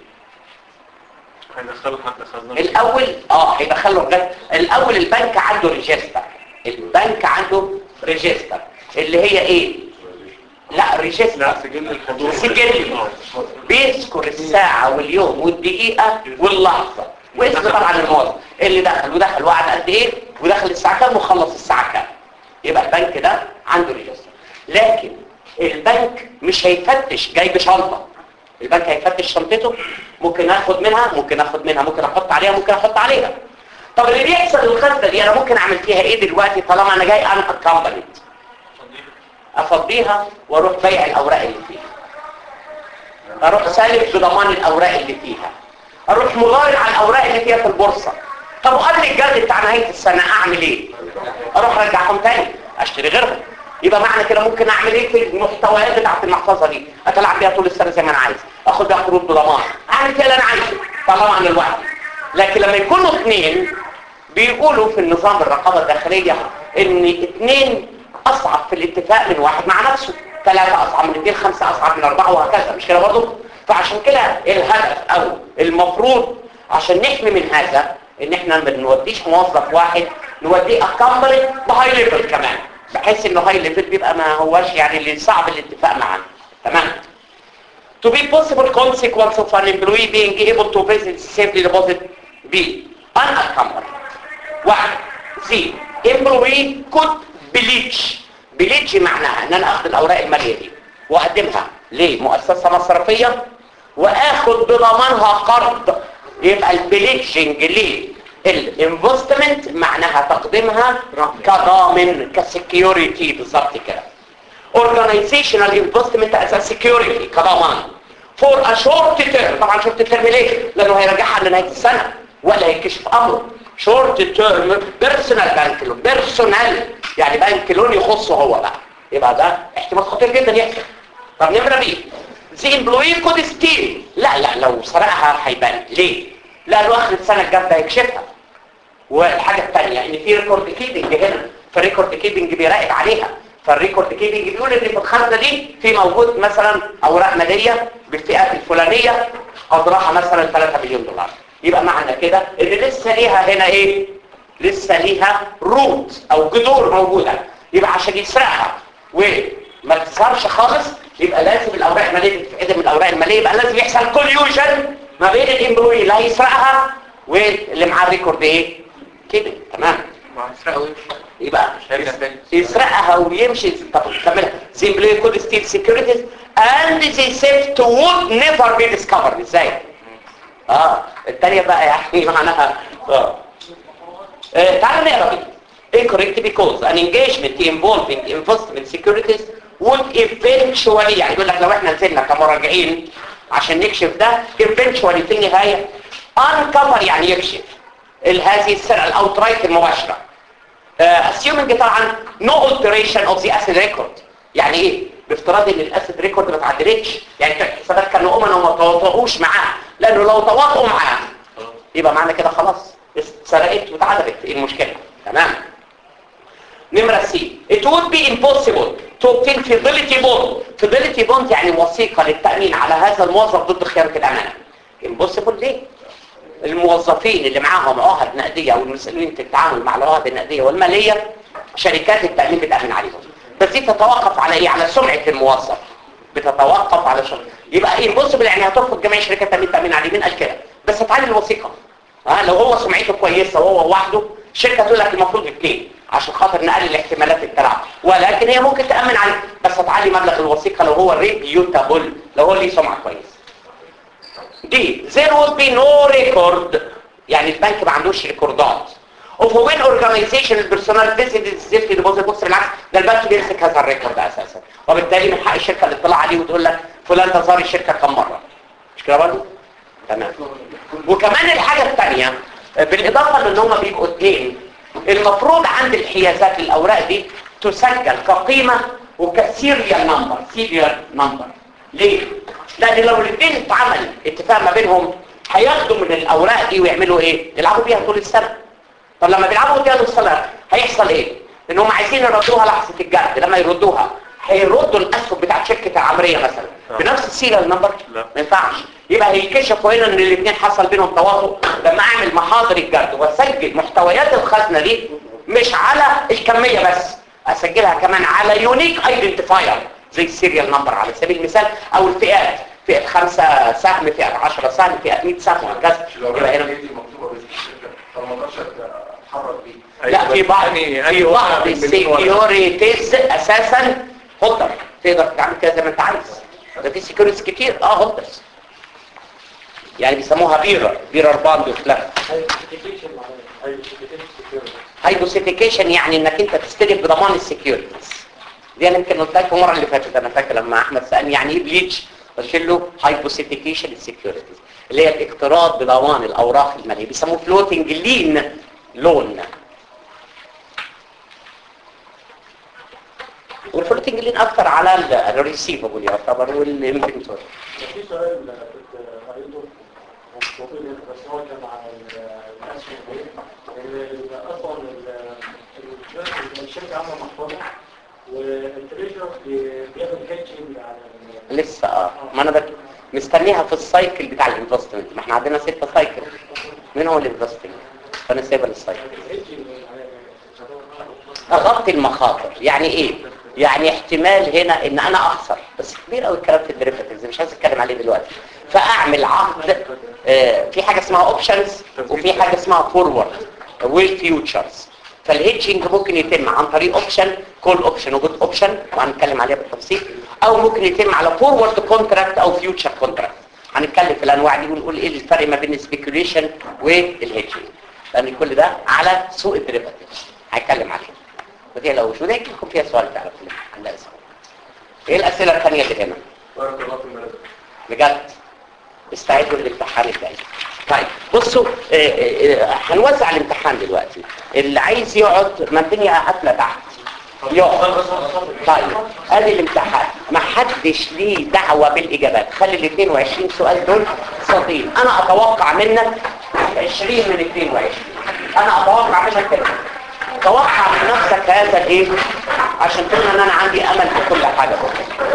هندخله حتى خزنة الاول اه هيدخله بجد الاول البنك عنده ريجستر البنك عنده ريجستر اللي هي ايه لا ريجستر لا سجل الحضور سجل بيذكر الساعة واليوم والدقيقة واللحظة واسم طبعا الموظف اللي دخل ودخل وقعد قد ايه ودخل الساعة كام وخلص الساعة كام يبقى البنك ده عنده ريجستر لكن البنك مش هيفتش جايب شنطة البنك هيفتش شنطته ممكن اخد منها ممكن اخد منها ممكن احط عليها ممكن احط عليها طب اللي بيحصل الخزنة دي انا ممكن اعمل فيها ايه دلوقتي طالما انا جاي انا اكمبلت افضيها واروح بيع الاوراق اللي فيها اروح سالف بضمان الاوراق اللي فيها اروح مضارع على الاوراق اللي فيها في البورصه طب وقبل الجلد بتاع نهايه السنه اعمل ايه اروح ارجعهم تاني اشتري غيرهم يبقى معنى كده ممكن اعمل ايه في المحتويات بتاعت المحفظه دي اتلعب بيها طول السنه زي ما انا عايز اخد بيها قروض بضمان اعمل فيها اللي انا عايزه طالما انا لوحدي لكن لما يكونوا اثنين بيقولوا في النظام الرقابه الداخليه ان اثنين اصعب في الاتفاق من واحد مع نفسه ثلاثة اصعب من اثنين خمسة اصعب من اربعة وهكذا مش كده برضه فعشان كده الهدف او المفروض عشان نحمي من هذا ان احنا ما بنوديش موظف واحد نوديه اكمبل بهاي ليفل كمان بحيث انه هاي ليفل بيبقى ما هواش يعني اللي صعب الاتفاق معاه تمام to be possible consequence of an employee being able to visit safely deposit B unencumbered واحد سي employee could bleach bleach معناها ان انا اخذ الاوراق الماليه دي واقدمها لمؤسسه مصرفيه واخد بضمانها قرض يبقى البليتشنج ليه الانفستمنت معناها تقديمها كضامن كسكيورتي بالظبط كده organizational investment as a security كضمان for a short term طبعا short term ليه؟ لانه هيرجعها لنهايه السنه ولا هيكشف امره short term personal bank loan personal يعني بنك لون يخصه هو بقى يبقى ده احتمال خطير جدا يحصل طب نمره بي the employee could steal لا لا لو سرقها هيبان ليه؟ لانه اخر السنه الجايه هيكشفها والحاجه الثانيه ان في ريكورد كيبنج هنا فالريكورد كيبنج بيراقب عليها فالريكورد كيبنج بيقول ان في الخزنه دي في موجود مثلا اوراق ماليه بالفئات الفلانيه قدرها مثلا 3 مليون دولار يبقى معنى كده ان لسه ليها هنا ايه لسه ليها روت او جذور موجوده يبقى عشان يسرقها وما تظهرش خالص يبقى لازم الاوراق الماليه تتفقد من الاوراق الماليه يبقى لازم يحصل كوليوجن ما بين الامبلوي اللي هيسرقها واللي معاه الريكورد ايه كده تمام ما هيسرقوا ويمشي يبقى مش هيرجع تاني يسرقها ويمشي طب كملها simply could steal securities and the theft would never be discovered ازاي اه الثانيه بقى يعني معناها اه آه، تعالوا نقرا دي incorrect because an engagement involving investment securities would eventually يعني يقول لك لو احنا نزلنا كمراجعين عشان نكشف ده eventually في النهايه uncover يعني يكشف ال- هذه السرقه الاوترايت المباشره آه، assuming طبعا no alteration of the asset record يعني ايه بافتراض ان الاسيد ريكورد ما اتعدلتش يعني كان الحسابات كانوا امنا وما تواطؤوش معاه لانه لو تواطؤوا معاه يبقى معنى كده خلاص اتسرقت واتعدلت ايه المشكله تمام نمرة سي it would be impossible to obtain fidelity bond fidelity bond يعني وثيقة للتأمين على هذا الموظف ضد خيانة الأمانة impossible ليه؟ الموظفين اللي معاهم عهد نقدية او المسؤولين في التعامل مع العهد النقدية والمالية شركات التأمين بتأمن عليهم بس دي تتوقف على ايه؟ على سمعة الموظف بتتوقف على سمعة يبقى impossible يعني هترفض جميع شركات التأمين تأمين عليه مين قال كده؟ بس هتعلي الوثيقة ها لو هو سمعته كويسة وهو لوحده شركة تقول لك المفروض اثنين عشان خاطر نقلل احتمالات التلاعب ولكن هي ممكن تأمن عليه بس هتعلي مبلغ الوثيقة لو هو ريبيوتابل لو هو ليه سمعة كويس دي there would be no record يعني البنك ما عندوش ريكوردات of when organization البرسونال فيزيت الزفت ديبوزيت بص بالعكس ده البنك بيمسك هذا الريكورد اساسا وبالتالي من حق الشركه الاطلاع عليه وتقول لك فلان ده زار الشركه كم مره مش كده برضه تمام وكمان الحاجه الثانيه بالاضافه لان هم بيبقوا اثنين المفروض عند الحيازات الاوراق دي تسجل كقيمه وكسيريال نمبر سيريال نمبر ليه لان لو الاثنين اتعمل اتفاق ما بينهم هياخدوا من الاوراق دي ويعملوا ايه يلعبوا بيها طول السنه طب لما بيلعبوا بيها طول السنه هيحصل ايه ان هم عايزين يردوها لحظه الجرد لما يردوها هيردوا الاسهم بتاعت شركه العمريه مثلا بنفس السيريال نمبر لا. ما ينفعش يبقى هيكشفوا هنا ان الاثنين حصل بينهم تواطؤ لما اعمل محاضر الجرد واسجل محتويات الخزنه دي مش على الكميه بس اسجلها كمان على يونيك ايدنتيفاير زي السيريال نمبر على سبيل المثال او الفئات فئه خمسة سهم فئه 10 سهم فئه 100 سهم وهكذا يبقى هنا دي مكتوبه باسم الشركه فما اقدرش اتحرك بيه لا في بعض في بعض السيكيوريتيز اساسا هولدر تقدر تعمل كده زي ما انت عايز ده في سيكيورتيز كتير اه هولدرز يعني بيسموها بيرر بيرر باند وفلان ايدنتيفيكيشن معناها ايدنتيفيكيشن سكيورتي هايبوثيتيكيشن يعني انك انت تستلم بضمان السكيورتيز دي انا يمكن قلت لك المره اللي فاتت انا فاكر لما احمد سالني يعني ايه بليتش قلت له هايبوثيتيكيشن السكيورتيز اللي هي الاقتراض بضمان الاوراق الماليه بيسموه فلوتنج لين لون والفلوتنج لين اكتر على الريسيفبل يعتبر والانفنتوري في سؤال كنت قريته مش موجود هنا، بس هو كان على الاسهم دي ان اصلا ال- ال- الشركه عامله محفظه والتريجر بيعمل هيدجنج على ال- لسه اه ما انا بك... مستنيها في السايكل بتاع الانفستمنت ما احنا عندنا ستة سايكل منهم الانفستمنت فانا سايبها للسايكل الهيدجنج اغطي المخاطر يعني ايه يعني احتمال هنا ان انا اخسر بس كبير قوي الكلام في الديريفاتيفز مش عايز اتكلم عليه دلوقتي فاعمل عقد آه، في حاجه اسمها اوبشنز وفي حاجه اسمها فورورد والفيوتشرز فالهيدجنج ممكن يتم عن طريق اوبشن كول اوبشن وجود اوبشن وهنتكلم عليها بالتفصيل او ممكن يتم على فورورد كونتراكت او فيوتشر كونتراكت هنتكلم في الانواع دي ونقول ايه الفرق ما بين السبيكوليشن والهيدجنج لان كل ده على سوق الديريفاتيفز هنتكلم عليه ما تقلقوش وده يمكن يكون فيها سؤال تعرف عندها اسئله ايه الاسئله الثانيه اللي هنا بارك الله في الملك بجد استعدوا للامتحان الجاي طيب بصوا آه، آه، آه، هنوزع الامتحان دلوقتي اللي عايز يقعد ما الدنيا قافله تحت يقعد طيب ادي الامتحان ما حدش ليه دعوه بالاجابات خلي ال 22 سؤال دول صادين انا اتوقع منك 20 من 22 انا اتوقع منك كده توقع من نفسك هذا الايه عشان تقول ان انا عندي امل في كل حاجه بكره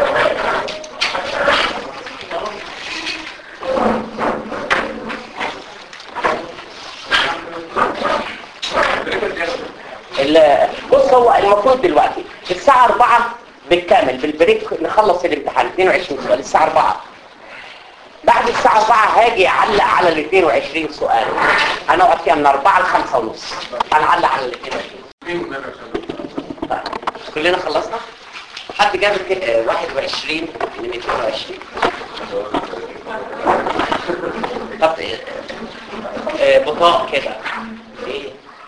ال- بص هو المفروض دلوقتي الساعة 4 بالكامل بالبريك نخلص الامتحان 22 سؤال الساعة 4 بعد الساعة 4 هاجي اعلق على ال 22 سؤال هنقعد فيها من 4 ل 5 ونص هنعلق على ال 22 طيب كلنا خلصنا حد جاب الك- آه، 21 من 22 طب آه، آه، بطاق كده ايه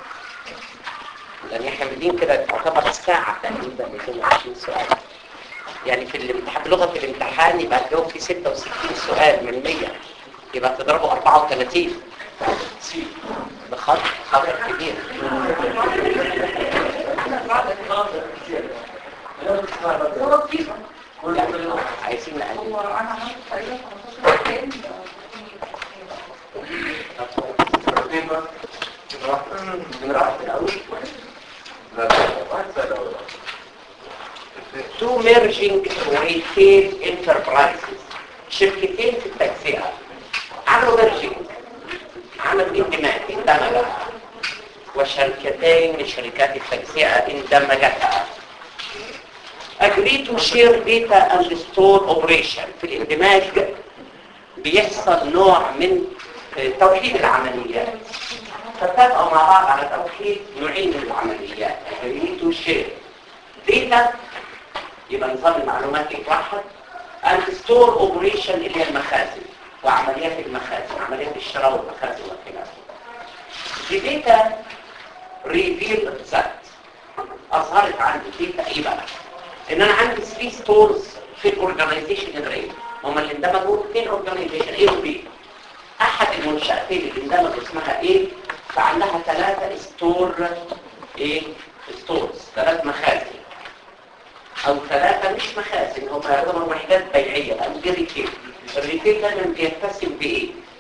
لان احنا بادئين كده تعتبر ساعة تقريبا 220 سؤال يعني في الامتحان بلغة الامتحان يبقى الجواب فيه 66 سؤال من 100 يبقى تضربه 34 ده خطر خطر كبير هو لطيفة يعني عايزين نقلل هو انا عملت تقريبا 15 كان نروح في الاول لا لا واحد سأل أول تو ميرجينج ريتيل انتربرايزز شركتين في التجزئه عملوا ميرجينج عملوا اندماج اندمج وشركتين من شركات التجزئه اندمجتها agree to share data and store operation في الاندماج بيحصل نوع من آه، توحيد العمليات فاتفقوا مع بعض على توحيد نوعين من العمليات agree to share data يبقى نظام المعلومات يتوحد and store operation اللي هي المخازن وعمليات المخازن عمليات الشراء والمخازن والخلاف The data revealed that أظهرت عندي data إيه بقى؟ إن أنا عندي 3 stores في الأورجانيزيشن الرئيس هما اللي اندمجوا اثنين أورجانيزيشن A و B أحد المنشأتين اللي اندمجوا اسمها إيه؟ فعندها ثلاثة ستور إيه؟ ستورز ثلاث مخازن او ثلاثة مش مخازن هم يعتبروا وحدات بيعية او دي ريتيل الريتيل دايما بيتسم بايه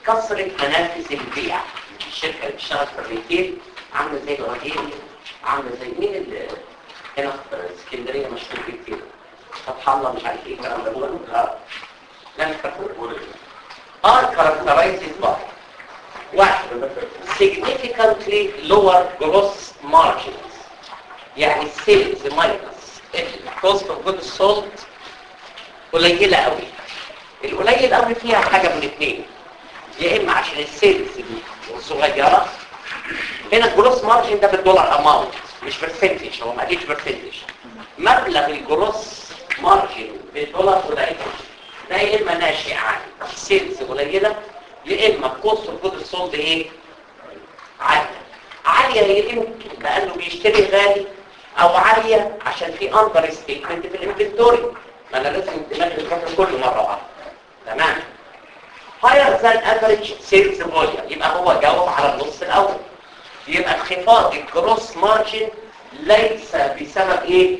كثرة منافذ البيع الشركة اللي بتشتغل في الريتيل عاملة زي الراجل عاملة زي مين اللي هنا في اسكندرية مشهور بيه كتير فتح الله مش عارف ايه الكلام ده هو اه لا مش فاكر are characterized by واحد significantly lower gross margins يعني السيلز ماينس الكوست اوف جود سولد قليلة قوي القليل قوي فيها حاجة من اثنين يا اما عشان السيلز صغيرة هنا الجروس مارجن ده بالدولار اماونت مش برسنتج هو ما قاليش برسنتج مبلغ الجروس مارجن بالدولار قليل ده يا اما ناشئ عن سيلز قليله يا اما كوست اوف جود سولد ايه عاليه عاليه هي يمكن لانه بيشتري غالي او عاليه عشان في اندر ستيتمنت في الانفنتوري ما انا لازم دماغي تروح كل مره واحده تمام higher than average sales volume يبقى هو جاوب على النص الاول يبقى انخفاض الجروس مارجن ليس بسبب ايه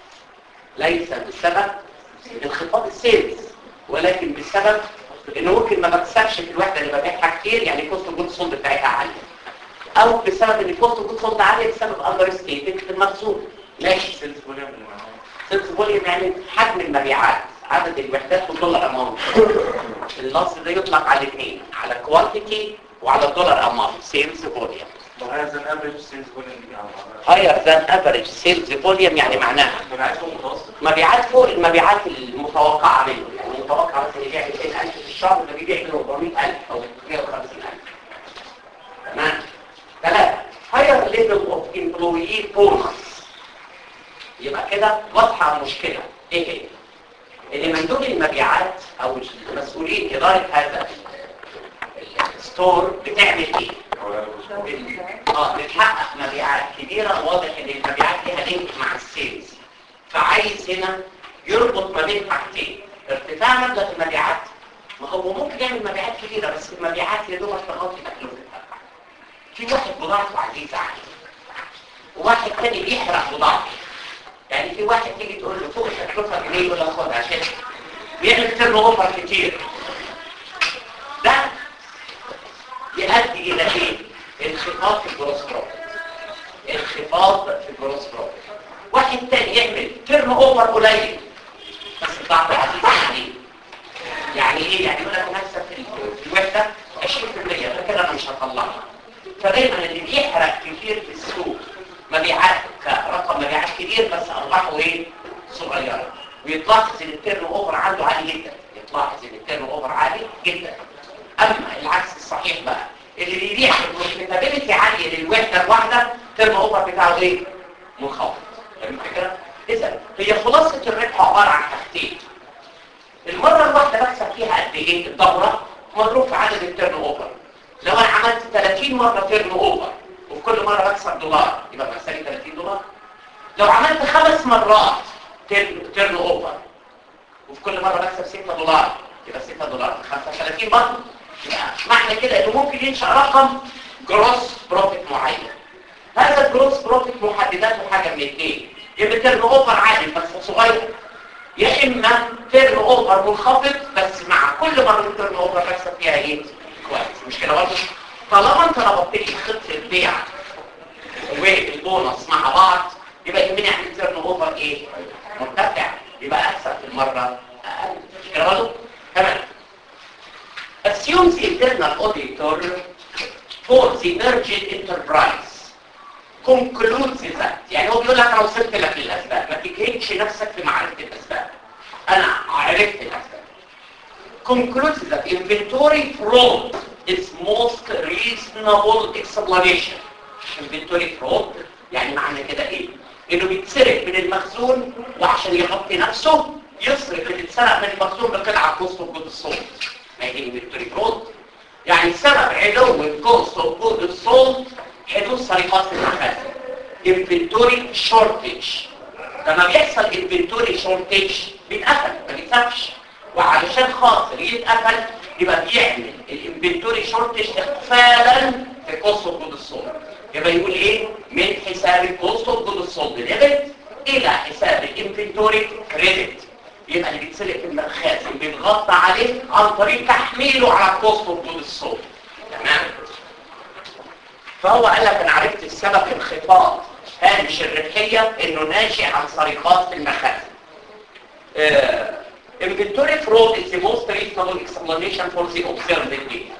ليس بسبب انخفاض السيلز ولكن بسبب انه ممكن ما بكسبش في الوحده اللي ببيعها كتير يعني كوست الجود سولد بتاعتها عاليه او بسبب ان كوست الجود سولد عاليه بسبب اندر ستيتنج في المخزون ماشي سيلز فوليوم سيلز فوليوم يعني حجم المبيعات عدد الوحدات والدولار اماونت اللفظ ده يطلق على الاثنين على كوانتيتي وعلى الدولار اماونت سيلز فوليوم وهذا الافريج سيلز فوليوم يعني higher than average sales volume يعني معناها مبيعات فوق متوسط مبيعات فوق المبيعات المتوقعة منه يعني المتوقع مثلا يبيع 200000 في الشهر ده بيبيع ب 400000 أو 150000 تمام ثلاثة higher level of employee bonus يبقى كده واضحة المشكلة ايه هي؟ ان مندوب المبيعات او مسؤولين إدارة هذا الستور بتعمل ايه؟ اه بتحقق مبيعات كبيرة واضح ان المبيعات ليها لينك مع السيلز فعايز هنا يربط ما بين حاجتين ارتفاع مبلغ المبيعات ما هو ممكن يعمل مبيعات كبيرة بس المبيعات يا دوبك تغطي تكلفتها في واحد بضاعته عزيزة عليه وواحد تاني بيحرق بضاعته يعني في واحد تيجي تقول له فوق التكلفة جنيه يقول لك خد عشان بيعمل تيرن اوفر كتير ده يؤدي الى ايه؟ انخفاض في الجروس بروفيت انخفاض في الجروس بروفيت واحد تاني يعمل تيرن اوفر قليل بس الضعف عزيز عليه يعني ايه يعني يقول لك نفسك في في الوحده 20% فكده انا مش هطلعها فدايما اللي بيحرق كتير في السوق مبيعات كرقم مبيعات كبير بس ارباحه ايه صغيره ويتلاحظ ان التيرن اوفر عنده عالي جدا يتلاحظ ان التيرن اوفر عالي جدا اما العكس الصحيح بقى اللي بيبيع البروفيتابيلتي عاليه للوحده الواحده التيرن اوفر بتاعه ايه منخفض فاهم الفكره اذا هي خلاصه الربح عباره عن حاجتين المره الواحده بكسب فيها قد ايه الدوره مضروب في عدد التيرن اوفر لو انا عملت 30 مره تيرن اوفر وفي كل مره بكسب دولار يبقى مكسبي 30 دولار لو عملت خمس مرات تيرن تيرن اوفر وفي كل مره بكسب 6 دولار يبقى 6 دولار في 35 برضه يبقى معنى كده انه ممكن ينشا رقم جروس بروفيت معين هذا الجروس بروفيت محدداته حاجه من اثنين يبقى تيرن اوفر عالي بس صغير يا اما تيرن اوفر منخفض بس مع كل مره تيرن اوفر بكسب فيها ايه كويس مش كده برضه طالما انت ربطت لي خطه البيع والبونص مع بعض يبقى يهمني اعمل تيرن اوفر ايه مرتفع يبقى اكسب في المره اقل مش كده برضه تمام assumes internal auditor for the merged enterprise concludes that يعني هو بيقول لك انا وصلت لك للاسباب ما تجهدش نفسك في معرفه الاسباب انا عرفت الاسباب concludes that inventory fraud is most reasonable explanation inventory fraud يعني معنى كده ايه انه بيتسرق من المخزون وعشان يغطي نفسه يصرف اللي اتسرق من المخزون بقطعه كوست اوف جود الصوت ما هي inventory fraud يعني سبب علو الكوست اوف جود الصوت حدوث سرقات في المخازن inventory shortage لما بيحصل inventory shortage بيتقفل ما بيتسابش وعلشان خاطر يتقفل يبقى بيعمل الانفنتوري شورتج اقفالا في كوست اوف جود الصولد يبقى يقول ايه من حساب الكوست اوف جود الصولد ديبت الى حساب الانفنتوري كريدت يبقى اللي بيتسلق في المخازن بيتغطى عليه عن طريق تحميله على الكوست طول الصوت تمام فهو قال لك انا عرفت السبب انخفاض هامش الربحيه انه ناشئ عن سرقات في المخازن uh, inventory fraud is the most reasonable explanation for the observed data.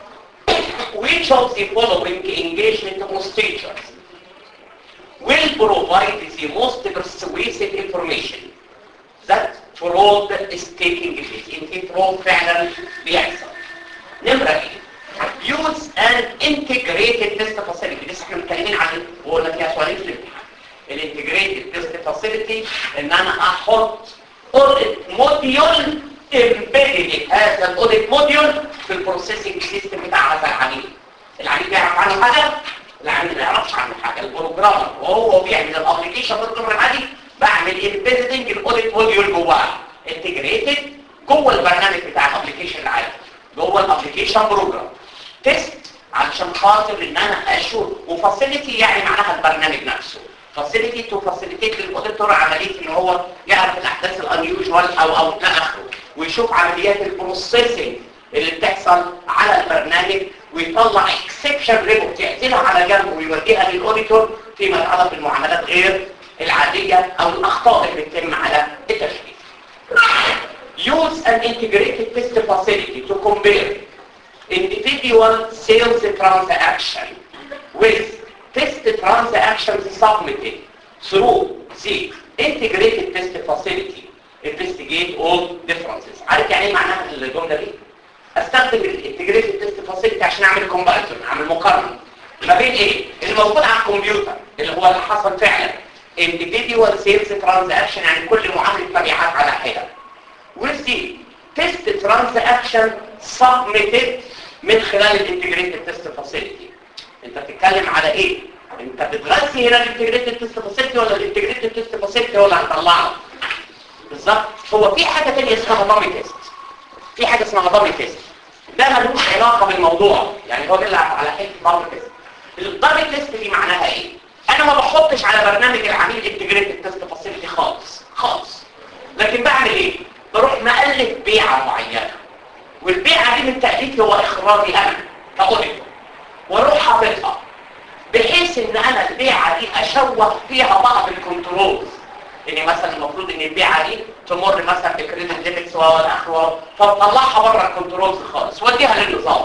Which of the following engagement procedures will provide the most persuasive information that fraud is taking place in في fraud فعلا بيحصل نمرة ايه use an integrated test facility لسه احنا متكلمين عن وقلنا فيها سؤالين في الامتحان الانتجريتد تيست فاسيلتي ان انا احط اوديت موديول امبيدد هذا الاوديت موديول في البروسيسنج سيستم بتاع هذا العميل العميل بيعرف عنه حاجه العميل ما يعرفش عنه حاجه البروجرامر وهو بيعمل الابلكيشن بروجرام العادي بعمل امبيدنج الاوديت موديول جواه انتجريتد جوه البرنامج بتاع الابلكيشن العادي جوه الابلكيشن بروجرام تيست علشان خاطر ان انا اشوف وفاسيلتي يعني معناها البرنامج نفسه فاسيلتي تو فاسيليتيت للاوديتور عمليه ان هو يعرف الاحداث الانيوجوال او او الى اخره ويشوف عمليات البروسيسنج اللي بتحصل على البرنامج ويطلع اكسبشن ريبورت يعزلها على جنب ويوديها للاوديتور فيما يتعلق بالمعاملات غير العاديه او الاخطاء اللي بتتم على التشغيل. Use an integrated test facility to compare individual sales transaction with test transactions submitted through the integrated test facility investigate all differences عارف يعني ايه معناها الجمله دي استخدم الانتجريتد تيست فاسيلتي عشان اعمل كومباريزون اعمل مقارنه ما بين ايه اللي موجود على الكمبيوتر اللي هو اللي حصل فعلا individual sales transaction يعني كل معامله مبيعات على حده with the test transaction submitted من خلال الانتجريتد تيست فاسيلتي انت بتتكلم على ايه انت بتغذي هنا الانتجريتد تيست فاسيلتي ولا الانتجريتد تيست فاسيلتي هو اللي هتطلعه بالظبط هو في حاجه ثانيه اسمها ضامي تيست في حاجه اسمها ضامي تيست ده ملوش علاقه بالموضوع يعني هو بيلعب على حته ضامي تيست الضامي تيست دي معناها ايه انا ما بحطش على برنامج العميل انتجريتد تيست فاسيلتي خالص خالص لكن بعمل ايه بروح مؤلف بيعه معينه والبيعه دي من تأليفي هو اخراجي انا كاوديتور واروح حاططها بحيث ان انا البيعه دي اشوه فيها بعض الكنترولز ان مثلا المفروض ان البيعه دي تمر مثلا بكريدت ديبتس والاخر فبطلعها بره الكنترولز خالص واديها للنظام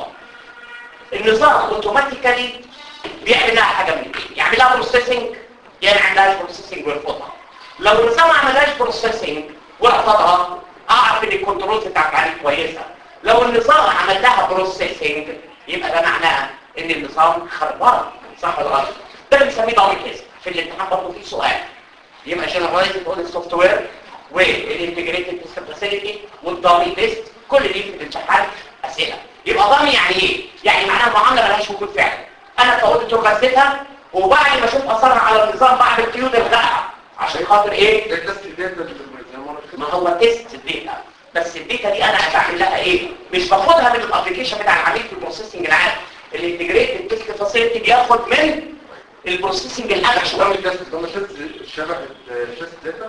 النظام اوتوماتيكالي بيعمل لها حاجه من ايه يعمل لها بروسيسنج يعني عندها بروسيسنج ويرفضها لو النظام ما عملهاش بروسيسنج ورفضها اعرف ان الكنترولز بتاعت عليه كويسه لو النظام عمل لها بروسيسنج يبقى ده معناه ان النظام خربان صح ولا غلط ده بنسميه ضامن كيس في الامتحان برضه في سؤال يبقى جنرالايز تقول السوفت وير والانتجريتد تيست فاسيلتي والضامن تيست كل دي في الامتحان اسئله يبقى ضامن يعني ايه يعني معناها معامله مالهاش وجود فعلا انا كاوديتور غذيتها وبعد ما اشوف اثرها على النظام بعمل قيود الغاء عشان خاطر ايه التست ديتا ما هو تيست الداتا بس الداتا دي انا بعمل لها ايه مش باخدها من الابلكيشن بتاع العميل في البروسيسنج العادي الانتجريتد تيست فاسيلتي بياخد من البروسيسنج الاكشن ضمن التست ضمن التست شبه التست داتا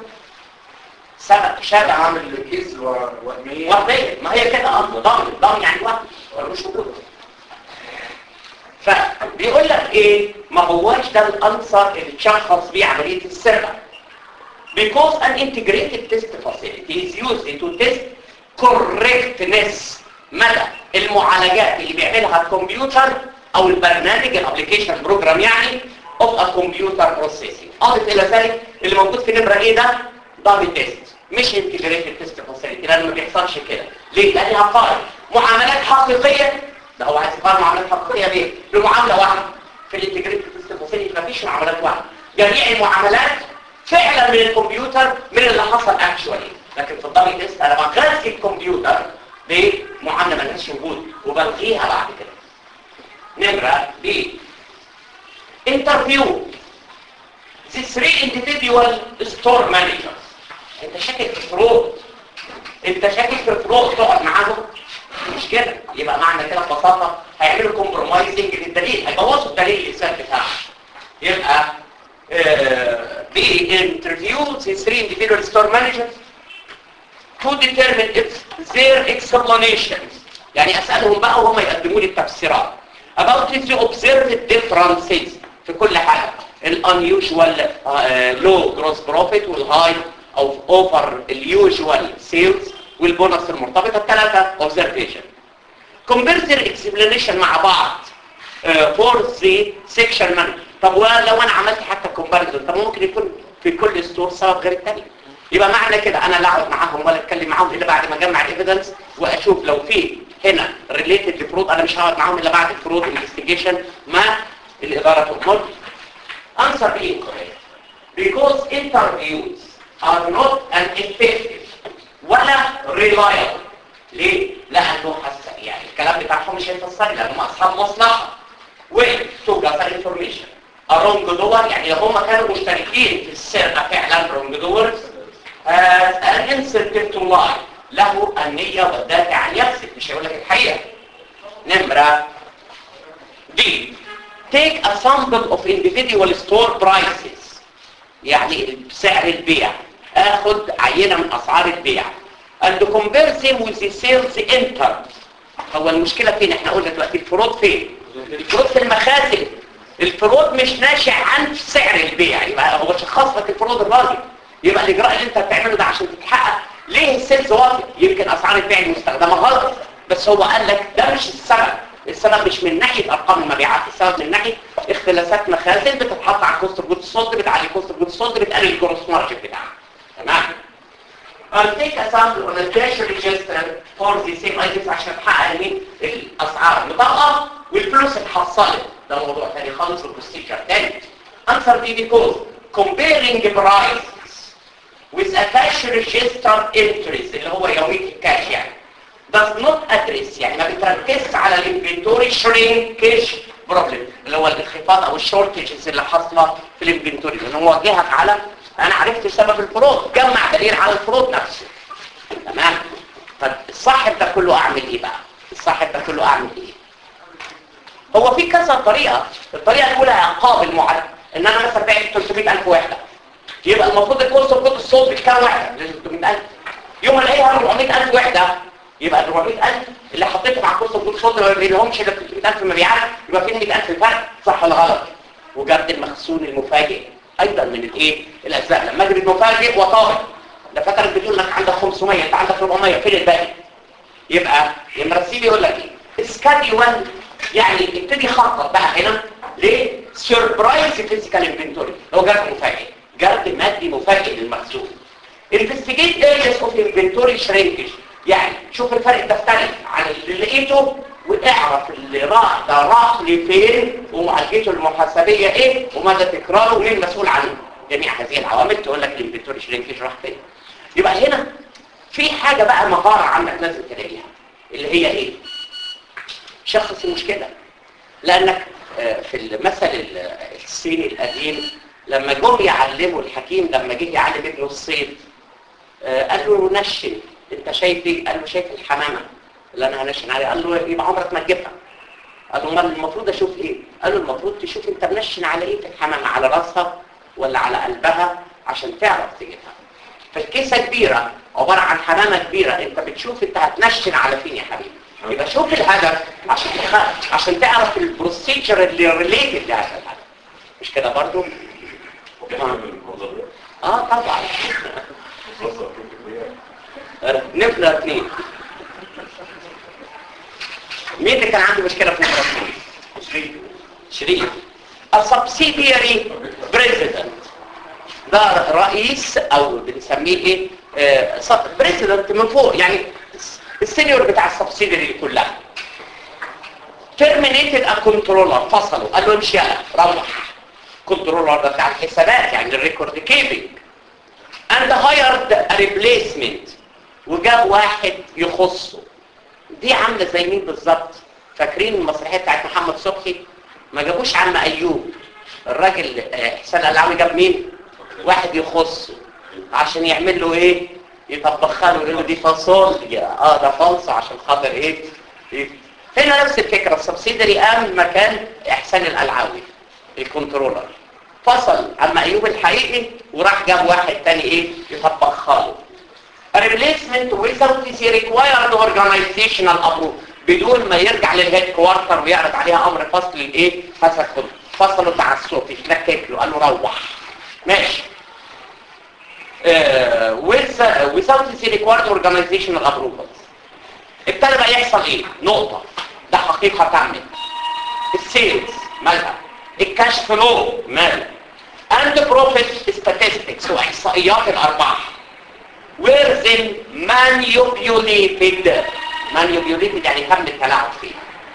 سبب شبه عامل كيس وهمية وهمية ما هي كده اصلا ضامن ضامن يعني وهم ولا مش وجود فبيقول لك ايه ما هواش ده الانسر اللي تشخص بيه عمليه السرقه because an integrated test facility is used to test correctness مدى المعالجات اللي بيعملها الكمبيوتر او البرنامج الابلكيشن بروجرام يعني of a computer processing اضف الى ذلك اللي موجود في نمره ايه ده ضابط تيست مش integrated test facility لان ما بيحصلش كده ليه لانها قائم معاملات حقيقيه ده هو عايز يقارن معاملات حقيقيه بايه بمعامله واحده في الانتجريتد تيست فاسيلتي مفيش معاملات واحده جميع المعاملات فعلا من الكمبيوتر من اللي حصل اكشوالي لكن في الضابط تيست انا بغذي الكمبيوتر بمعامله ملهاش وجود وبلغيها بعد كده نمره ب انترفيو the three individual store managers انت شاكك في فروض انت شاكك في فروض تقعد معاهم مش كده يبقى معنى كده ببساطه هيعملوا كومبرومايزنج للدليل هيبوظوا الدليل الانسان بتاعه يبقى بي انترفيو the three individual store managers to determine if their explanations يعني اسالهم بقى وهم يقدموا لي التفسيرات about the observed differences في كل حاجه unusual low gross profit والهاي of over اليوجوال sales والبونص المرتبطه الثلاثه observation compare their explanation مع بعض uh, for the section man طب ولو انا عملت حتى comparison طب ممكن يكون في كل ستور سبب غير الثاني يبقى معنى كده انا لا اقعد معاهم ولا اتكلم معاهم الا بعد ما اجمع الايفيدنس واشوف لو في هنا ريليتد لفروض انا مش هقعد معاهم الا بعد الفروض انفستيجيشن ما الاداره تؤمر answer B incorrect because interviews are not an effective ولا reliable ليه؟ لأنه حس يعني الكلام بتاعهم مش هيفسر لأنهم أصحاب مصلحة way to gather information الرونج دور يعني لو هم كانوا مشتركين في السرقة فعلا رونج دور an incentive to lie له النية والدافع عن يكسب مش هيقول لك الحقيقة نمرة D take a sample of individual store prices يعني سعر البيع اخد عينة من اسعار البيع and compare them with the sales entered هو المشكلة فين احنا قلنا دلوقتي الفروض فين الفروض في المخازن الفروض مش ناشئ عن سعر البيع يبقى هو شخص لك الفروض الراجل يبقى الاجراء اللي انت بتعمله ده عشان تتحقق ليه السيلز واطي يمكن اسعار البيع المستخدمه غلط بس هو قال لك ده مش السبب السبب مش من ناحيه ارقام المبيعات السبب من ناحيه اختلاسات مخازن بتتحط على الكوست اوف جود سولد بتعلي الكوست اوف جود سولد بتقلل الجروس مارجن بتاعها تمام I'll take a sample on a cash register for the same items عشان احقق مين الاسعار المطابقه والفلوس اتحصلت ده موضوع تاني خالص والبروسيجر تاني answer B because comparing prices with a cash register entries اللي هو يومية الكاش يعني does not address يعني ما بتركزش على الانفنتوري shrinkage problem اللي هو الانخفاض او الشورتجز اللي حاصله في الانفنتوري لان هو وجهك على انا عرفت سبب الفروض جمع دليل على الفروض نفسه تمام طب الصاحب ده كله اعمل ايه بقى الصاحب ده كله اعمل ايه هو في كذا طريقه الطريقه الاولى عقاب المعد ان انا مثلا بعت 300000 وحده يبقى المفروض الكورس وكود الصوت بكام وحده 300000 يوم الاقيها 400000 وحده يبقى ال 400000 اللي حطيتهم على الكورس وكود الصوت ما بينهمش الا 300000 مبيعات يبقى في 100000 فرق صح ولا غلط وجرد المخزون المفاجئ ايضا من الايه الاجزاء لما اجري المفاجئ وطارئ ده فتره بتقول لك عندك 500 انت عندك 400 فين الباقي يبقى يمرسيل يقول لك ايه سكادول يعني ابتدي خطط بقى هنا ليه سيربرايز فيزيكال انفنتوري هو جرد مفاجئ جرد مادي مفاجئ للمخزون انفستيجيت areas اوف انفنتوري shrinkage يعني شوف الفرق الدفتري عن اللي لقيته واعرف اللي راح ده راح لفين ومعالجته المحاسبيه ايه ومدى تكراره ومين المسؤول عنه جميع هذه العوامل تقول لك الانفنتوري شرينكيج راح فين يبقى هنا في حاجه بقى مهاره عندك لازم تلاقيها اللي هي ايه شخص المشكله لانك في المثل الصيني القديم لما جم يعلموا الحكيم لما جه يعلم ابنه الصيد قال له نشن انت شايف ايه قال له شايف الحمامه اللي انا هنشن عليها قال له يبقى عمرك ما تجيبها قال له امال المفروض اشوف ايه قال له المفروض تشوف انت منشن على ايه في الحمامه على راسها ولا على قلبها عشان تعرف تجيبها فالكيسه كبيره عباره عن حمامه كبيره انت بتشوف انت هتنشن على فين يا حبيبي يبقى شوف الهدف عشان تخ... عشان تعرف البروسيجر اللي ريليتد لهذا الهدف مش كده برضو اه طبعا نمرة اثنين مين اللي كان عنده مشكلة في نمرة اثنين شريف السبسيدياري بريزيدنت ده رئيس او بنسميه ايه بريزيدنت من فوق يعني السينيور بتاع السبسيدياري كلها terminated a controller فصلوا قال له امشي يلا روح كنترولر ده بتاع الحسابات يعني الريكورد كيبنج and hired a replacement وجاب واحد يخصه دي عامله زي مين بالظبط فاكرين المسرحيه بتاعت محمد صبحي ما جابوش عم ايوب الراجل حسين العلوي جاب مين واحد يخصه عشان يعمل له ايه يطبخها له يقول له دي فاصوليا اه ده فالصه عشان خاطر ايه, إيه؟ هنا نفس الفكره السبسيدري قام مكان احسان الالعاوي الكنترولر فصل عم ايوب الحقيقي وراح جاب واحد تاني ايه يطبخها له replacement without the required organizational approval بدون ما يرجع للهيد كوارتر ويعرض عليها امر فصل الايه فصل فصله بتاع الصوت يتلكك له قال له روح ماشي uh, with, uh, without the required organizational approvals ابتدى بقى يحصل ايه نقطة ده حقيقة تامة السيلز مالها الكاش فلو مالها and profit statistics واحصائيات الارباح were then manipulated manipulated يعني تم التلاعب فيه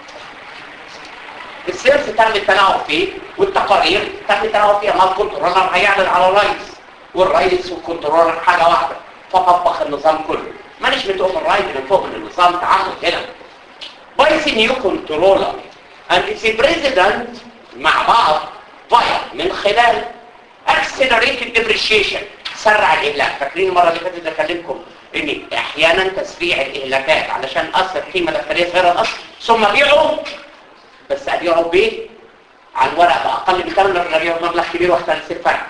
السيلز تم التلاعب فيه والتقارير تم التلاعب فيها ما الكنترولر هيعلن على الرئيس والرئيس والكنترولر حاجة واحدة فطبخ النظام كله مانجمنت اوف الرايت من فوق من النظام تعامل هنا بايس نيو كنترولر and its president مع بعض فايا من خلال accelerated depreciation سرع الاهلاك فاكرين المره اللي فاتت بكلمكم ان احيانا تسريع الاهلاكات علشان اصل قيمه دفتريه غير الاصل ثم بيعوا بس ابيعوا بايه على الورق باقل من ثمن ابيعوا بمبلغ كبير واختلف الفرق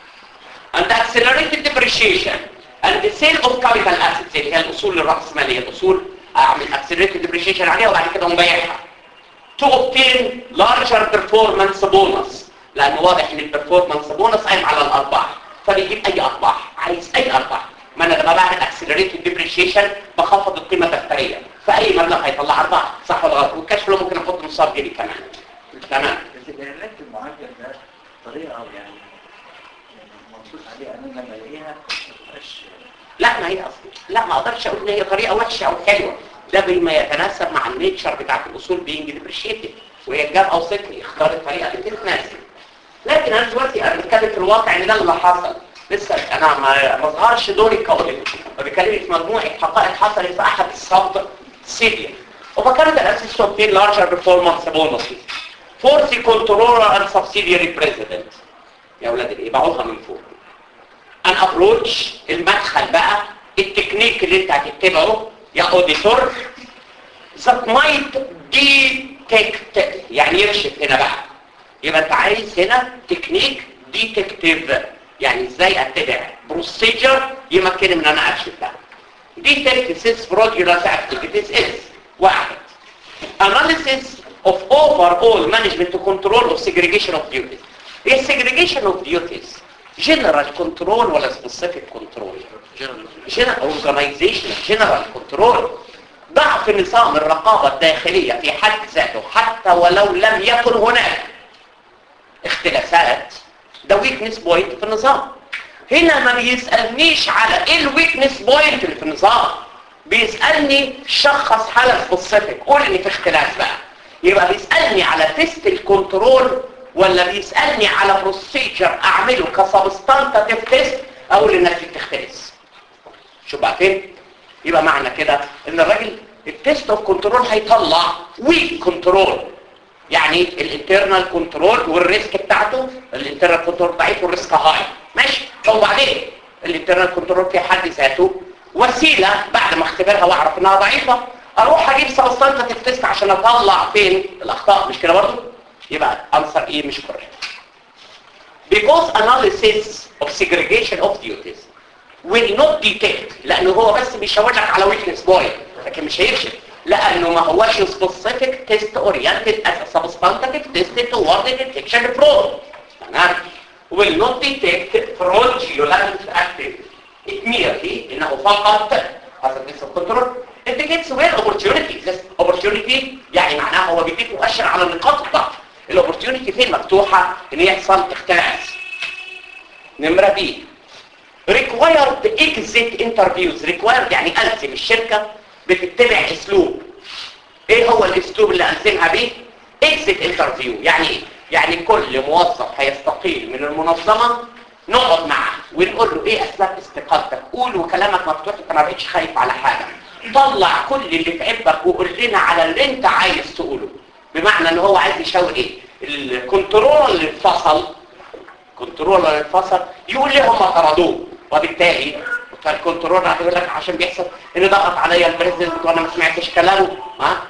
and accelerated depreciation and the sale of capital assets اللي هي الاصول الراسماليه الاصول اعمل accelerated depreciation عليها وبعد كده مبيعها to obtain larger performance bonus لانه واضح ان البرفورمانس بونص قايم على الارباح فبيجيب اي ارباح عايز اي ارباح ما انا لما بعمل accelerated depreciation بخفض القيمه الدفتريه فاي مبلغ هيطلع ارباح صح ولا غلط والكاش فلو ممكن احط نصاب جيبي كمان تمام بس الإعلانات المعجل ده طريقة يعني يعني منصوص عليها أنا لما ألاقيها ما تبقاش لا ما هي اصلا لا ما اقدرش اقول ان هي طريقه وحشه او حلوه ده بما يتناسب مع النيتشر بتاعت الاصول بينج ديبريشيتد وهي الجاب او سكري اختار الطريقه اللي تتناسب لكن انا دلوقتي انا بتكلم في الواقع ان ده اللي حصل لسه انا ما ما ظهرش دوري كاولد وبكلمك في مجموعه حقائق حصلت في احد الصد سيريا وفكرت الاساس to obtain larger performance bonuses for the controller and subsidiary president يا اولاد الايه بعوضها من فوق ان ابروتش المدخل بقى التكنيك اللي انت هتتبعه يا اوديتور that might detect يعني يكشف هنا بقى يبقى انت عايز هنا تكنيك ديتكتيف يعني ازاي اتبع بروسيجر يمكن ان انا اكشف ده detect six fraudulent activities is واحد analysis of overall management control of segregation of duties ايه segregation of duties general control ولا specific control general organization general control ضعف نظام الرقابة الداخلية في حد ذاته حتى ولو لم يكن هناك اختلافات ده ويكنس بوينت في النظام هنا ما بيسألنيش على ايه الويكنس بوينت اللي في النظام بيسألني شخص حالة سبيسيفيك قول ان في اختلاف بقى يبقى بيسألني على تيست الكنترول ولا بيسألني على بروسيجر اعمله كسبستانتيف تيست اقول النتيجة تختلف شو بقى فين يبقى معنى كده ان الراجل التيست اوف كنترول هيطلع ويك كنترول يعني الانترنال كنترول والريسك بتاعته الانترنال كنترول ضعيف والريسك هاي ماشي طب وبعدين الانترنال كنترول في حد ذاته وسيله بعد ما اختبرها واعرف انها ضعيفه اروح اجيب سبستانتيف تيست عشان اطلع فين الاخطاء مش كده برضه يبقى انسر ايه مش كوريكت because analysis of segregation of duties will not detect لانه هو بس بيشاور لك على weakness point لكن مش هيكشف لانه ما هوش specific test oriented as a substantive test toward the detection of fraud تمام will not detect fraudulent activity it merely انه فقط هذا test of control indicates where opportunity exists opportunity يعني معناها هو بيديك مؤشر على نقاط الضعف الاوبورتيونيتي فين مفتوحه ان يحصل اختلاف نمره بي required exit interviews required يعني ألزم الشركة بتتبع اسلوب ايه هو الاسلوب اللي ألزمها بيه exit interview يعني ايه يعني كل موظف هيستقيل من المنظمة نقعد معاه ونقول له ايه اسباب استقالتك قول وكلامك مفتوح انت ما بقتش خايف على حاجة طلع كل اللي في عبك وقول لنا على اللي انت عايز تقوله بمعنى ان هو عايز يشاور ايه الكنترول اللي اتفصل كنترول اللي اتفصل يقول لي هم طردوه وبالتالي فالكنترول هتقول لك عشان بيحصل ان ضغط عليا البريزنت وانا ما سمعتش كلامه ها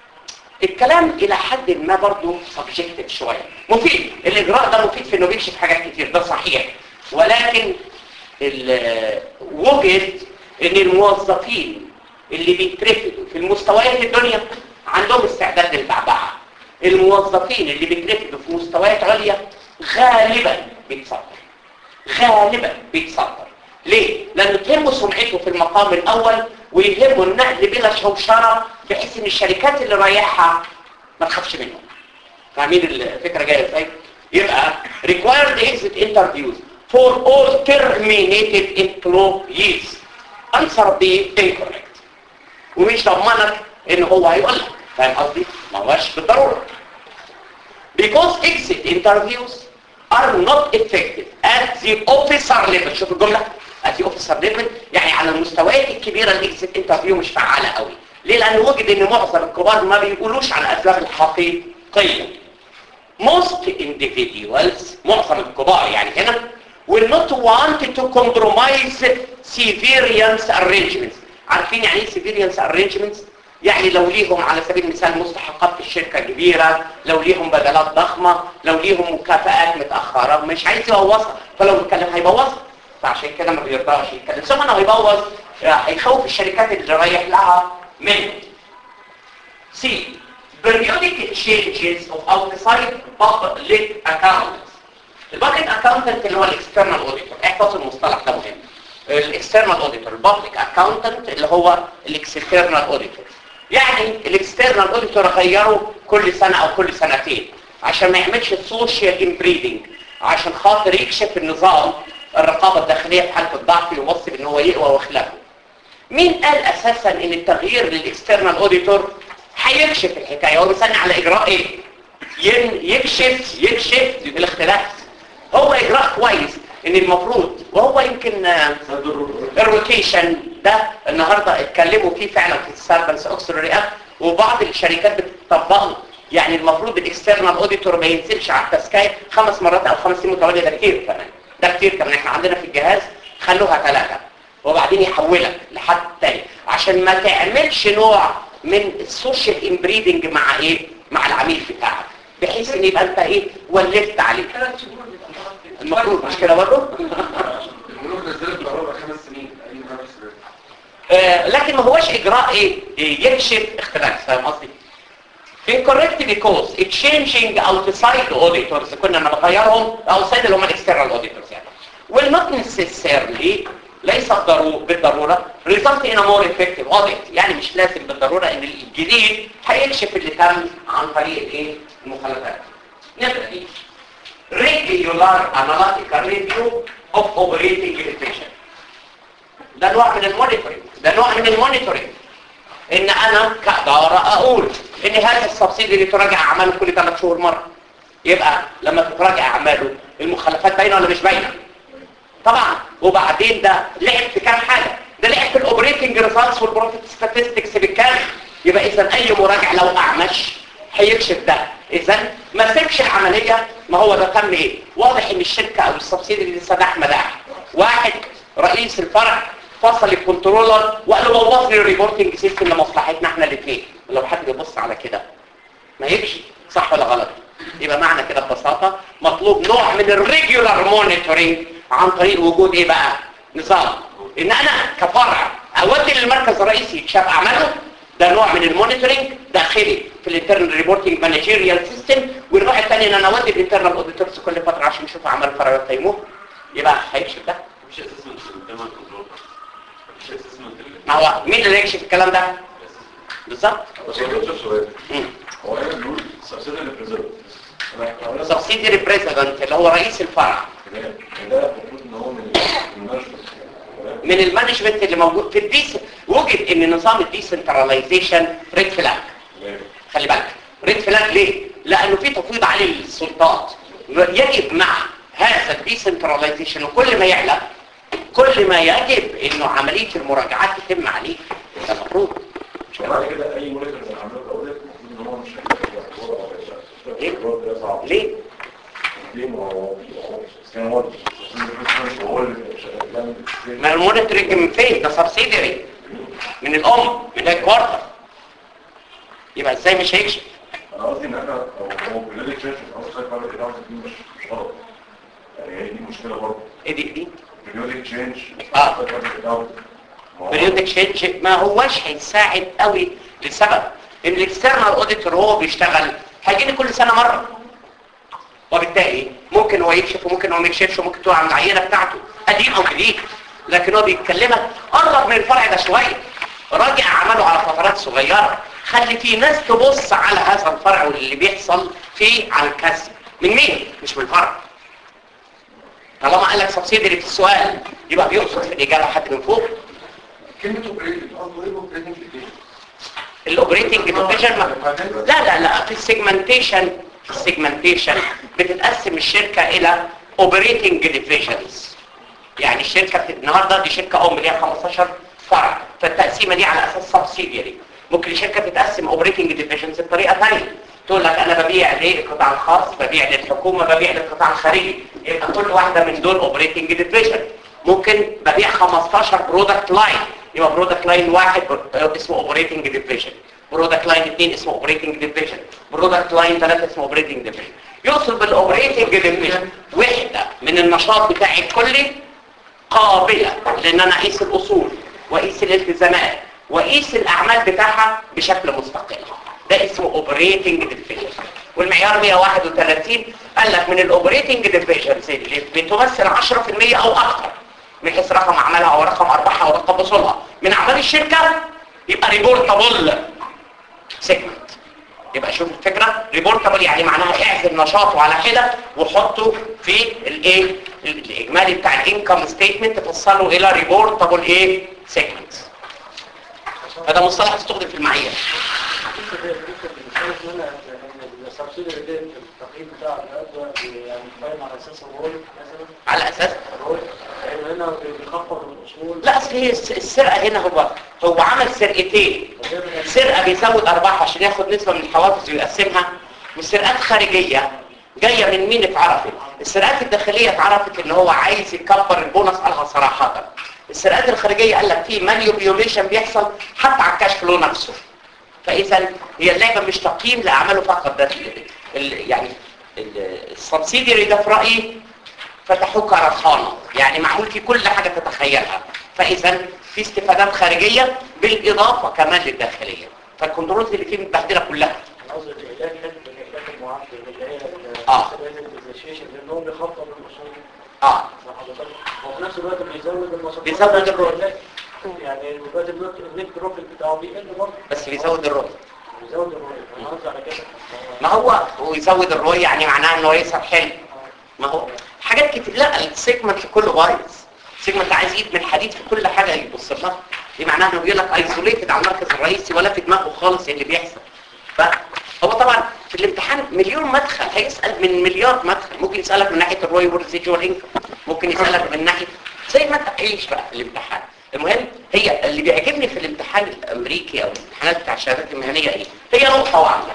الكلام الى حد ما برضه سبجكتيف شويه مفيد الاجراء ده مفيد في انه بيكشف حاجات كتير ده صحيح ولكن ال- وجد ان الموظفين اللي بيترفدوا في المستويات الدنيا عندهم استعداد للبعبعه الموظفين اللي بيترفدوا في مستويات عليا غالبا بيتصدر غالبا بيتصدر ليه؟ لأنه تهمه سمعته في المقام الأول ويهمه النقل بلا شوشرة بحيث إن الشركات اللي رايحها ما تخافش منهم فاهمين الفكرة جاية ازاي؟ يبقى required exit interviews for all terminated employees answer be incorrect ومش ضمنك ان هو هيقول لك فاهم قصدي؟ ما هوش بالضرورة because exit interviews are not effective at the officer level شوف الجملة at the officer level يعني على المستويات الكبيرة الاكسيت انترفيو مش فعالة قوي ليه لأنه وجد ان معظم الكبار ما بيقولوش على الأسباب الحقيقية most individuals معظم الكبار يعني هنا will not want to compromise severance arrangements عارفين يعني ايه severance arrangements يعني لو ليهم على سبيل المثال مستحقات في الشركة كبيرة لو ليهم بدلات ضخمة لو ليهم مكافآت متأخرة مش عايز يبوظها فلو اتكلم هيبوظها فعشان كده ما بيرضاش يتكلم ثم انه هيبوظ هيخوف الشركات اللي رايح لها منه C. Periodic changes of outside public accountants. البابليك اكاونتنت اللي هو الاكسترنال اوديتور احفظ المصطلح ده مهم الاكسترنال اوديتور البابليك اكاونتنت اللي هو الاكسترنال اوديتور يعني الاكسترنال اوديتور غيره كل سنة او كل سنتين عشان ما يعملش السوشيال امبريدنج عشان خاطر يكشف النظام الرقابة الداخلية في حالة الضعف يوصي ان هو يقوى وخلافه مين قال اساسا ان التغيير للاكسترنال اوديتور هيكشف الحكاية هو بيسألني على اجراء ايه ين- يكشف يكشف الاختلاف هو اجراء كويس ان المفروض وهو يمكن آه، الروتيشن ده النهارده اتكلموا فيه فعلا في السيرفنس اوكسلري اكت وبعض الشركات بتطبقه يعني المفروض الاكسترنال اوديتور ما ينزلش على التسكاي خمس مرات او خمس سنين متواليه ده كتير كمان ده كتير كمان احنا عندنا في الجهاز خلوها ثلاثه وبعدين يحولك لحد تاني عشان ما تعملش نوع من السوشيال امبريدنج مع ايه مع العميل بتاعك بحيث ان يبقى انت ايه ولفت عليه ثلاث شهور بيبقى خلاص كده. المفروض مش كده برضه بيقولوا نزلت قرار خمس سنين اي خمس سنين آه، لكن ما هوش اجراء ايه إيه، يكشف اختلاف فاهم قصدي incorrect because it changing outside auditors كنا نغيرهم outside اللي هم الاكسترنال auditors يعني will not necessarily ليس الضرو- بالضرورة result in a more effective audit يعني مش لازم بالضرورة ان الجديد هيكشف اللي تم عن طريق الايه المخالفات نبدأ دي regular analytical review of operating limitation ده نوع من المونيتورنج ده نوع من المونيتورنج ان انا كإدارة اقول ان هذا السبسيدي تراجع اعماله كل ثلاث شهور مرة يبقى لما تتراجع اعماله المخالفات باينه ولا مش باينه طبعا وبعدين ده لعب في كام حاجة ده لعب في الاوبريتنج ريزلتس والبروفيت ستاتستكس بالكامل يبقى اذا اي مراجع لو اعمش هيكشف ده اذا ما سيبش العملية ما هو ده تم ايه واضح ان الشركة او السبسيدي اللي لسه ده مداح واحد رئيس الفرع فصل الكنترولر وقال له بوظ لي الريبورتنج سيستم لمصلحتنا احنا الاثنين لو حد بيبص على كده ما يمشي صح ولا غلط يبقى معنى كده ببساطه مطلوب نوع من الريجولار مونيتورنج عن طريق وجود ايه بقى نظام ان انا كفرع اودي للمركز الرئيسي يكشف اعماله ده نوع من المونيتورنج داخلي في الانترنال ريبورتنج مانجيريال سيستم والنوع الثاني ان انا اودي الانترنال اوديتورز كل فتره عشان يشوفوا اعمال الفرع ويقيموه يبقى هيكشف ده مفيش اسسمنت للانترنال كنترول مفيش اسسمنت ما هو مين اللي يكشف الكلام ده بالظبط بس هو بيوصف سؤال مم. هو هنا بيقول سبسيدي ريبريزنت سبسيدري بريزيدنت اللي هو رئيس الفرع تمام ده المفروض ان هو من المانجمنت تمام من المانجمنت اللي موجود في الديس وجد ان نظام الديسنتراليزيشن ريد فلاج تمام خلي بالك ريد فلاج ليه لانه في تفويض عليه السلطات يجب مع هذا الديسنتراليزيشن وكل ما يعلى كل ما يجب انه عمليه المراجعات تتم عليه ده المفروض مش كده؟ وبعد كده اي مونيتور من عمليه الاولاد المفروض ان هو مش ليه؟ هيبقى ده صعب ليه ليه ما هو كان هو هو اللي شغال ما المونيتورنج من فين ده سبسيدري من الام من الكوارتر يبقى ازاي مش هيكشف انا قصدي ان احنا هو هو بلاد تشيرش او سايت ماركت اكاونت دي مش مش غلط يعني هي دي مشكله برضه ايه دي دي بيريودك تشينج آه. بريودك تشينج ما هوش هيساعد قوي لسبب ان الاكسترنال اوديتور هو بيشتغل هيجي لي كل سنه مره وبالتالي ممكن هو يكشف وممكن هو ما يكشفش وممكن تقع من العينه بتاعته قديم او جديد لكن هو بيتكلمك قرب من الفرع ده شويه راجع عمله على فترات صغيره خلي في ناس تبص على هذا الفرع واللي بيحصل فيه على الكسب من مين مش من الفرع طالما قال لك سبسيدري في السؤال يبقى بيقصد في الاجابه حد من فوق كلمة اوبريتنج قصده ايه اوبريتنج ديفيجن؟ الاوبريتنج ديفيجن لا لا لا في السيجمنتيشن في السيجمنتيشن بتتقسم الشركه الى اوبريتنج ديفيجنز يعني الشركه بت- النهارده دي شركه ام ليها 15 فرع فالتقسيمه دي على اساس سبسيديري ممكن الشركه تتقسم اوبريتنج ديفيجنز بطريقه ثانيه تقول لك انا ببيع للقطاع الخاص ببيع للحكومه ببيع للقطاع الخارجي يبقى كل واحده من دول اوبريتنج ديفيجن ممكن ببيع 15 برودكت لاين يبقى برودكت لاين واحد بر- اسمه اوبريتنج ديفيجن برودكت لاين اثنين اسمه اوبريتنج ديفيجن برودكت لاين ثلاثه اسمه اوبريتنج ديفيجن يقصد بالاوبريتنج ديفيجن وحده من النشاط بتاعي الكلي قابلة لان انا اقيس الاصول واقيس الالتزامات واقيس الاعمال بتاعها بشكل مستقل ده اسمه اوبريتنج ديفيجن والمعيار 131 قال لك من الاوبريتنج ديفيجنز اللي بتمثل 10% او اكثر من حيث رقم اعمالها او رقم ارباحها او رقم وصولها من اعمال الشركه يبقى ريبورتابل سيجمنت يبقى شوف الفكرة ريبورتابل يعني معناها اعزل نشاطه على حدة وحطه في الايه الاجمالي بتاع الانكم ستيتمنت تفصله الى ريبورتابل ايه سيجمنت هذا مصطلح استخدم في المعايير السبسيدي دي التقييم بتاع الأدوى يعني قايم على أساس الرول مثلا على اساس الرول يعني هنا بيخفض الأصول لا اصل هي الس- السرقة هنا هو هو عمل سرقتين سرقة بيزود ارباح عشان ياخد نسبة من الحوافز ويقسمها والسرقات خارجية جاية من مين اتعرفت السرقات الداخلية اتعرفت ان هو عايز يكبر البونص قالها صراحة السرقات الخارجية قال لك في مانيوبيوليشن بيحصل حتى على الكاش فلو نفسه فاذا هي اللعبة مش تقييم لاعماله فقط ده ال- ال- يعني ال- السبسيديري ده في رأيي فتحوه كرخانة يعني معمول فيه كل حاجة تتخيلها فإذا في استفادات خارجية بالإضافة كمان للداخلية فالكنترولات اللي فيه متبهدلة كلها أنا قصدي العلاج حتة العلاج المعدل اللي هي آه. الديزيشن لأن هو بيخفض الأصول اه وفي نفس الوقت بيزود المصاريف بيزود الرول. يعني دلوقتي النت النت بروفيت بتاعه بيقل برضه بس بيزود الرؤية بيزود الرول انا قصدي على كده ما هو هو يزود الرؤية يعني معناه انه يسحب حلو ما هو حاجات كتير لا السيجمنت كله بايظ السيجمنت عايز يجيب من حديد في كل حاجة يبص لها دي معناها انه بيقول لك ايزوليتد على المركز الرئيسي ولا في دماغه خالص اللي بيحصل فهو طبعا في الامتحان مليون مدخل هيسأل من مليار مدخل ممكن يسألك من ناحية الروي والريزيجوال انكم ممكن يسألك من ناحية زي ما تعيش بقى في الامتحان المهم هي اللي بيعجبني في الامتحان الامريكي او الامتحانات بتاع الشهادات المهنية ايه هي نقطة واحدة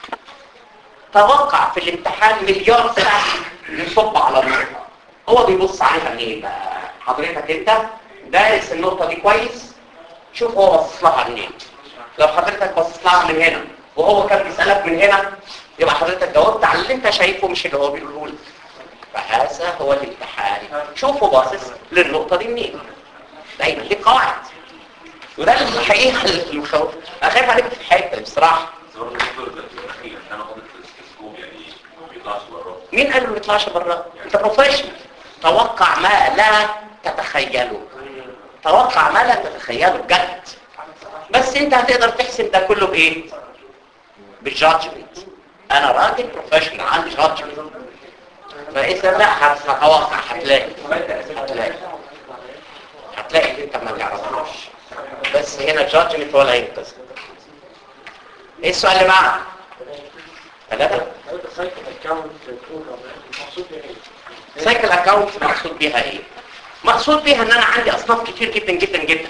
توقع في الامتحان مليار ساعة يصب على النقطة هو بيبص عليها منين بقى حضرتك انت دارس النقطة دي كويس شوف هو باصص لها منين لو حضرتك باصص لها من هنا وهو كان بيسألك من هنا يبقى حضرتك جاوبت على اللي انت شايفه مش اللي هو بيقوله لك فهذا هو الامتحان شوفوا باصص للنقطة دي منين دايما دي قواعد وده الحقيقة اللي مخوف انا خايف عليك في الحتة دي بصراحة صور الدكتور ده في الاخير انا قضيت الاستثكوب يعني ما بيطلعش بره مين قال له ما يطلعش بره انت بروفيشنال توقع ما لا تتخيله توقع ما لا تتخيله بجد بس انت هتقدر تحسب ده كله بايه بالجادجمنت انا راجل بروفيشنال عندي جادجمنت فاذا لا هتتوقع هتلاقي هتلاقي هتلاقي اللي انت ما تعرفوش بس هنا جادجمنت ولا ينقذ ايه السؤال اللي معاك ثلاثة هل السايكل اكونت بروجرام المقصود بيه ايه؟ سايكل اكاونت مقصود بيها ايه مقصود بيها ان انا عندي اصناف كتير جدا جدا جدا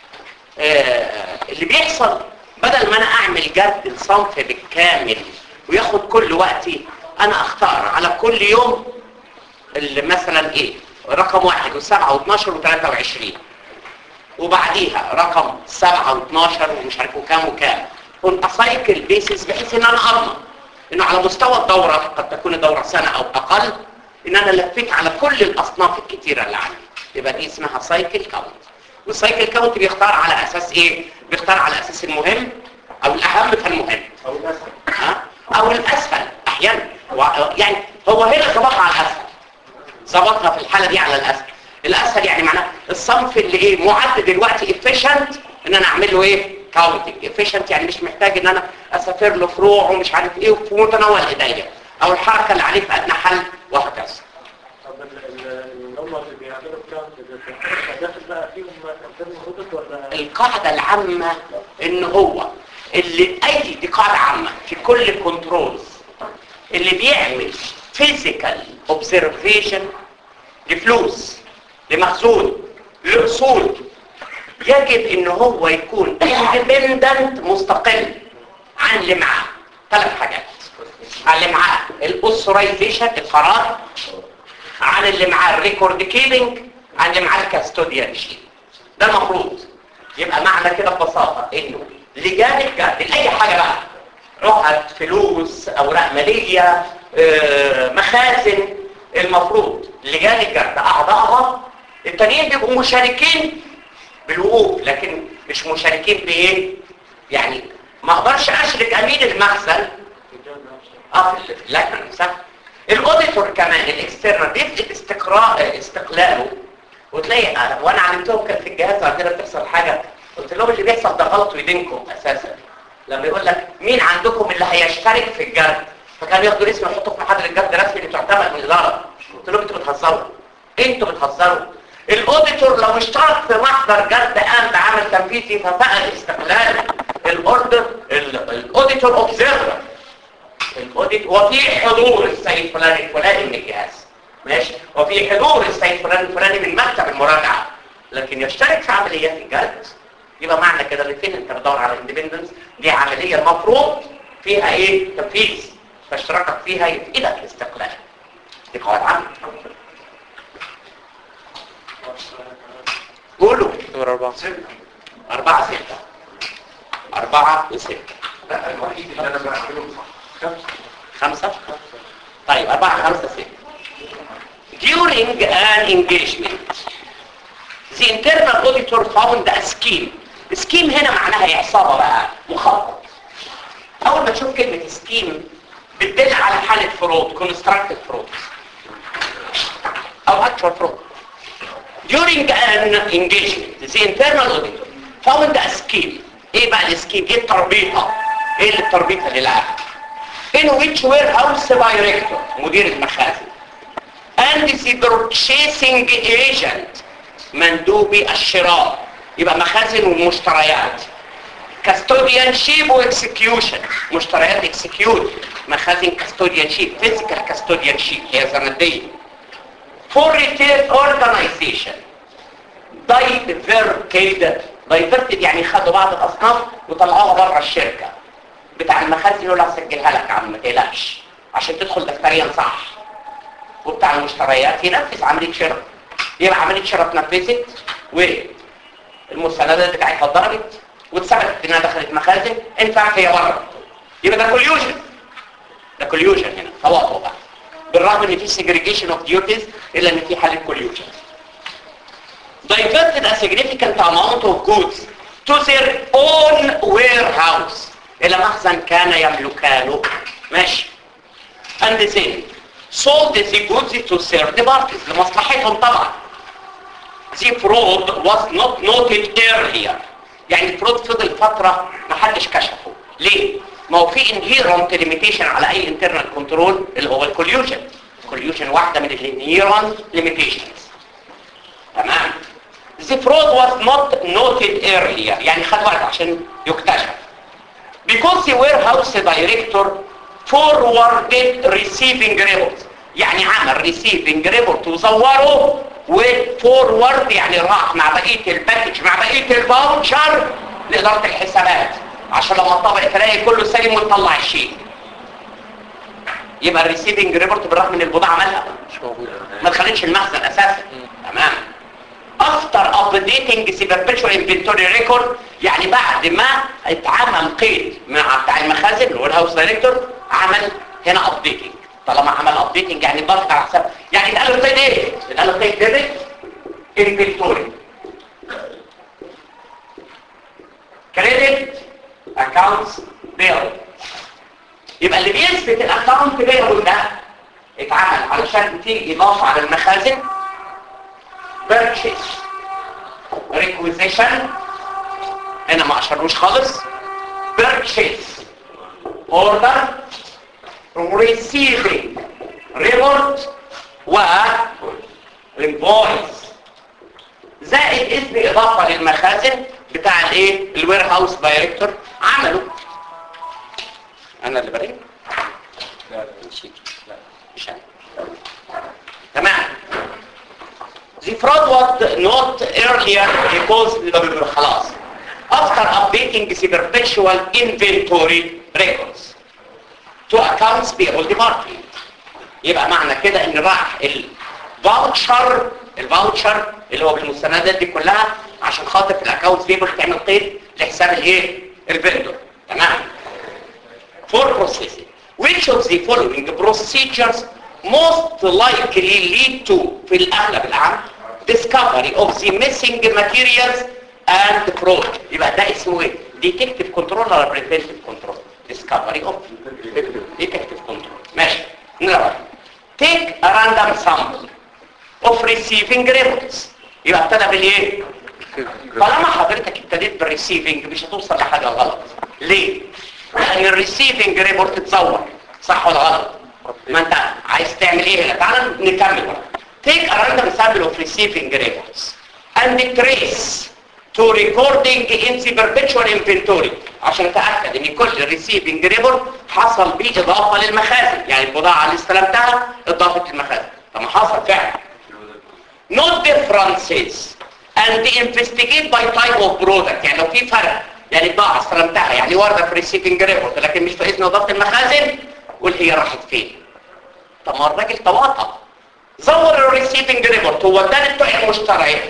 آه اللي بيحصل بدل ما انا اعمل جرد الصنف بالكامل وياخد كل وقتي انا اختار على كل يوم اللي مثلا ايه رقم واحد وسبعة واثناشر وثلاثة وعشرين وبعديها رقم سبعة واثناشر ومش عارف وكام وكام كنت اسايكل بيسز بحيث ان انا اضمن انه على مستوى الدورة قد تكون الدورة سنة او اقل ان انا لفيت على كل الاصناف الكتيرة اللي عندي يبقى دي اسمها سايكل كاونت والسايكل كاونت بيختار على اساس ايه بيختار على اساس المهم او الاهم فالمهم او الاسهل ها؟ او الاسهل احيانا و- يعني هو هنا ظبطها على الاسهل ظبطها في الحاله دي على الاسهل الاسهل يعني معناه الصنف اللي ايه معد دلوقتي efficient ان انا اعمل له ايه كاونتنج efficient يعني مش محتاج ان انا اسافر له فروع ومش عارف ايه وفي متناول ايديا او الحركه اللي عليه في ادنى حل وهكذا طب ال- ال- اللي هم اللي بيعملوا الكاونت ده داخل بقى فيهم انترنال اوديت ولا القاعدة العامة ان هو اللي اي دي قاعدة عامة في كل الكنترولز اللي بيعمل فيزيكال اوبزرفيشن لفلوس لمخزون لاصول يجب ان هو يكون اندبندنت مستقل عن اللي معاه ثلاث حاجات عن اللي معاه الاوثرايزيشن القرار عن اللي معاه الريكورد كيلينج عن اللي معاه الكاستوديان شيت ده المفروض يبقى معنى كده ببساطة انه لجان الجرد لأي حاجة بقى رقعة فلوس اوراق مالية آه، مخازن المفروض لجان الجرد اعضائها التانيين بيبقوا مشاركين بالوقوف لكن مش مشاركين بايه يعني ما اقدرش اشرك امين المخزن اه في في اللجنه نفسها الاوديتور كمان الاكسترنال بيفقد استقراء استقلاله وتلاقي آه، وانا علمتهم كان في الجهاز عندنا بتحصل حاجه قلت لهم اللي بيحصل ده غلط ويدينكم اساسا لما يقول لك مين عندكم اللي هيشترك في الجرد فكانوا ياخدوا اسم يحطوا في محاضر الجرد رسمي اللي تعتمد من الاداره قلت لهم انتوا بتهزروا انتوا بتهزروا الاوديتور لو اشترك في محضر جرد قام بعمل تنفيذي ففقد استقلاله الاوردر الاوديتور اوبزرفر الاوديت وفي حضور السيد فلان الفلاني من الجهاز ماشي وفي حضور السيد فلان الفلاني من مكتب المراجعه لكن يشترك في عمليات الجلد يبقى معنى كده اللي فين انت بتدور على اندبندنس دي عمليه المفروض فيها ايه تنفيذ فاشتراكك فيها يفقدك الاستقلال دي قواعد عامه قولوا نمرة أربعة أربعة ستة أربعة وستة لا الوحيد اللي انا بعمله صح خمسة طيب أربعة خمسة ستة During an engagement the internal auditor found a scheme scheme هنا معناها عصابة بقى مخطط أول ما تشوف كلمة scheme بتدل على حالة فرود constructive fraud أو actual fraud during an engagement the internal auditor found a scheme ايه بقى السكيم ايه التربيطة ايه اللي التربيطة للعهد in which warehouse director مدير المخازن and the purchasing agent مندوبي الشراء يبقى مخازن ومشتريات custodian ship واكسكيوشن مشتريات اكسكيوت مخازن custodian ship physical custodian ship هي زمدية for retail organization diverted diverted يعني خدوا بعض الاصناف وطلعوها بره الشركه بتاع المخازن يقول لك سجلها لك يا عم ما تقلقش عشان تدخل دفتريا صح وبتاع المشتريات ينفذ عمليه شراء يبقى عمليه شراء اتنفذت والمستندات بتاعتها اتضربت واتثبتت انها دخلت مخازن انفعت هي بره يبقى ده كوليوجن ده كوليوجن هنا تواطؤ بقى بالرغم ان في segregation of duties الا ان في حاله كوليوجن diverted a significant amount of goods to their own warehouse إلى مخزن كان يملكانه ماشي and then sold the goods to third parties لمصلحتهم طبعا the fraud was not noted earlier يعني الفرود فضل فترة ما حدش كشفه ليه؟ ما هو في inherent limitation على أي internal control اللي هو الكوليوجن الكوليوجن واحدة من inherent limitations تمام The fraud was not noted earlier يعني خد وقت عشان يكتشف because the warehouse director forwarded receiving report يعني عمل receiving report وزوره وفورورد يعني راح مع بقية الباكج مع بقية الفاوتشر لإدارة الحسابات عشان لما الطبق تلاقي كله سليم وتطلع الشيء يبقى الريسيفنج ريبورت بالرغم ان البضاعة مالها مش موجود ما تخليش المخزن اساسا تمام افتر ابديتنج سي perpetual انفنتوري ريكورد يعني بعد ما اتعمل قيد مع بتاع المخازن اللي هو الهاوس دايركتور عمل هنا ابديتنج طالما عمل ابديتنج يعني ضغط على حساب يعني اتقال القيد ايه اتقال القيد ديبت انفنتوري recorded accounts payable يبقى اللي بيثبت الاكونت payable ده اتعمل علشان تيجي اضافه على المخازن purchase requisition هنا ما اشرنوش خالص purchase order receiving report و invoice زائد اسم اضافه للمخازن بتاع الايه الوير هاوس دايركتور عمله انا اللي بريء لا نسيت لا مش انا تمام The fraud was not earlier because خلاص after updating the perpetual inventory records to accounts payable department يبقى معنى كده ان راح الفاوتشر الفاوتشر اللي هو بالمستندات دي كلها عشان خاطر في الاكونتس بيبل تعمل قيد لحساب الايه الفندور تمام for processing which of the following procedures most likely lead to في الاغلب العام discovery of the missing materials and fraud يبقى ده اسمه ايه detective control ولا preventive control discovery of detective control ماشي نقرا take a random sample of receiving reports يبقى ابتدى بالايه طالما حضرتك ابتديت بالريسيفنج مش هتوصل لحاجه غلط ليه لان الريسيفنج ريبورت اتزور صح ولا غلط ما انت عايز تعمل ايه هنا تعال نكمل بقى take a random sample of receiving reports and trace to recording in the perpetual inventory عشان اتاكد ان كل ريسيفنج ريبورت حصل بيه اضافه للمخازن يعني البضاعه اللي استلمتها اضافه للمخازن طب ما حصل فعلا not differences and investigate by type of product يعني لو في فرق يعني بضاعة استلمتها يعني واردة في ريسيفنج ريبورت لكن مش في اسم اضافة المخازن قول هي راحت فين طب ما الراجل تواطأ زور الريسيفنج ريبورت هو ده بتوع المشتريات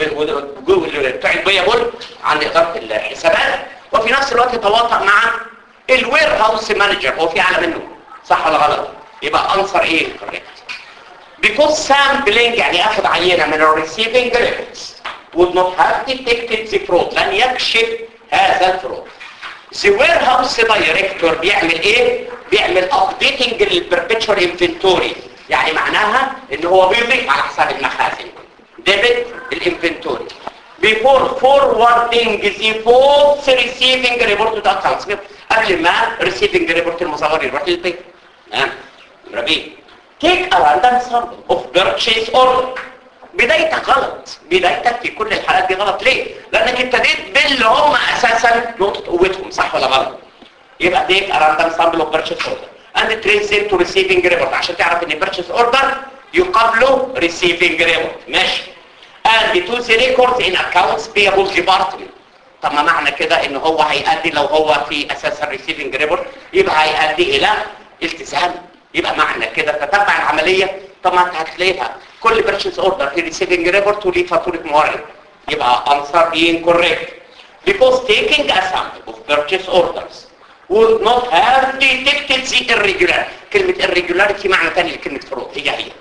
بتوع البيبول عن إدارة الحسابات وفي نفس الوقت تواطأ مع الوير هاوس مانجر هو في اعلى منه صح ولا غلط يبقى انصر ايه كوريكت because sampling يعني اخذ عينة من الريسيفنج ريبورتس would not have detected the fraud لن يكشف هذا الفرود the warehouse director بيعمل ايه بيعمل updating للperpetual inventory يعني معناها ان هو بيضيف على حساب المخازن debit الانفنتوري before forwarding the false receiving report to the accounts قبل ما receiving report المصور يروح للبيت ها ربيع take a random sample of purchase order بدايتك غلط بدايتك في كل الحالات دي غلط ليه لانك ابتديت باللي هم اساسا نقطه قوتهم صح ولا غلط يبقى take a random sample of purchase order and trace them to receiving report عشان تعرف ان purchase order يقابله receiving report ماشي and to the records in accounts payable department طب ما معنى كده ان هو هيؤدي لو هو في اساس الريسيفنج ريبورت يبقى هيؤدي الى التزام يبقى معنى كده تتبع العمليه طب ما انت هتلاقيها كل بيرشيز اوردر في ريسيفنج ريبورت وليه فاتوره مورد يبقى answer being correct because taking a sample of purchase orders would not have detected the irregular كلمة irregularity معنى تاني لكلمة fraud هي هي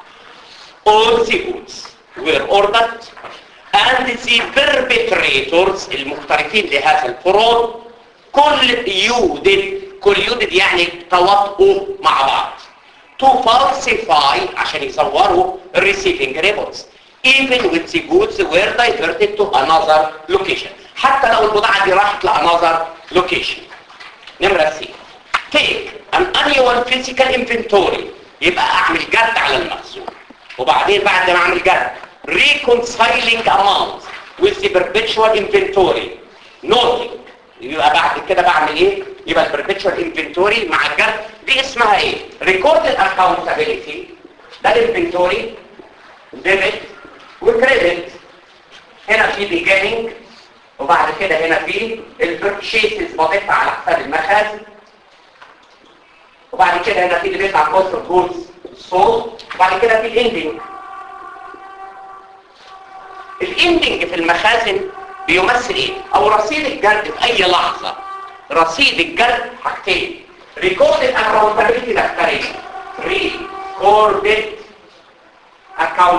all the goods were ordered and the perpetrators المقترفين لهذا الفرود كل يودد كل يودد يعني تواطؤوا مع بعض to falsify عشان يصوروا receiving reports even with the goods were diverted to another location حتى لو البضاعة دي راحت لانother location نمرة سي take an annual physical inventory يبقى اعمل جرد على المخزون وبعدين بعد ما اعمل جرد reconciling amounts with the perpetual inventory noting يبقى بعد كده بعمل ايه يبقى البربيتشوال انفنتوري مع الجرد دي اسمها ايه ريكورد اكاونتابيلتي ده الانفنتوري ديبت وكريدت هنا في بيجيننج وبعد كده هنا في البرشيسز بضيفها على حساب المخازن وبعد كده هنا في اللي بيطلع كوست جولز صوت وبعد كده في الاندنج الاندنج في المخازن بيمثل ايه او رصيد الجرد في اي لحظة رصيد الجرد حاجتين recorded accountability declaration recorded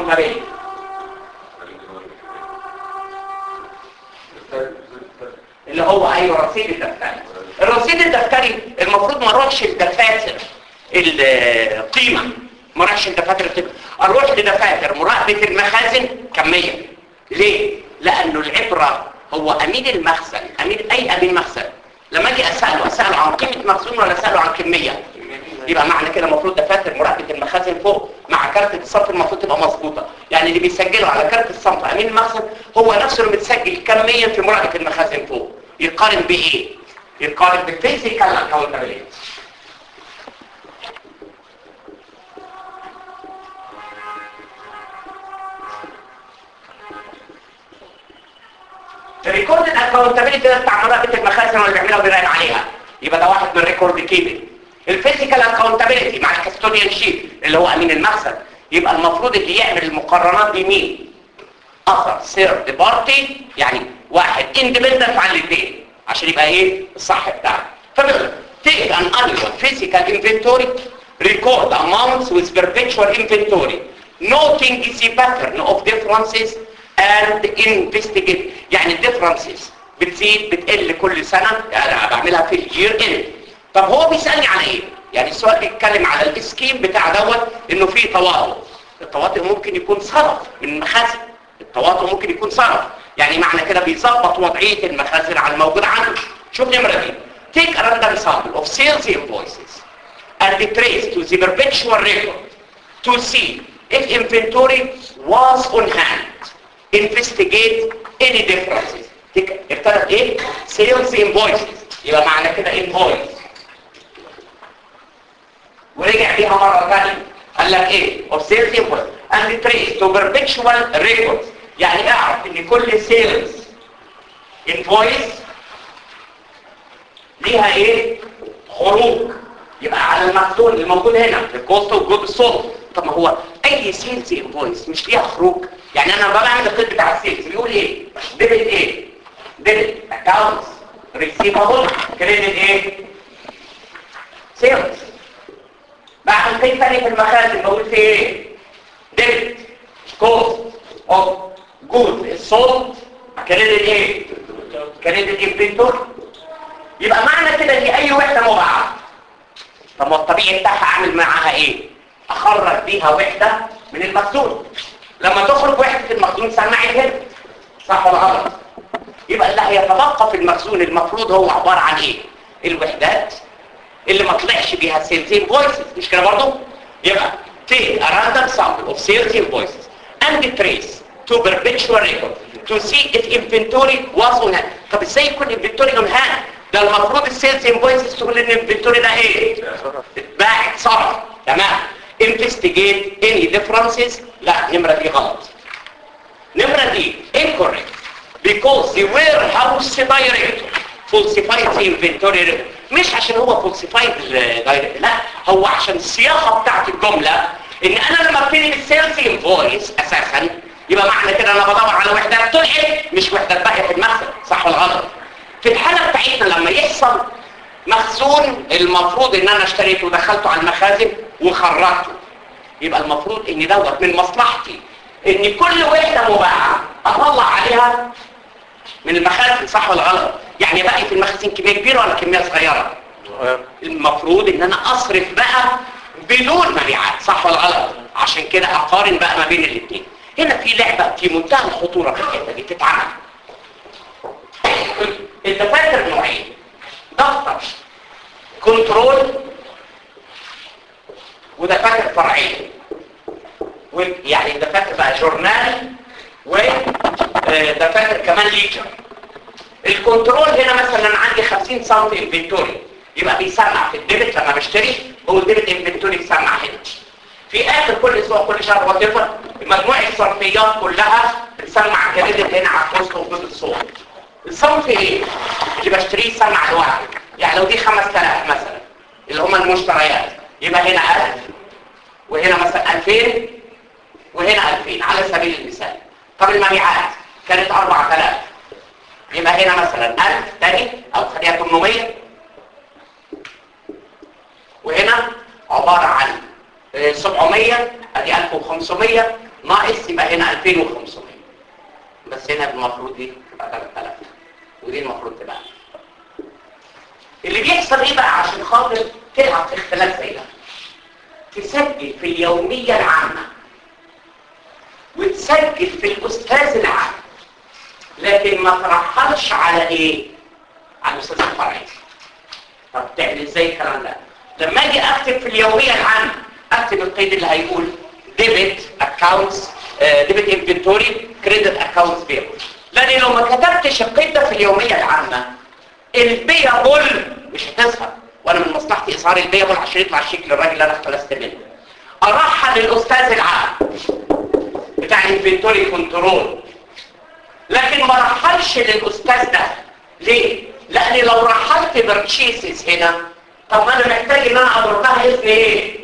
accountability اللي هو ايوه الرصيد الدفتري الرصيد الدفتري المفروض ما اروحش لدفاتر القيمه ما اروحش لدفاتر القيمه اروح لدفاتر مراقبه المخازن كميه ليه لانه العبره هو امين المخزن امين اي امين مخزن لما اجي اساله اساله عن قيمه مخزون ولا اساله عن كميه يبقى معنى كده المفروض دفاتر مراقبه المخازن فوق مع كارت الصرف المفروض تبقى مظبوطه يعني اللي بيسجله على كارت الصرف امين المخزن هو نفسه اللي متسجل كميا في مراقبه المخازن فوق يقارن بايه يقارن بالفيزيكال اكاونتابيلتي الريكورد الاكونتابيلتي ده بتاع مراقبه المخازن واللي بيعملها وبيراقب عليها يبقى ده واحد من ريكورد كيبنج الفيزيكال اكونتابيلتي مع الكاستوديان شيت اللي هو امين المخزن يبقى المفروض اللي يعمل المقارنات دي مين اخر سيرد بارتي يعني واحد اندبندنت عن الاثنين عشان يبقى ايه الصح بتاعه فبيقول take an annual physical inventory record amounts with perpetual inventory noting the pattern of differences and investigate يعني الديفرنسز بتزيد بتقل كل سنة يعني أنا بعملها في اليير اند طب هو بيسألني عن ايه يعني السؤال بيتكلم على الاسكيم بتاع دوت انه في تواطؤ التواطؤ ممكن يكون صرف من المخازن التواطؤ ممكن يكون صرف يعني معنى كده بيظبط وضعية المخازن على الموجود عنده شوف نمرة دي take a random sample of sales invoices and trace to the perpetual record to see if inventory was on hand investigate any differences ابتدت ايه sales invoices يبقى معنى كده invoice ورجع بيها مرة ثانية قال لك ايه of sales invoice and trace to perpetual records يعني اعرف ان كل sales invoice ليها ايه خروج يبقى على المخزون الموجود هنا الكوست والجود الصوت طب ما هو اي سيلز انفويس مش ليها خروج يعني انا بعمل الخط بتاع السيلز بيقول ايه ديبت ايه ديبت اكاونتس ريسيفابل كريدت ايه سيلز بعمل خط ثاني في المخازن بقول فيه ايه ديبت كوست اوف جود الصوت كريدت ايه كريدت انفنتور يبقى معنى كده ان اي وحده مباعه طب ما الطبيعي بتاعها اعمل معاها ايه اخرج بيها وحده من المخزون لما تخرج وحده المخزون سمع الهرب صح ولا غلط يبقى اللي هيتبقى في المخزون المفروض هو عباره عن ايه الوحدات اللي ما طلعش بيها سيلز انفويسز مش كده برضه يبقى take a random sample of sales invoices and trace to perpetual record to see if inventory was on hand طب ازاي يكون inventory on hand ده المفروض السيلز انفويسز تقول ان الانفنتوري ده ايه اتباع اتصرف تمام investigate any differences لا نمرة دي غلط نمرة دي incorrect because the warehouse director falsified the inventory record. مش عشان هو falsified director لا هو عشان الصياغة بتاعت الجملة ان انا لما ابتدي بالسيلز انفويس اساسا يبقى معنى كده انا بدور على وحدات طلعت مش وحدات باقيه في المخزن صح ولا غلط في الحالة بتاعتنا لما يحصل مخزون المفروض ان انا اشتريته ودخلته على المخازن وخرجته يبقى المفروض ان دوت من مصلحتي ان كل وحدة مباعة اطلع عليها من المخازن صح ولا غلط يعني بقى في المخزن كمية كبيرة ولا كمية صغيرة المفروض ان انا اصرف بقى بدون مبيعات صح ولا غلط عشان كده اقارن بقى ما بين الاثنين هنا في لعبة في منتهى الخطورة في الحتة دي تتعمل الدفاتر نوعين دفتر كنترول ودفاتر فرعيه يعني الدفاتر بقى جورنال ودفاتر كمان ليجر الكنترول هنا مثلا انا عندي 50 سم انفنتوري يبقى بيسمع في الديبت لما بشتري هو الديبت انفنتوري يسمع هنا في اخر كل اسبوع كل شهر وات مجموعه الصرفيات كلها بتسمع كريدت هنا على الكوست وجود الصوت الصنف ايه اللي بشتريه سمع لوحده يعني لو دي 5000 مثلا اللي هم المشتريات يبقى هنا 1000 وهنا مثلا 2000 وهنا 2000 على سبيل المثال طب المبيعات كانت 4000 يبقى هنا مثلا 1000 تاني او خليها 800 وهنا عبارة عن 700 ادي 1500 ناقص يبقى هنا 2500 بس هنا المفروض دي تبقى 3000 ودي المفروض تبقى اللي بيحصل ايه بقى عشان خاطر تلعب في اختلاف زي ده تسجل في اليومية العامة وتسجل في الأستاذ العام لكن ما ترحلش على ايه؟ على الأستاذ الفرعي طب تعمل ازاي الكلام ده؟ لما اجي اكتب في اليومية العامة اكتب القيد اللي هيقول ديبت اكاونتس ديبت انفنتوري كريدت اكاونتس بيبل لان لو ما كتبتش القيد ده في اليومية العامة البيبل مش هتظهر وانا من مصلحتي اظهار البيبل عشان يطلع الشيك للراجل اللي انا اختلست منه ارحل للاستاذ العام بتاع الانفنتوري كنترول لكن ما رحلش للاستاذ ده ليه لان لو رحلت برتشيسز هنا طب ما انا محتاج ان انا اضرب لها اذن ايه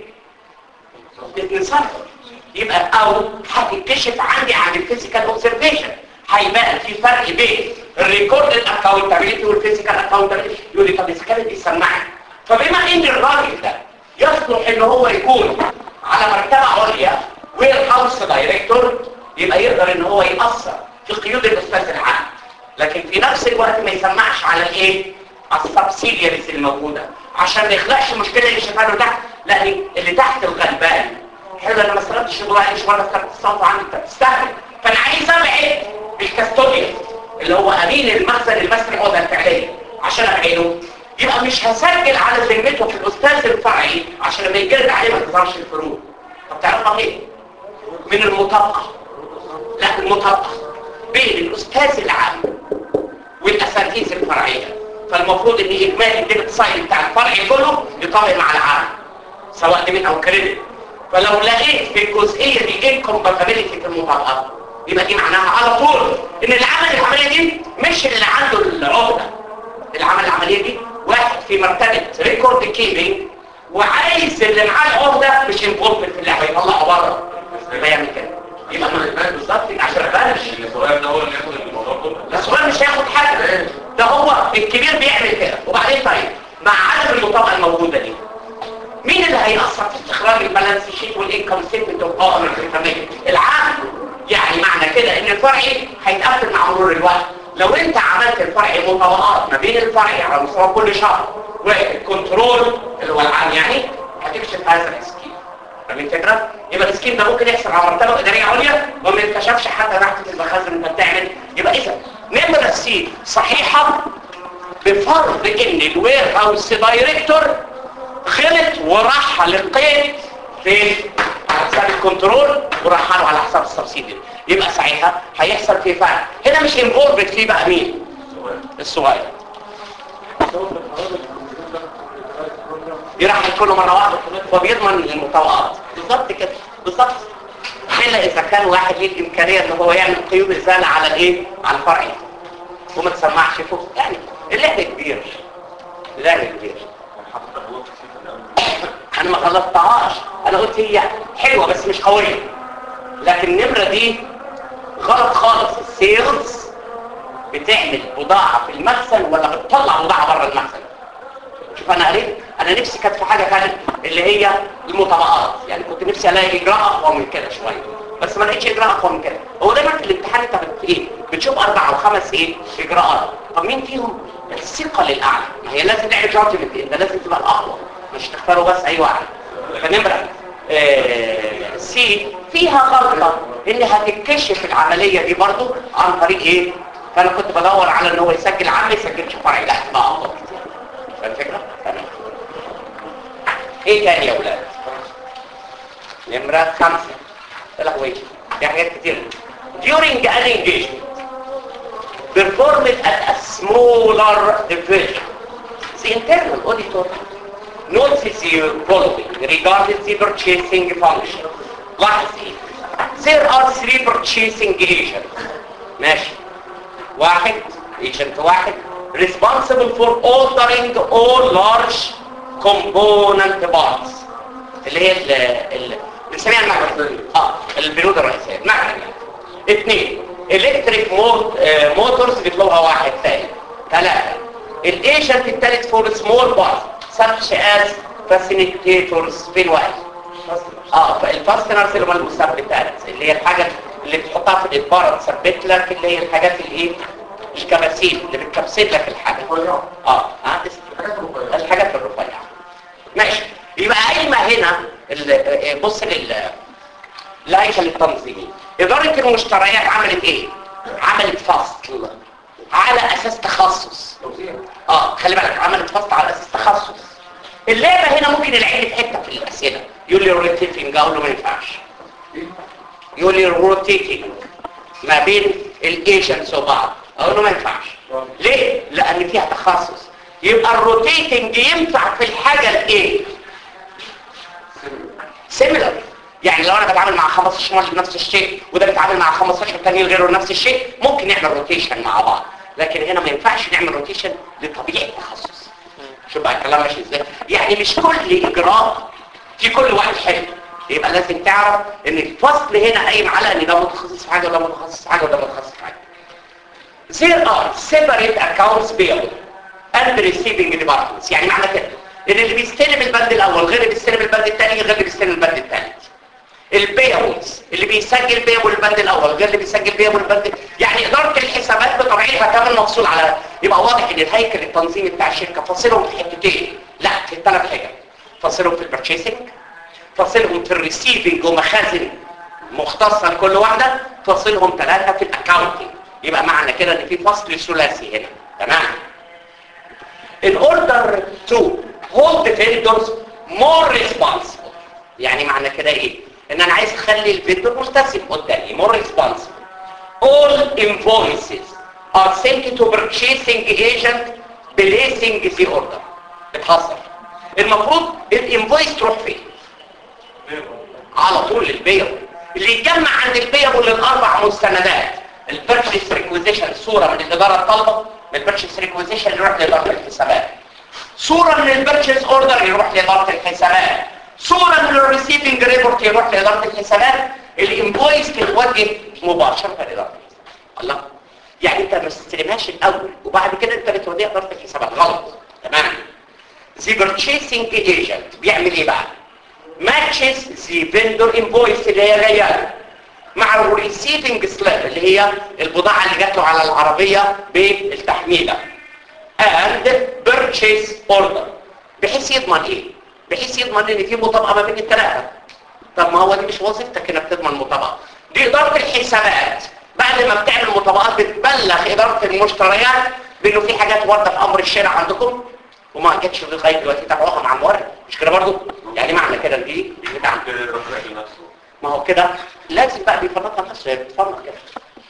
اذن صرف يبقى او هتكتشف عندي عن الفيزيكال اوبزرفيشن هيبان في فرق بين الريكوردد اكاونتابيلتي والفيزيكال اكاونتابيلتي يقول لي طب اذا كانت دي سماعه فبما ان الراجل ده يصلح ان هو يكون على مرتبه عليا وير هاوس دايركتور يبقى يقدر ان هو ياثر في قيود الاستاذ العام لكن في نفس الوقت ما يسمعش على الايه على السبسيدياريز الموجوده عشان ما يخلقش المشكله اللي شايفها له تحت لا اللي تحت الغلبان حلو انا ما استلمتش الشغل عايش وانا استلمت الصوت عندي انت بتستهبل فانا عايز ابعد الكاستوديان اللي هو امين المخزن المسرح العقده الفعليه عشان ابعده يبقى مش هسجل على ذمته في الاستاذ الفرعي عشان لما يجرد عليه ما تظهرش الفروق طب تعرفها ايه من المطابقه لا المطابقه بين الاستاذ العام والاساتذه الفرعيه فالمفروض ان اجمالي الديبت سايد بتاع الفرع كله يطابق مع العام سواء ديبت او كريدت فلو لقيت في الجزئيه دي انكومباتيبيليتي في المطابقه يبقى دي معناها على طول ان اللي عمل العمليه دي مش اللي عنده العقده اللي عمل العمليه دي واحد في مرتبه ريكورد كيبنج وعايز اللي معاه العقده مش انفولد في اللعبه يطلعه بره يبقى يعمل كده يبقى ما بالظبط عشان ما يبانش الصغير ده هو اللي ياخد الموضوع كله ده الصغير مش هياخد حاجه ده هو الكبير بيعمل كده وبعدين طيب مع عدم المطابقه الموجوده دي مين اللي هيأثر في استخراج البالانس شيت والانكم ستمنت والقوائم الائتمانيه العام يعني معنى كده ان الفرعي هيتقفل مع مرور الوقت لو انت عملت الفرعي مطابقات ما بين الفرعي على مستوى كل شهر والكنترول اللي هو العام يعني هتكشف هذا السكيم فاهم الفكره؟ يبقى السكيم ده ممكن يحصل على مرتبه اداريه عليا وما يتكشفش حتى تحت في المخازن انت بتعمل يبقى اذا نمره سي صحيحه بفرض ان الوير هاوس دايركتور غلط ورحل القيد فين على حساب الكنترول ورحله على حساب السبسيدي يبقى ساعتها هيحصل فيه فرق هنا مش انفولفد فيه بقى مين الصغير يرحل كله مره واحده فبيضمن المطوقات بالظبط كده بالظبط الا اذا كان واحد ليه الامكانيه ان هو يعمل قيود ازاله على الايه على الفرعي وما تسمعش فوق يعني اللعب كبير اللعب كبير انا ما غلطتهاش انا قلت هي حلوه بس مش قويه لكن النمره دي غلط خالص السيلز بتعمل بضاعه في المخزن ولا بتطلع بضاعه بره المخزن شوف انا قريت انا نفسي كانت في حاجه كانت اللي هي المطابقات يعني كنت نفسي الاقي اجراء اقوى من كده شويه بس ما لقيتش اجراء اقوى من كده هو دايما في الامتحان انت بت ايه بتشوف اربع او خمس ايه اجراءات طب مين فيهم الثقه للاعلى ما هي لازم تعمل جادجمنت انت لازم تبقى الاقوى مش تختاروا بس اي واحد فنمره آه سي فيها غلطه ان هتتكشف العمليه دي برضو عن طريق ايه فانا كنت بدور على ان هو يسجل عام ما يسجلش فرعي لا تبقى افضل كتير فاهم الفكره تمام ايه تاني يا اولاد نمره خمسة يا لهوي في حاجات كتير during an engagement performed at a smaller division the internal auditor notes the following regarding the purchasing function لاحظ ايه there are three purchasing agents ماشي واحد agent واحد responsible for ordering all large component parts اللي هي ال ال بنسميها المكنه اه البنود الرئيسيه المكنه يعني اثنين الكتريك موتورز بيطلبها واحد ثاني ثلاثه الايجنت الثالث فور سمول بارت such as facilitators فين واحد اه الفاستنرز اللي هم المثبتات اللي هي الحاجه اللي بتحطها في الادبار تثبت لك اللي هي الحاجات الايه مش كباسين اللي بتكبسل لك الحاجه اه اه الحاجات الرفيعه ماشي يبقى قايمه هنا ال- بص لل الهيكل التنظيمي اداره المشتريات عملت ايه عملت فصل على اساس تخصص اه خلي بالك عملت فصل على اساس تخصص اللعبه هنا ممكن العيل في حته في الاسئله يقول لي روتيتنج اقول له ما ينفعش يقول لي روتيتنج ما بين الايجنتس وبعض اقول له ما ينفعش ليه لان فيها تخصص يبقى الروتيتنج ينفع في الحاجه الايه سيميلر يعني لو انا بتعامل مع 15 مريض نفس الشيء وده بيتعامل مع 15 تانيين غيره نفس الشيء ممكن نعمل روتيشن مع بعض لكن هنا ما ينفعش نعمل روتيشن لطبيعه التخصص شوف بقى الكلام ماشي ازاي يعني مش كل اجراء في كل واحد حلو يبقى لازم تعرف ان الفصل هنا قايم على ان ده متخصص في حاجه وده متخصص في حاجه وده متخصص في حاجه There are separate accounts payable and receiving departments يعني معنى كده ان اللي بيستلم البند الاول غير اللي بيستلم البند الثاني غير اللي بيستلم البند الثالث البيبلز اللي بيسجل بيبل البند الاول غير اللي بيسجل بيبل البند يعني اداره الحسابات بطبيعتها كمان مفصول على يبقى واضح ان الهيكل التنظيمي بتاع الشركه فاصلهم في حتتين لا في ثلاث حاجات فاصلهم في البرتشيسنج فاصلهم في الريسيفنج ومخازن مختصه لكل واحده فاصلهم ثلاثه في الاكاونتنج يبقى معنى كده ان في فصل ثلاثي هنا تمام in order to hold the vendors more responsible يعني معنى كده ايه ان انا عايز اخلي الفندور ملتزم قدامي more responsible all invoices are sent to purchasing agent placing the order بتهزر المفروض الانفويس تروح فين على طول للبيع اللي يتجمع عند البيع للاربع مستندات البيرشيس ريكويزيشن صوره من الاداره الطالبه من البيرشيس ريكويزيشن يروح لاداره الحسابات صوره من البيرشيس اوردر يروح لاداره الحسابات صوره من الريسيفنج ريبورت يروح لاداره الحسابات الانفويس تتوجه مباشره لاداره الحسابات الله يعني انت ما تستلمهاش الاول وبعد كده انت بتوديها اداره الحسابات غلط تمام The purchasing agent بيعمل ايه بقى matches the vendor invoice اللي هي جايه له مع الريسيفنج سلاب اللي هي البضاعه اللي جات له على العربيه بالتحميله and purchase order بحيث يضمن ايه بحيث يضمن ان في مطابقه ما بين الثلاثه طب ما هو دي مش وظيفتك انك تضمن مطابقه دي اداره الحسابات بعد ما بتعمل مطابقات بتبلغ اداره المشتريات بانه في حاجات وارده في امر الشارع عندكم وما جاتش لغايه دلوقتي تابعوها مع المورد مش كده برضه يعني معنى كده ان دي بتاع ما هو كده لازم بقى بيفرقها نفسه هي بتفرق كده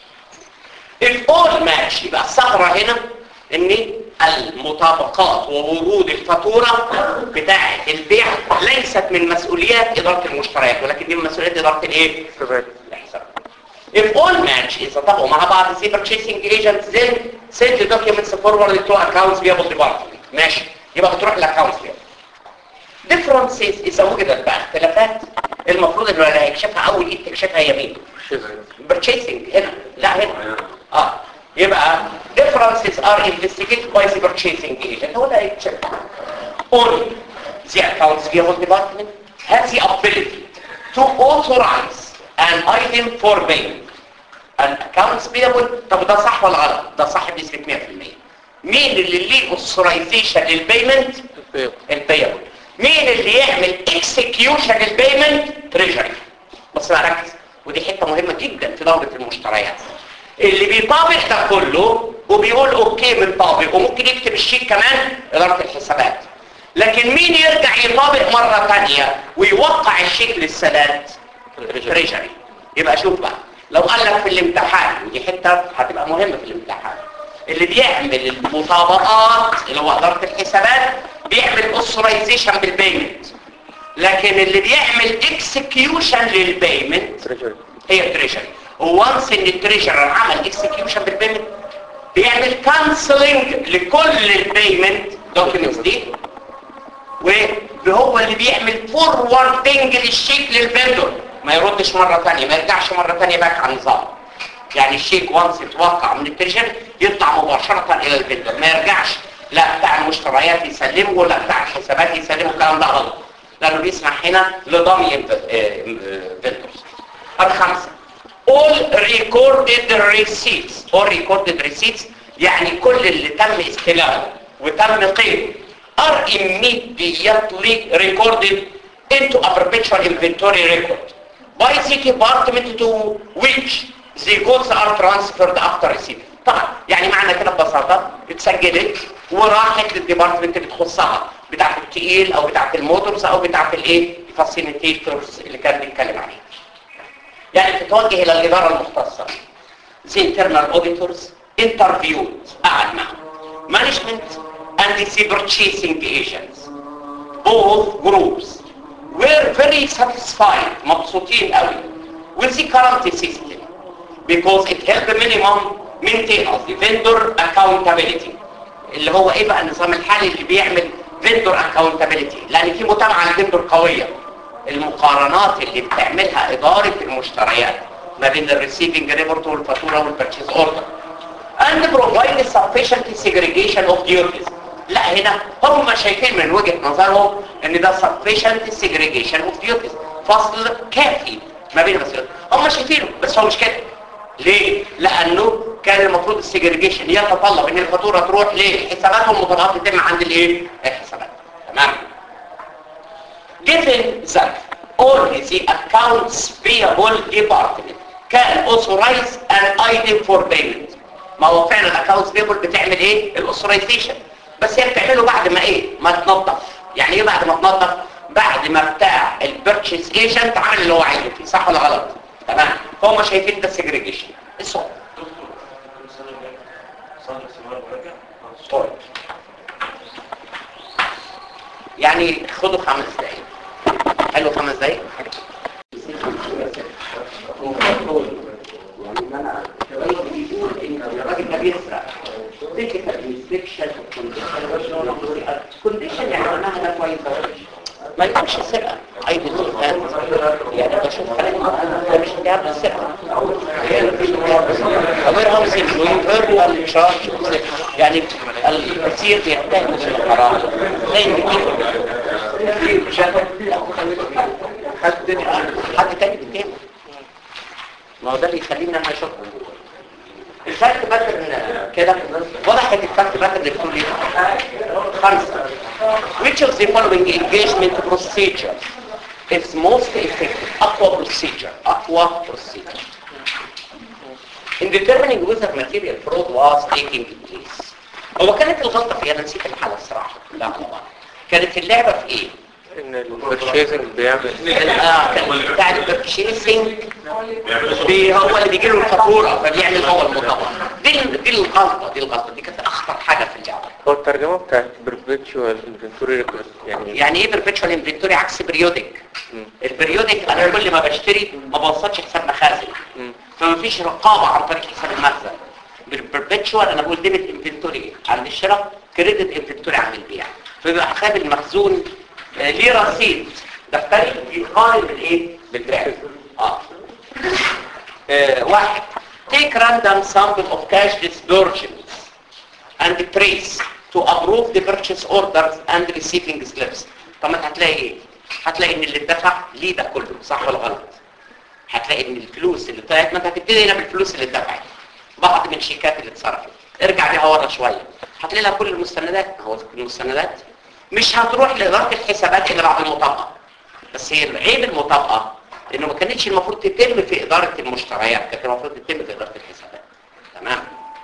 الاول ماتش يبقى الثغره هنا ان المطابقات وورود الفاتوره بتاعه البيع ليست من مسؤوليات اداره المشتريات ولكن دي من مسؤوليات اداره الايه الحساب If all match is اتفقوا مع بعض the purchasing agent then send the documents forward to accounts payable department ماشي يبقى بتروح للاكونتس payable differences اذا وجدت بقى اختلافات المفروض انه اللي هيكشفها اول ايد تكشفها يمين purchasing هنا لا هنا اه يبقى differences are investigated by the purchasing agent هو ده هيكشف only the accounts payable department has the ability to authorize an item for payment an accounts payable طب ده صح ولا غلط ده صح بنسبه 100% مين اللي ليه authorization للبيمنت البيبل مين اللي يعمل اكسكيوشن للبيمنت تريجري بص بقى ركز ودي حته مهمه جدا في دوره المشتريات اللي بيطابق ده كله وبيقول اوكي متطابق وممكن يكتب الشيك كمان اداره الحسابات لكن مين يرجع يطابق مره ثانيه ويوقع الشيك للسداد تريجري يبقى شوف بقى لو قال لك في الامتحان ودي حته هتبقى مهمه في الامتحان اللي بيعمل المطابقات اللي هو اداره الحسابات بيعمل اوثرايزيشن بالبيمنت لكن اللي بيعمل اكسكيوشن للبيمنت هي التريجري وانس ان التريجري عمل اكسكيوشن بالبيمنت بيعمل كانسلنج لكل البيمنت دوكيومنتس دي وهو اللي بيعمل فوروردنج للشيك للفندور ما يردش مره ثانيه ما يرجعش مره ثانيه باك على النظام يعني الشيك وانس يتوقع من التريجري يطلع مباشره الى الفندور ما يرجعش لا بتاع المشتريات يسلمه ولا بتاع الحسابات يسلمه الكلام ده غلط لانه بيسمح هنا لضمي فيندرز الخمسه all recorded receipts all recorded receipts يعني كل اللي تم استلامه وتم قيمه are immediately recorded into a perpetual inventory record by the department to which the goods are transferred after receipt طبعا يعني معنى كده ببساطة اتسجلت وراحت للديبارتمنت اللي تخصها بتاعت التقيل او بتاعت الموتورز او بتاعت الايه الفاسيليتيتورز اللي كان بيتكلم عليه يعني تتوجه الى الاداره المختصه the internal auditors interviewed قعد معهم management and the purchasing agents both groups were very satisfied مبسوطين قوي with the current system because it helped minimum maintain the vendor accountability اللي هو ايه بقى النظام الحالي اللي بيعمل vendor accountability لان في متابعه للفندور قويه المقارنات اللي بتعملها اداره المشتريات ما بين الريسيفنج ريبورت والفاتوره والبرتشيز اوردر and provide sufficient segregation of duties لا هنا هم شايفين من وجهة نظرهم ان ده sufficient segregation of duties فصل كافي ما بين المسؤولين هم شايفينه بس هو مش كده ليه؟ لانه كان المفروض السيجريجيشن يتطلب ان الفاتوره تروح لحسابات والمطالبات تتم عند الايه؟ الحسابات تمام given that only the accounts payable department can authorize an item for payment ما هو فعلا الاكونتس بيبل بتعمل ايه الاوثرايزيشن بس هي بتعمله بعد ما ايه ما تنظف يعني ايه بعد ما تنظف بعد ما بتاع البيرتشيز ايجنت عمل اللي هو عايزه فيه صح ولا غلط تمام فهم شايفين ده سيجريجيشن السؤال طيب يعني خدوا خمس دقايق حلو خمس دقايق يعني ان انا بيقول ان الراجل ده بيسرق فكره الانسبكشن كونديشن يعني معناها ده كويس ما يكونش سرقه عيب الانسان يعني بشوف حالات ده مش انتهاء بالسرقه غير هاوسنج ويفر تشارج يعني الكثير بيتهم بالحرام زي ما حد حد تاني بيتهم ما هو ده اللي يخلينا انا اشوف الفرق باترن كده وضحت الفرق باترن اللي بتقول ايه خمسه which of the following engagement procedure is most effective اقوى procedure اقوى procedure in determining whether material fraud was taking place هو كانت الغلطه في انا نسيت الحاله الصراحه لا على بعض كانت اللعبه في ايه ان البرشيزنج بيعمل اه كان بتاع البرشيسنج بي- هو اللي بيجي له الفاتوره فبيعمل هو المطابقه دي دي الغلطه دي الغلطه دي كانت اخطر حاجه في اللعبه هو الترجمة بتاعت perpetual inventory record يعني يعني ايه بربيتشوال انفنتوري عكس بريودك مم. البريودك انا كل ما بشتري ما بوصلش حساب مخازن مم. فما فيش رقابه عن طريق حساب المخزن بالبربيتشوال انا بقول ديبت انفنتوري عند الشراء كريدت انفنتوري عند البيع فبيبقى حساب المخزون آه، ليه رصيد دفتري يتقارن بالايه بالبيع اه آه، واحد take random sample of cash disbursements and trace to approve the purchase orders and receiving slips طب ما انت هتلاقي ايه هتلاقي ان اللي اتدفع ليه ده كله صح ولا غلط هتلاقي ان الفلوس اللي طلعت ما انت هتبتدي هنا بالفلوس اللي اتدفعت بعض من الشيكات اللي اتصرفت ارجع بيها ورا شويه هتلاقي لها كل المستندات ما هو المستندات مش هتروح لاداره الحسابات الا بعد المطابقه بس هي عيب المطابقه انه ما كانتش المفروض تتم في اداره المشتريات كانت المفروض تتم في اداره الحسابات تمام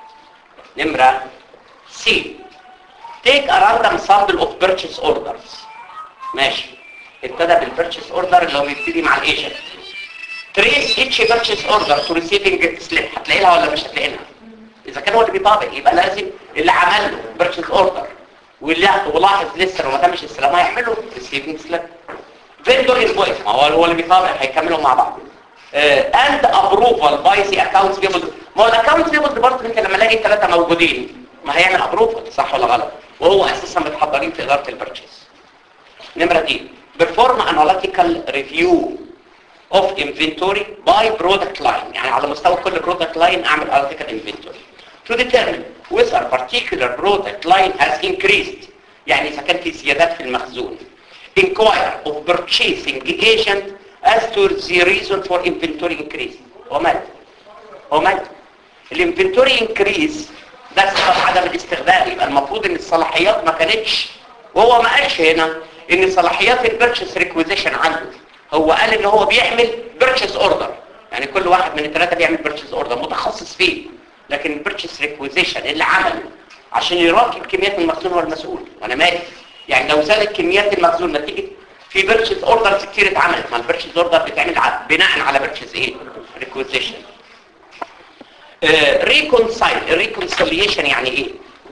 نمره سي take a random sample of purchase orders ماشي ابتدى بالبيرتشيس اوردر اللي هو بيبتدي مع الايجنت تريس اتش بيرتشيس اوردر تو ريسيفنج سليب هتلاقي لها ولا مش هتلاقي لها اذا كان هو اللي بيطابق يبقى لازم اللي عمل له بيرتشيس اوردر ولاحظ لسه لو ما تمش السلام هيعملوا ريسيفنج سليب فيندور انفويس ما هو هو اللي بيطابق هيكملوا مع بعض اند ابروفال باي ذا اكونتس بيبل ما هو الاكونتس بيبل ديبارتمنت لما الاقي ثلاثه موجودين ما هيعمل ابروفال صح ولا غلط وهو اساسا متحضرين في اداره البرتشيز نمرة دي perform analytical review of inventory by product line يعني على مستوى كل product line اعمل analytical inventory to determine whether particular product line has increased يعني اذا كان في زيادات في المخزون inquire of purchasing agent as to the reason for inventory increase هو مال هو مال الانفنتوري انكريز ده سبب عدم الاستخدام يبقى المفروض ان الصلاحيات ما كانتش وهو ما قالش هنا ان صلاحيات البيرتشيس ريكويزيشن عنده هو قال ان هو بيعمل بيرتشيس اوردر يعني كل واحد من الثلاثه بيعمل بيرتشيس اوردر متخصص فيه لكن البيرتشيس ريكويزيشن اللي عمله عشان يراقب كميات المخزون هو المسؤول وانا مالي يعني لو زادت كميات المخزون نتيجه في بيرتشيس اوردرز كتير اتعملت ما البيرتشيس اوردر بتعمل ع- بناء على بيرتشيس ايه ريكويزيشن ريكونسايل الريكونسيليشن يعني ايه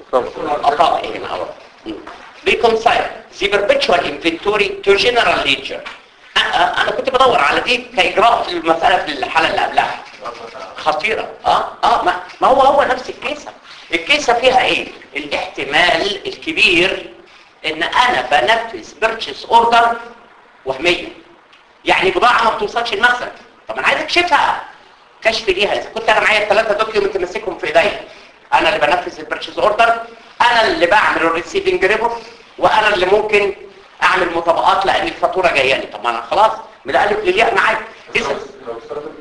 قطع هنا اهو ريكونسايل the perpetual inventory to general ledger أ- أ- انا كنت بدور على دي كاجراء في المساله في الحاله اللي قبلها خطيره اه اه ما, ما هو هو نفس الكيسه الكيسه فيها ايه الاحتمال الكبير ان انا بنفذ بيرتشيس اوردر وهميه يعني بضاعه ما بتوصلش المخزن طب انا عايز اكشفها كشف ليها اذا كنت انا معايا ثلاثه دوكيومنت ماسكهم في ايديا انا اللي بنفذ البيرتشيز اوردر انا اللي بعمل الريسيفنج ريبورت وانا اللي ممكن اعمل مطابقات لان الفاتوره جايه لي طب ما انا خلاص من الالف للياء معايا اذا لو استخدم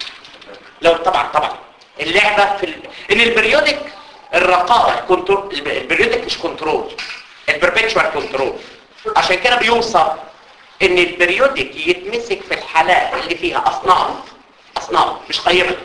لو طبعا طبعا اللعبه في ال... ان البريودك الرقابه الكنترول البريودك مش كنترول البربيتشوال كنترول عشان كده بيوصف ان البريودك يتمسك في الحالات اللي فيها اصناف اصناف مش قيمه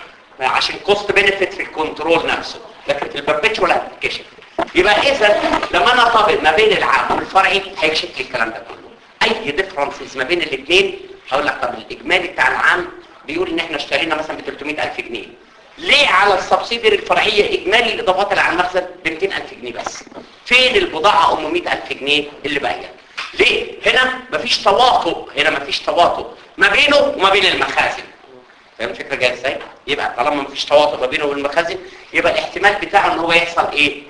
عشان كوست بينفيت في الكنترول نفسه لكن في البربيتشوال هتتكشف يبقى اذا لما انا طابق ما بين العام والفرعي هيكشف لي الكلام ده كله اي ديفرنسز ما بين الاثنين هقول لك طب الاجمالي بتاع العام بيقول ان احنا اشترينا مثلا ب 300000 جنيه ليه على السبسيدري الفرعيه اجمالي الاضافات اللي على المخزن ب 200000 جنيه بس فين البضاعه ام 100000 جنيه اللي باقيه ليه هنا مفيش تواطؤ هنا مفيش تواطؤ ما بينه وما بين المخازن فاهم الفكره جايه ازاي يبقى طالما مفيش تواطؤ ما بينه وبين المخازن يبقى الاحتمال بتاعه ان هو يحصل ايه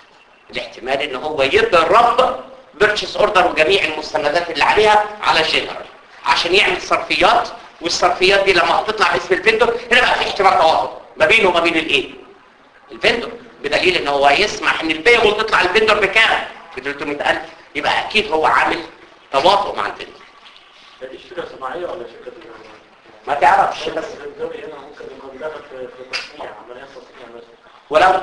الاحتمال ان هو يضرب بيرتشيس اوردر وجميع المستندات اللي عليها على جنرال عشان يعمل صرفيات والصرفيات دي لما هتطلع باسم الفندور هنا بقى في احتمال تواطؤ ما بينه وما بين الايه الفندور بدليل ان هو يسمح ان البيبل تطلع الفندور بكام ب 300000 يبقى اكيد هو عامل تواطؤ مع الفندور دي شركة صناعية ولا شركة ما تعرفش بس الدوري هنا ممكن يكون داخل في في تصنيع عمليات تصنيع مثلا ولو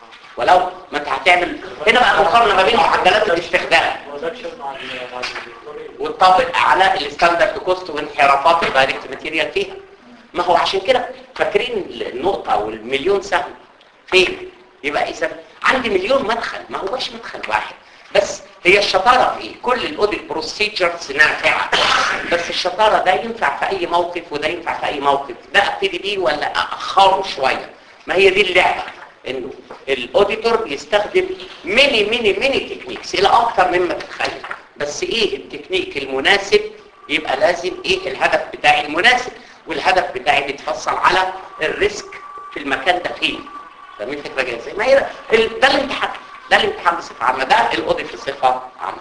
ولو ما انت هتعمل هنا بقى مقارنه ما بين معدلات الاستخدام برودكشن مع ال مع الدوري وتطبق على الستاندرد كوست وانحرافات الدايركت ماتيريال فيها ما هو عشان كده فاكرين النقطه والمليون سهم فين يبقى اذا عندي مليون مدخل ما هوش مدخل واحد بس هي الشطاره في ايه كل الاوديت بروسيجرز نافعه بس الشطاره ده ينفع في اي موقف وده ينفع في اي موقف ده ابتدي بيه ولا اخره شويه ما هي دي اللعبه انه الاوديتور بيستخدم ميني ميني ميني تكنيكس الى اكتر مما تتخيل بس ايه التكنيك المناسب يبقى لازم ايه الهدف بتاعي المناسب والهدف بتاعي بيتفصل على الريسك في المكان ده فين فاهمين الفكره جايه ازاي ما هي ال- ده الامتحان ده الامتحان بصفه عامه ده الاوديت بصفه عامه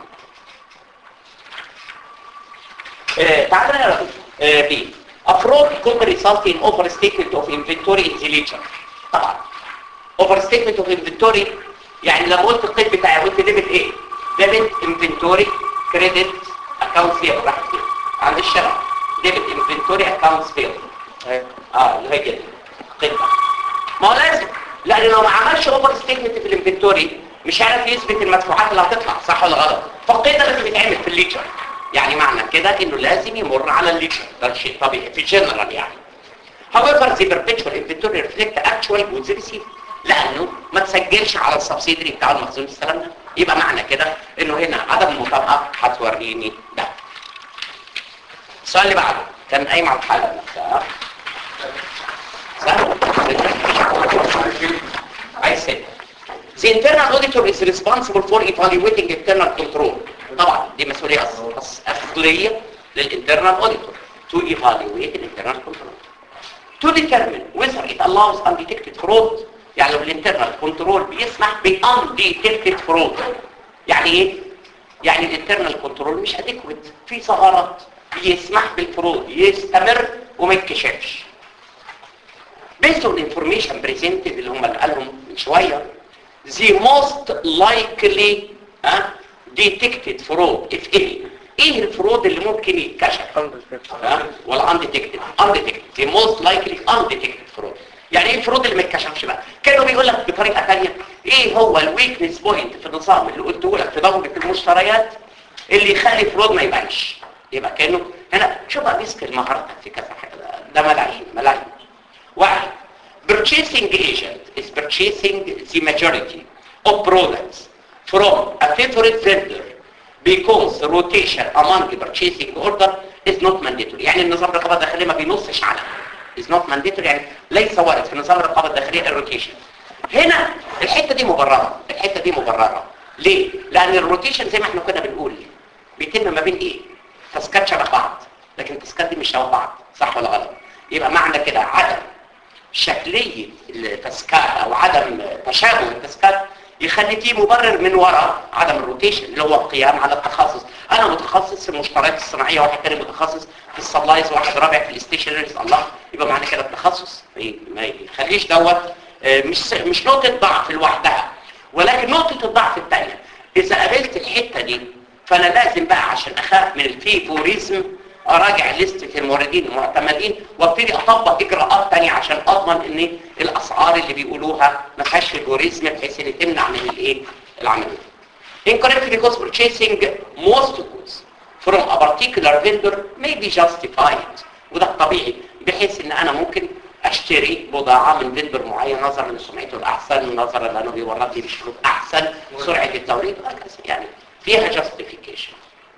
آه، تعالى نقرا آه، بي افرود could result in overstatement of inventory in the ledger طبعا overstatement of inventory يعني لما قلت القيد بتاعي قلت ديبت ايه ديبت inventory credit accounts payable راح فين عند الشرع ديبت inventory accounts payable اه اللي هي كده القيد ده ما هو لازم لان لو ما عملش اوفر ستيتمنت في الانفنتوري مش عارف يثبت المدفوعات اللي هتطلع صح ولا غلط فالقيد ده لازم يتعمل في الليتشر يعني معنى كده انه لازم يمر على الليتشر ده شيء طبيعي في جنرال يعني however the perpetual inventory reflect actual goods received لانه ما تسجلش على السبسيدري بتاع المخزون استلمنا يبقى معنى كده انه هنا عدم المطابقه هتوريني ده السؤال اللي بعده كان قايم على الحاله نفسها سهل عايز سهل The internal auditor is responsible for evaluating internal control. طبعا دي مسؤولية أص- أص- أصلية للinternal auditor to evaluate the internal control. To determine whether it allows undetected fraud يعني لو الانترنال كنترول بيسمح ب undetected fraud يعني ايه؟ يعني الانترنال كنترول مش adequate في ثغرات بيسمح بالفرود يستمر وما يتكشفش based on information presented اللي هم اللي قالهم من شوية the most likely ها detected fraud if any ايه الفرود اللي ممكن يتكشف ها ولا undetected undetected the most likely undetected fraud يعني ايه الفروض اللي ما اتكشفش بقى كانوا بيقول لك بطريقه ثانيه ايه هو الويكنس بوينت في النظام اللي قلته لك في ضربه المشتريات اللي يخلي الفروض ما يبانش يبقى كانه هنا شوف بقى بيسكت مهارتك في كذا حاجه ده- ده ملايين ملايين واحد purchasing agent is purchasing the majority of products from a favorite vendor because rotation among the purchasing order is not mandatory يعني النظام الرقابة الداخلية ما بينصش على is not mandatory يعني ليس وارد في نظام الرقابة الداخلية الروتيشن هنا الحتة دي مبررة الحتة دي مبررة ليه؟ لأن الروتيشن زي ما احنا كنا بنقول بيتم ما بين ايه؟ تاسكات شبه بعض لكن التاسكات دي مش شبه بعض صح ولا غلط؟ يبقى معنى كده عدم شكلية التسكات او عدم تشابه التسكات يخلي فيه مبرر من وراء عدم الروتيشن اللي هو القيام على التخصص انا متخصص في المشتريات الصناعيه واحد تاني متخصص في السبلايز واحد رابع في الاستيشنريز الله يبقى معنى كده التخصص ما ي- ما يخليش دوت آه، مش مش نقطه ضعف لوحدها ولكن نقطه الضعف الثانيه اذا قابلت الحته دي فانا لازم بقى عشان اخاف من الفيفوريزم اراجع لستة الموردين المعتمدين وابتدي اطبق اجراءات تانية عشان اضمن ان الاسعار اللي بيقولوها ما فيهاش فيفوريزم بحيث ان تمنع من الايه العمليه incorrect because purchasing most goods from a particular vendor may be justified وده طبيعي بحيث ان انا ممكن اشتري بضاعة من فندر معين نظرا لسمعته الاحسن نظرا لانه بيورد لي بشروط احسن سرعة التوريد وهكذا يعني فيها justification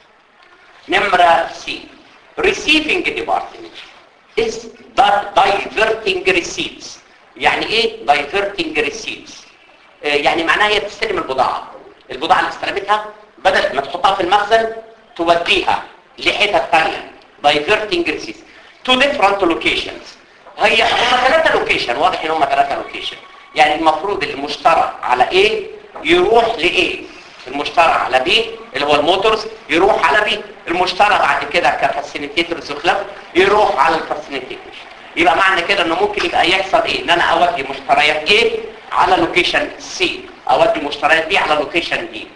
نمرة سي receiving department is di- diverting receipts يعني ايه diverting receipts آه، يعني معناها هي بتستلم البضاعة البضاعة اللي استلمتها بدل ما تحطها في المخزن توديها لحتة ثانية diverting receipts to different locations هي هم ثلاثة لوكيشن واضح ان هم ثلاثة لوكيشن يعني المفروض المشترى على ايه يروح لايه المشترى على بي اللي هو الموتورز يروح على بي المشترى بعد كده كفاسيليتيتورز وخلاف يروح على الفاسيليتيتورز يبقى معنى كده انه ممكن يبقى يحصل ايه ان انا اودي مشتريات ايه على لوكيشن سي اودي مشتريات بي على لوكيشن دي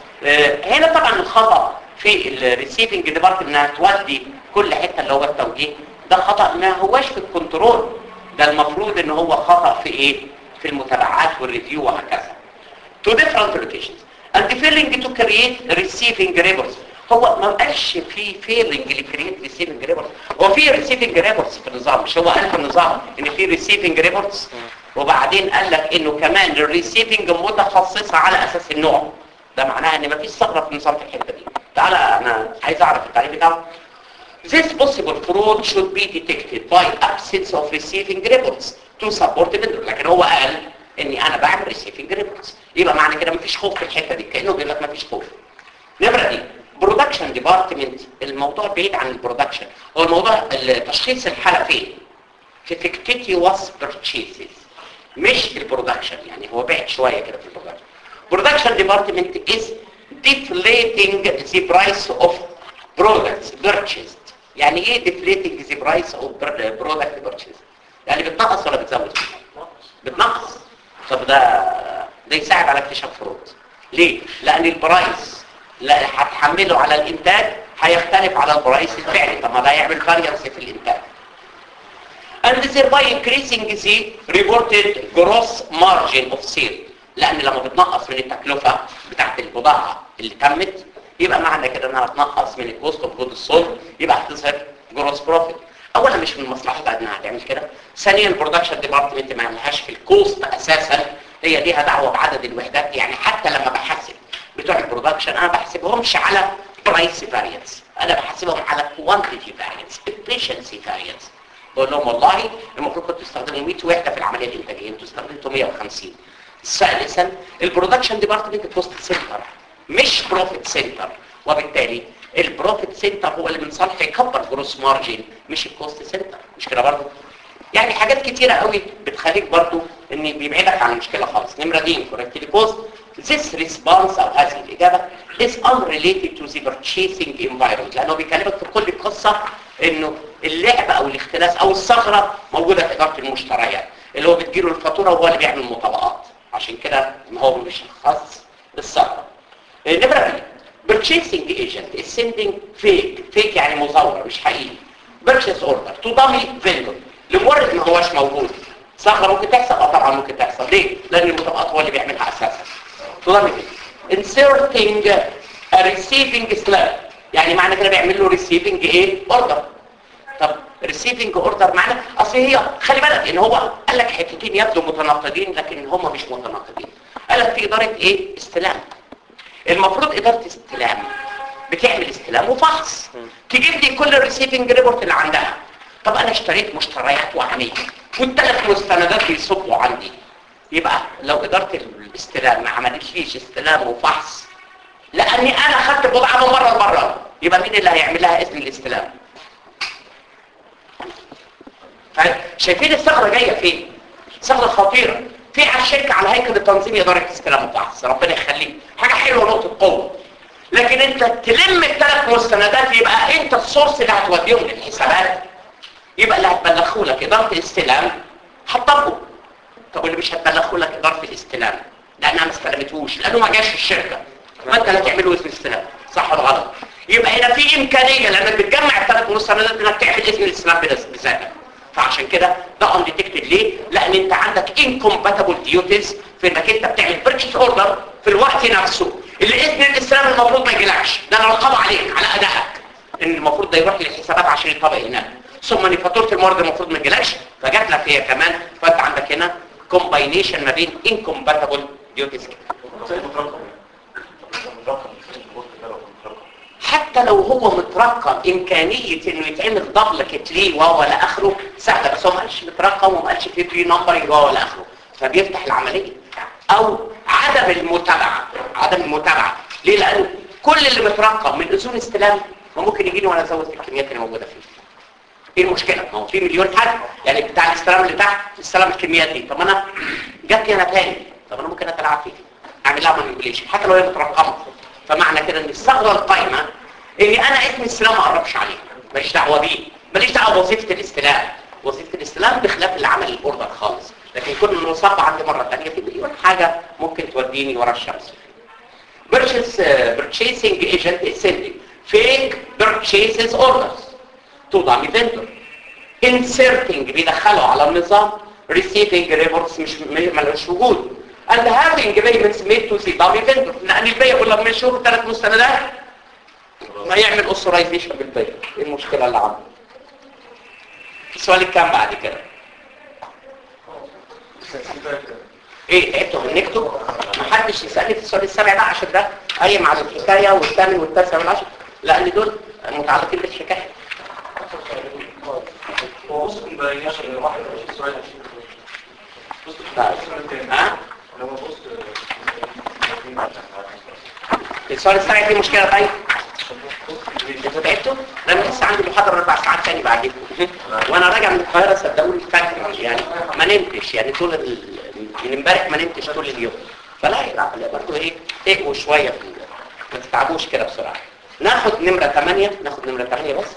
آه، هنا طبعا الخطأ في الريسيفنج ديبارتمنت انها تودي كل حته اللي هو التوجيه ده خطأ ما هواش في الكنترول ده المفروض ان هو خطأ في ايه في المتابعات والريفيو وهكذا to different locations and failing to create receiving reports هو ما بقاش في فيلنج لكريت ريسيفنج ريبورتس هو في ريسيفنج ريبورتس في النظام مش هو قال في النظام ان في ريسيفنج ريبورتس وبعدين قال لك انه كمان الريسيفنج متخصصه على اساس النوع ده معناها ان مفيش ثغره في النظام في الحته دي تعالى انا عايز اعرف التعريف بتاعه This possible fraud should be detected by absence of receiving reports to support the vendor لكن هو قال اني انا بعمل receiving reports يبقى معنى كده مفيش خوف في الحته دي كانه بيقول لك مفيش خوف نمرة دي برودكشن ديبارتمنت الموضوع بعيد عن البرودكشن هو الموضوع تشخيص الحالة فين في fictitious purchases مش البرودكشن يعني هو بعد شوية كده في البرودكشن برودكشن ديبارتمنت is deflating the price of products purchased يعني ايه deflating the price of product purchased يعني بتنقص ولا بتزود بتنقص طب ده ده يساعد على اكتشاف فروض ليه لان البرايس لا هتحمله على الانتاج هيختلف على البرايس الفعلي طب ما ده يعمل فاريانس في الانتاج and thereby increasing the reported gross margin of sale لان لما بتنقص من التكلفة بتاعت البضاعة اللي تمت يبقى معنى كده انها هتنقص من الكوست اوف جود السولد يبقى هتظهر جروس بروفيت اولا مش من مصلحتها انها تعمل كده ثانيا البرودكشن ديبارتمنت ما لهاش في الكوست اساسا هي ليها دعوه بعدد الوحدات يعني حتى لما بحسب بتوع البرودكشن انا بحسبهمش على برايس فارينس انا بحسبهم على كوانتيتي فارينس efficiency فارينس بقول لهم والله المفروض كنتوا تستخدموا 100 وحده في العمليه الانتاجيه انتوا استخدمتوا 150 ثالثا البرودكشن ديبارتمنت كوست سنتر مش بروفيت سنتر وبالتالي البروفيت سنتر هو اللي من صالحه يكبر جروس مارجن مش الكوست سنتر مش كده برضه يعني حاجات كتيرة قوي بتخليك برضو ان بيبعدك عن المشكلة خالص نمرة دي incorrectly caused this response او هذه الإجابة is unrelated to the purchasing environment لأنه بيكلمك في كل قصة انه اللعب او الاختلاس او الثغرة موجودة في إدارة المشتريات اللي هو بتجيله الفاتورة وهو اللي بيعمل المطابقات عشان كده ما هو مش خاص بالثغرة نمرة دي purchasing agent is sending fake fake يعني مزور مش حقيقي purchase order to dummy vendor لمورد ما هوش موجود ثغره ممكن تحصل اه طبعا ممكن تحصل ليه لان المطبقات هو اللي بيعملها اساسا تضمن inserting a receiving slab يعني معنى كده بيعمل له receiving ايه اوردر طب receiving اوردر معنى اصل هي خلي بالك ان هو قال لك حتتين يبدو متناقضين لكن هم مش متناقضين قال لك في اداره ايه استلام المفروض اداره استلام بتعمل استلام وفحص تجيب لي كل الريسيفنج ريبورت اللي عندها طب انا اشتريت مشتريات وهميه والثلاث مستندات بيصبوا عندي يبقى لو اداره الاستلام ما عملتليش استلام وفحص لاني انا خدت البضاعه من مره لمره يبقى مين اللي هيعمل لها اذن الاستلام طيب، شايفين الثغره جايه فين ثغره خطيره في على الشركه على هيكل التنظيم اداره استلام وفحص ربنا يخليك حاجه حلوه نقطه قوه لكن انت تلم الثلاث مستندات يبقى انت السورس اللي هتوديهم للحسابات يبقى اللي هتبلغوا لك اداره الاستلام هتطبقوا طب اللي مش هتبلغوا لك اداره الاستلام لانها ما استلمتهوش لانه ما جاش الشركه ما انت اللي هتعمله اسم الاستلام صح ولا غلط يبقى هنا في امكانيه لانك بتجمع الثلاث مستندات انك تعمل اسم الاستلام بنفس- بذاتك فعشان كده ده انديتكتد ليه لان انت عندك انكومباتبل ديوتيز في انك انت بتعمل بيرتشيز اوردر في الوقت نفسه اللي اذن الاستلام المفروض ما يجيلكش ده انا رقابه عليك على ادائك ان المفروض ده يروح للحسابات عشان يطبق هناك ثم ان فاتوره المورد المفروض ما تجيلكش فجات لك هي كمان فانت عندك هنا كومباينيشن ما بين انكومباتبل ديوتيز زي مترقم مترقم مترقم حتى لو هو مترقم امكانيه انه يتعمل دبل كتليه وهو لا اخره سهله بس هو ما قالش مترقم وما قالش فيه بري نمبر وهو لا اخره فبيفتح العمليه او عدم المتابعه عدم المتابعه ليه لانه كل اللي مترقم من اذون استلام ما ممكن يجيني وانا ازود الكميات اللي موجوده فيه ايه المشكله ما هو في مليون حاجه يعني بتاع الاستلام اللي تحت استلام الكميات دي طب انا جات لي انا تاني طب انا ممكن اتلاعب فيها اعمل لها مانيبيوليشن حتى لو هي مترقمه فمعنى كده ان الثغره القايمه اني انا اسم الاستلام ما اقربش عليه ماليش دعوه بيه ماليش دعوه بوظيفه الاستلام وظيفه الاستلام بخلاف اللي عمل الاوردر خالص لكن كل انه صب عندي مره ثانيه في مليون حاجه ممكن توديني ورا الشمس purchase uh, purchasing agent is sending fake purchases orders to dummy vendor inserting بيدخله على النظام receiving reports مش م- ملوش وجود and having payments made to the dummy vendor لان البيع لما مش شهور ثلاث مستندات ما يعمل authorization بالبيع ايه المشكله اللي عنده السؤال الكام بعد كده ايه تعبتوا هنكتوا ما حدش يسالني في السؤال السابع بقى عشان ده قايم على الحكايه والثامن والتاسع والعاشر لان دول متعلقين بالحكايه هو بص كومباينيشن واحد مش سؤال بص ها لما بص السؤال السابع فيه مشكله طيب انتوا تعبتوا؟ انا لسه عندي محاضره اربع ساعات تاني بعدين وانا راجع من القاهره صدقوني فاكر يعني ما نمتش يعني طول ال- من امبارح ما نمتش طول اليوم فلا لا برضه ايه اقووا شويه في ال- ما تتعبوش كده بسرعه ناخد نمره 8 ناخد نمره 8 بس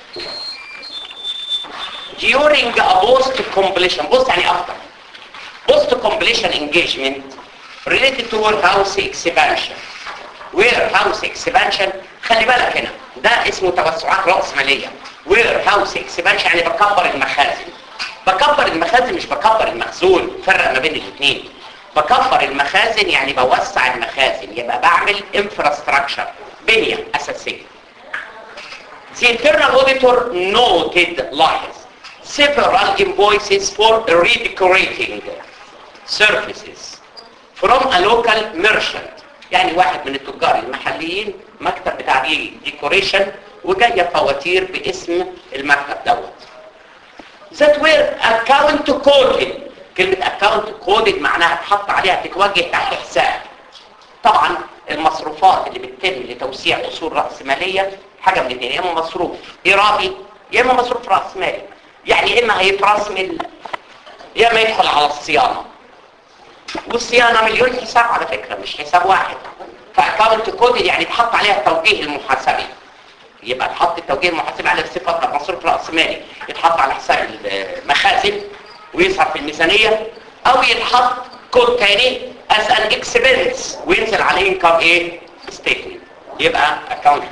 during a post completion بص يعني افضل post completion engagement related to warehouse expansion warehouse expansion خلي بالك هنا ده اسمه توسعات رأس مالية warehouse expansion يعني بكبر المخازن بكبر المخازن مش بكبر المخزون فرق ما بين الاثنين بكبر المخازن يعني بوسع المخازن يبقى بعمل infrastructure بنية أساسية The internal auditor noted lies several invoices for redecorating services from a local merchant يعني واحد من التجار المحليين مكتب بتاع دي ديكوريشن وجايه فواتير باسم المكتب دوت that were account coded كلمة account coded معناها تحط عليها تتوجه تحت حساب طبعا المصروفات اللي بتتم لتوسيع اصول راس ماليه حاجه من الاثنين يا اما مصروف ايرادي يا اما مصروف راس مالي يعني يا اما هيترسمل يا اما يدخل على الصيانه والصيانه مليون حساب على فكره مش حساب واحد فاكونت كود يعني تحط عليها التوجيه المحاسبي يبقى تحط التوجيه المحاسبي على صفه مصروف راس مالي يتحط على حساب المخازن ويظهر في الميزانيه او يتحط كود تاني as an expense وينزل عليه انكم ايه ستيتمنت يبقى اكونت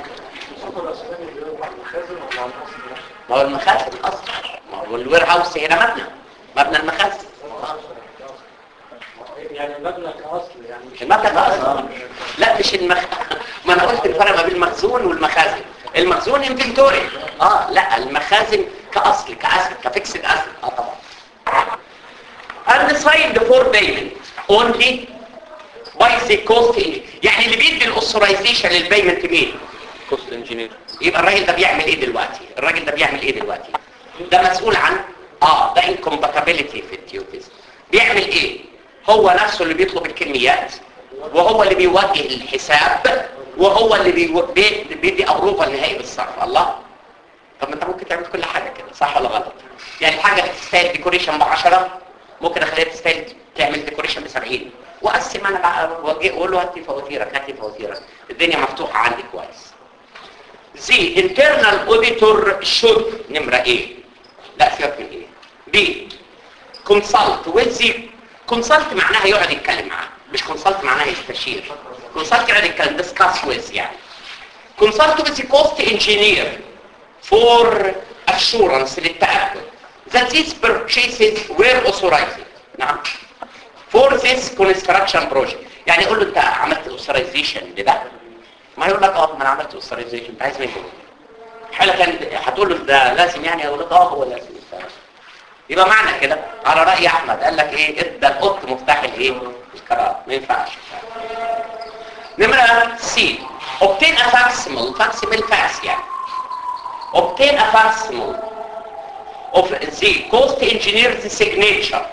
ما هو المخازن اصلا ما هو الوير هاوس هنا مبنى مبنى المخازن يعني المبنى كأصل يعني مش المبنى كأصل لا مش المخ... ما انا قلت الفرق ما بين المخزون والمخازن المخزون انفنتوري اه لا المخازن كأصل كأصل كفيكسد أصل اه طبعا and signed for payment only by the cost يعني اللي بيدي الاوثرايزيشن للبيمنت مين كوست انجينير يبقى الراجل ده بيعمل ايه دلوقتي الراجل ده بيعمل ايه دلوقتي ده مسؤول عن اه ده incompatibility في الديوتيز بيعمل ايه هو نفسه اللي بيطلب الكميات وهو اللي بيوجه الحساب وهو اللي بيو- بي- بيدي ابروفه النهائي بالصرف الله طب ما انت ممكن تعمل كل حاجه كده صح ولا غلط يعني حاجه تستاهل ديكوريشن ب 10 ممكن اخليها تستاهل تعمل ديكوريشن ب 70 واقسم انا بقى واجي اقول له هات لي فواتيرك هات لي فواتيرك الدنيا مفتوحه عندي كويس زي internal auditor should نمرة ايه لا سيبك من ايه بي consult with the consult معناها يقعد يتكلم معاه مش consult معناها يستشير consult يقعد يتكلم discuss with يعني consult with the cost engineer for assurance للتأكد that these purchases were authorized نعم for this construction project يعني يقول له انت عملت authorization لده ما يقول لك اه ما انا عملت authorization انت عايز مني ايه حاله كان هتقول له ده لازم يعني اقول لك اه هو لازم يبقى معنى كده على راي احمد قال لك ايه ادى القط مفتاح الايه القرار ما ينفعش نمره سي obtain a facsimile facsimile fax يعني obtain a facsimile of the cost engineer's signature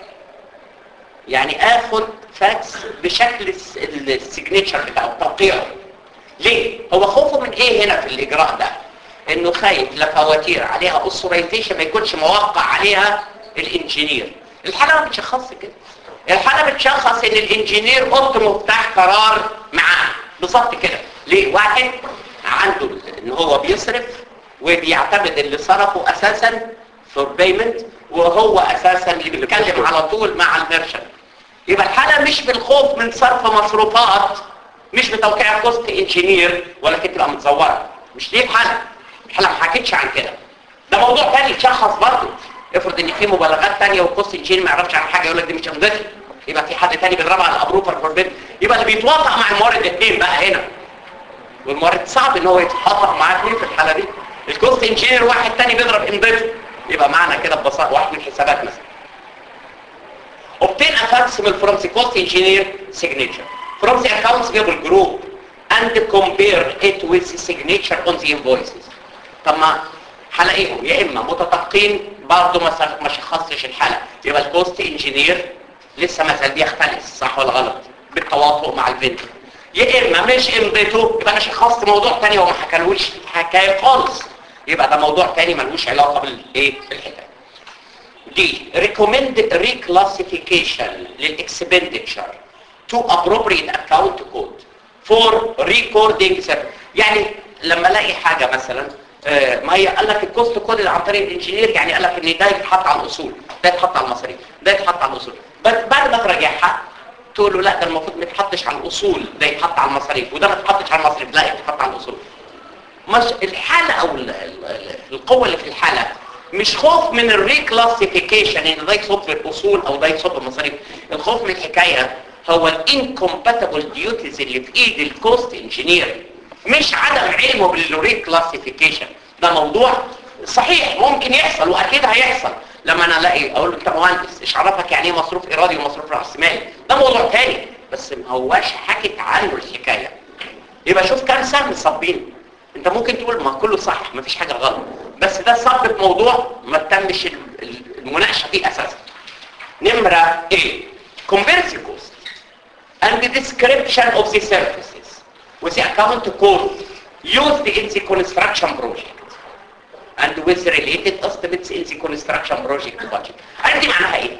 يعني اخد فاكس بشكل السيجنتشر بتاعه توقيعه ليه هو خوفه من ايه هنا في الاجراء ده انه خايف لفواتير عليها اوثرايزيشن ما يكونش موقع عليها الانجينير الحاله ما بتشخصش كده الحاله بتشخص ان الانجينير قط مفتاح قرار معاه بالظبط كده ليه واحد عنده ان هو بيصرف وبيعتمد اللي صرفه اساسا فور بيمنت وهو اساسا اللي بيتكلم على طول مع الميرشنت يبقى الحاله مش بالخوف من صرف مصروفات مش بتوقيع كوست انجينير ولكن تبقى متزوره مش دي الحاله الحاله ما حكتش عن كده ده موضوع تاني يتشخص برضه افرض ان في مبالغات تانية والكوست انجينير ما يعرفش عن حاجه يقول لك دي مش امضتي يبقى في حد تاني بيضربها على الابروفر فور بيت يبقى اللي بيتواطأ مع المورد اثنين بقى هنا والمورد صعب ان هو يتواطأ معاه اثنين في الحاله دي الكوست انجينير واحد تاني بيضرب امضته يبقى معنى كده ببساطه واحد من الحسابات مثلا obtain a facsimile from the cost engineer signature from the accounts payable group and compare it with the signature on the invoices طب ما هلاقيهم يا اما متطابقين برضه ما س- ما شخصش الحاله يبقى الكوست انجينير لسه ما زال بيختلس صح ولا غلط بالتواطؤ مع الفندر يا اما مش امضته يبقى انا شخصت موضوع تاني وما حكالوش حكايه خالص يبقى ده موضوع تاني ملوش علاقه بالايه بالحكايه دي recommend reclassification للاكسبندتشر to appropriate account code for recording service يعني لما الاقي حاجه مثلا آه، ما هي قال لك الكوست كود اللي عن طريق الانجينير يعني قال لك ان ده يتحط على الاصول ده يتحط على المصاريف ده يتحط على الاصول بس بعد ما تراجعها تقول له لا ده المفروض ما يتحطش على الاصول ده يتحط على المصاريف وده ما يتحطش على المصاريف لا يتحط على الاصول مش الحالة او ال- ال- ال- القوة اللي في الحالة مش خوف من الريكلاسيفيكيشن ان ده يصب في الاصول او ده يصب في المصاريف الخوف من الحكاية هو الانكومباتبل ديوتيز اللي في ايد الكوست انجينير مش عدم علمه بالريكلاسيفيكيشن ده موضوع صحيح ممكن يحصل واكيد هيحصل لما انا الاقي اقول له انت مهندس ايش عرفك يعني ايه مصروف ارادي ومصروف راس مالي ده موضوع تاني بس ما هواش حكت عنه الحكايه يبقى شوف كام سهم صابين انت ممكن تقول ما كله صح ما فيش حاجه غلط بس ده صب في موضوع ما تمش ال- ال- المناقشه فيه اساسا نمره ايه converse cost and the description of the services with the account code used in the construction project and with related estimates in the construction project budget عارف دي معناها ايه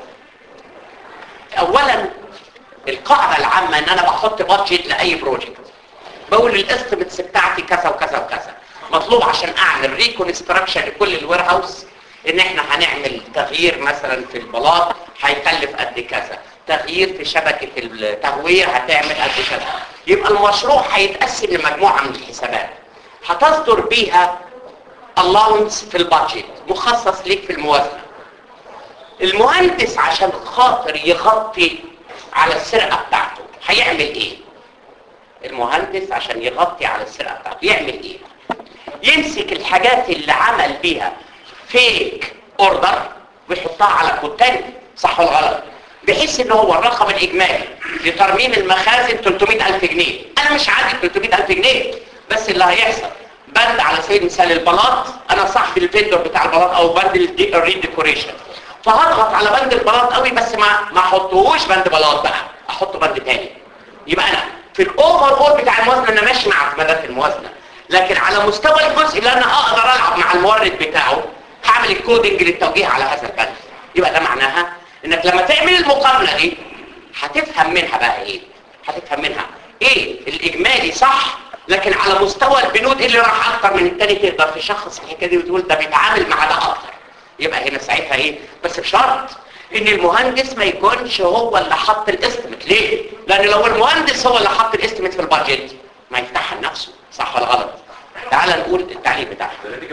اولا القاعده العامه ان انا بحط بادجت لاي بروجكت بقول الاستيمتس بتاعتي كذا وكذا وكذا مطلوب عشان اعمل ريكونستراكشن لكل الوير هاوس ان احنا هنعمل تغيير مثلا في البلاط هيكلف قد كذا تغيير في شبكة التهوية هتعمل قد كذا يبقى المشروع هيتقسم لمجموعة من الحسابات هتصدر بيها allowance في البادجت مخصص ليك في الموازنة المهندس عشان خاطر يغطي على السرقة بتاعته هيعمل ايه المهندس عشان يغطي على السرقة بتاعته يعمل ايه يمسك الحاجات اللي عمل بيها فيك اوردر ويحطها على كود تاني صح ولا غلط بحيث ان هو الرقم الاجمالي لترميم المخازن 300000 جنيه انا مش عندي 300000 جنيه بس اللي هيحصل بند على سبيل المثال البلاط انا صاحب الفندور بتاع البلاط او بند الدي- الريديكوريشن فهضغط على بند البلاط قوي بس ما ما احطهوش بند بلاط بقى احطه بند تاني يبقى انا في الاوفر اول بتاع الموازنه انا ماشي مع اعتمادات الموازنه لكن على مستوى الجزء اللي انا اقدر العب مع المورد بتاعه هعمل الكودنج للتوجيه على هذا البند يبقى ده معناها انك لما تعمل المقارنه دي هتفهم منها بقى ايه هتفهم منها ايه الاجمالي صح لكن على مستوى البنود اللي راح اكتر من التاني تقدر تشخص الحكايه دي وتقول ده بيتعامل مع ده اكتر يبقى هنا ساعتها ايه بس بشرط ان المهندس ما يكونش هو اللي حط الاستيميت ليه لان لو المهندس هو اللي حط الاستيميت في البادجت ما يفتحها لنفسه صح ولا غلط تعال نقول التعليق بتاعها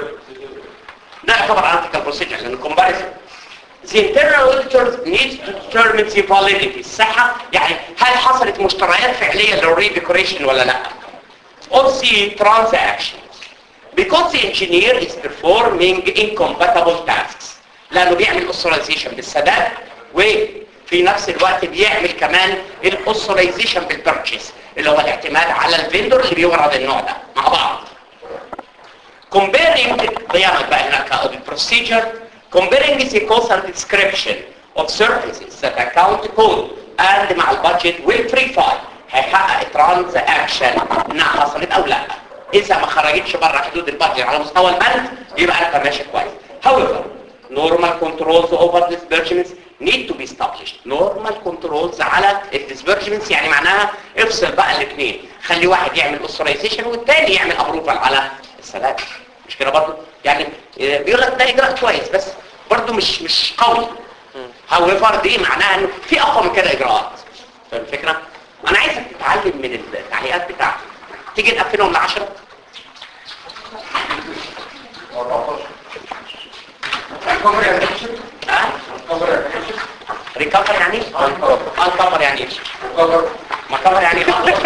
ده يعتبر article procedure لأنه comparison. The internal auditors need to determine the validity الصحة يعني هل حصلت مشتريات فعلية للري decoration ولا لا of the transactions because the engineer is performing incompatible tasks لأنه بيعمل authorization بالسداد وفي نفس الوقت بيعمل كمان الاوثرايزيشن بالبرتشيز اللي هو الاعتماد على الفندور اللي بيورد النوع ده مع بعض comparing قيامك بقى هناك audit procedure comparing the cost and description of services that account code and مع البادجت will verify هيحقق transaction انها حصلت او لا اذا ما خرجتش بره حدود البادجت على مستوى البند يبقى انت ماشي كويس however normal controls over disbursements need to be established normal controls على الديسبرجمنتس يعني معناها افصل بقى الاثنين خلي واحد يعمل authorization والتاني يعمل approval على السلام مش كده برضه يعني آه، بيقول لك ده اجراء كويس بس برضه مش مش قوي however دي معناها انه في اقوى من كده اجراءات فاهم الفكره انا عايزك تتعلم من التعليقات بتاعتي تيجي نقفلهم ل 10 ها ريكفر يعني ايه؟ انكفر يعني ايه؟ ما كفر يعني ايه؟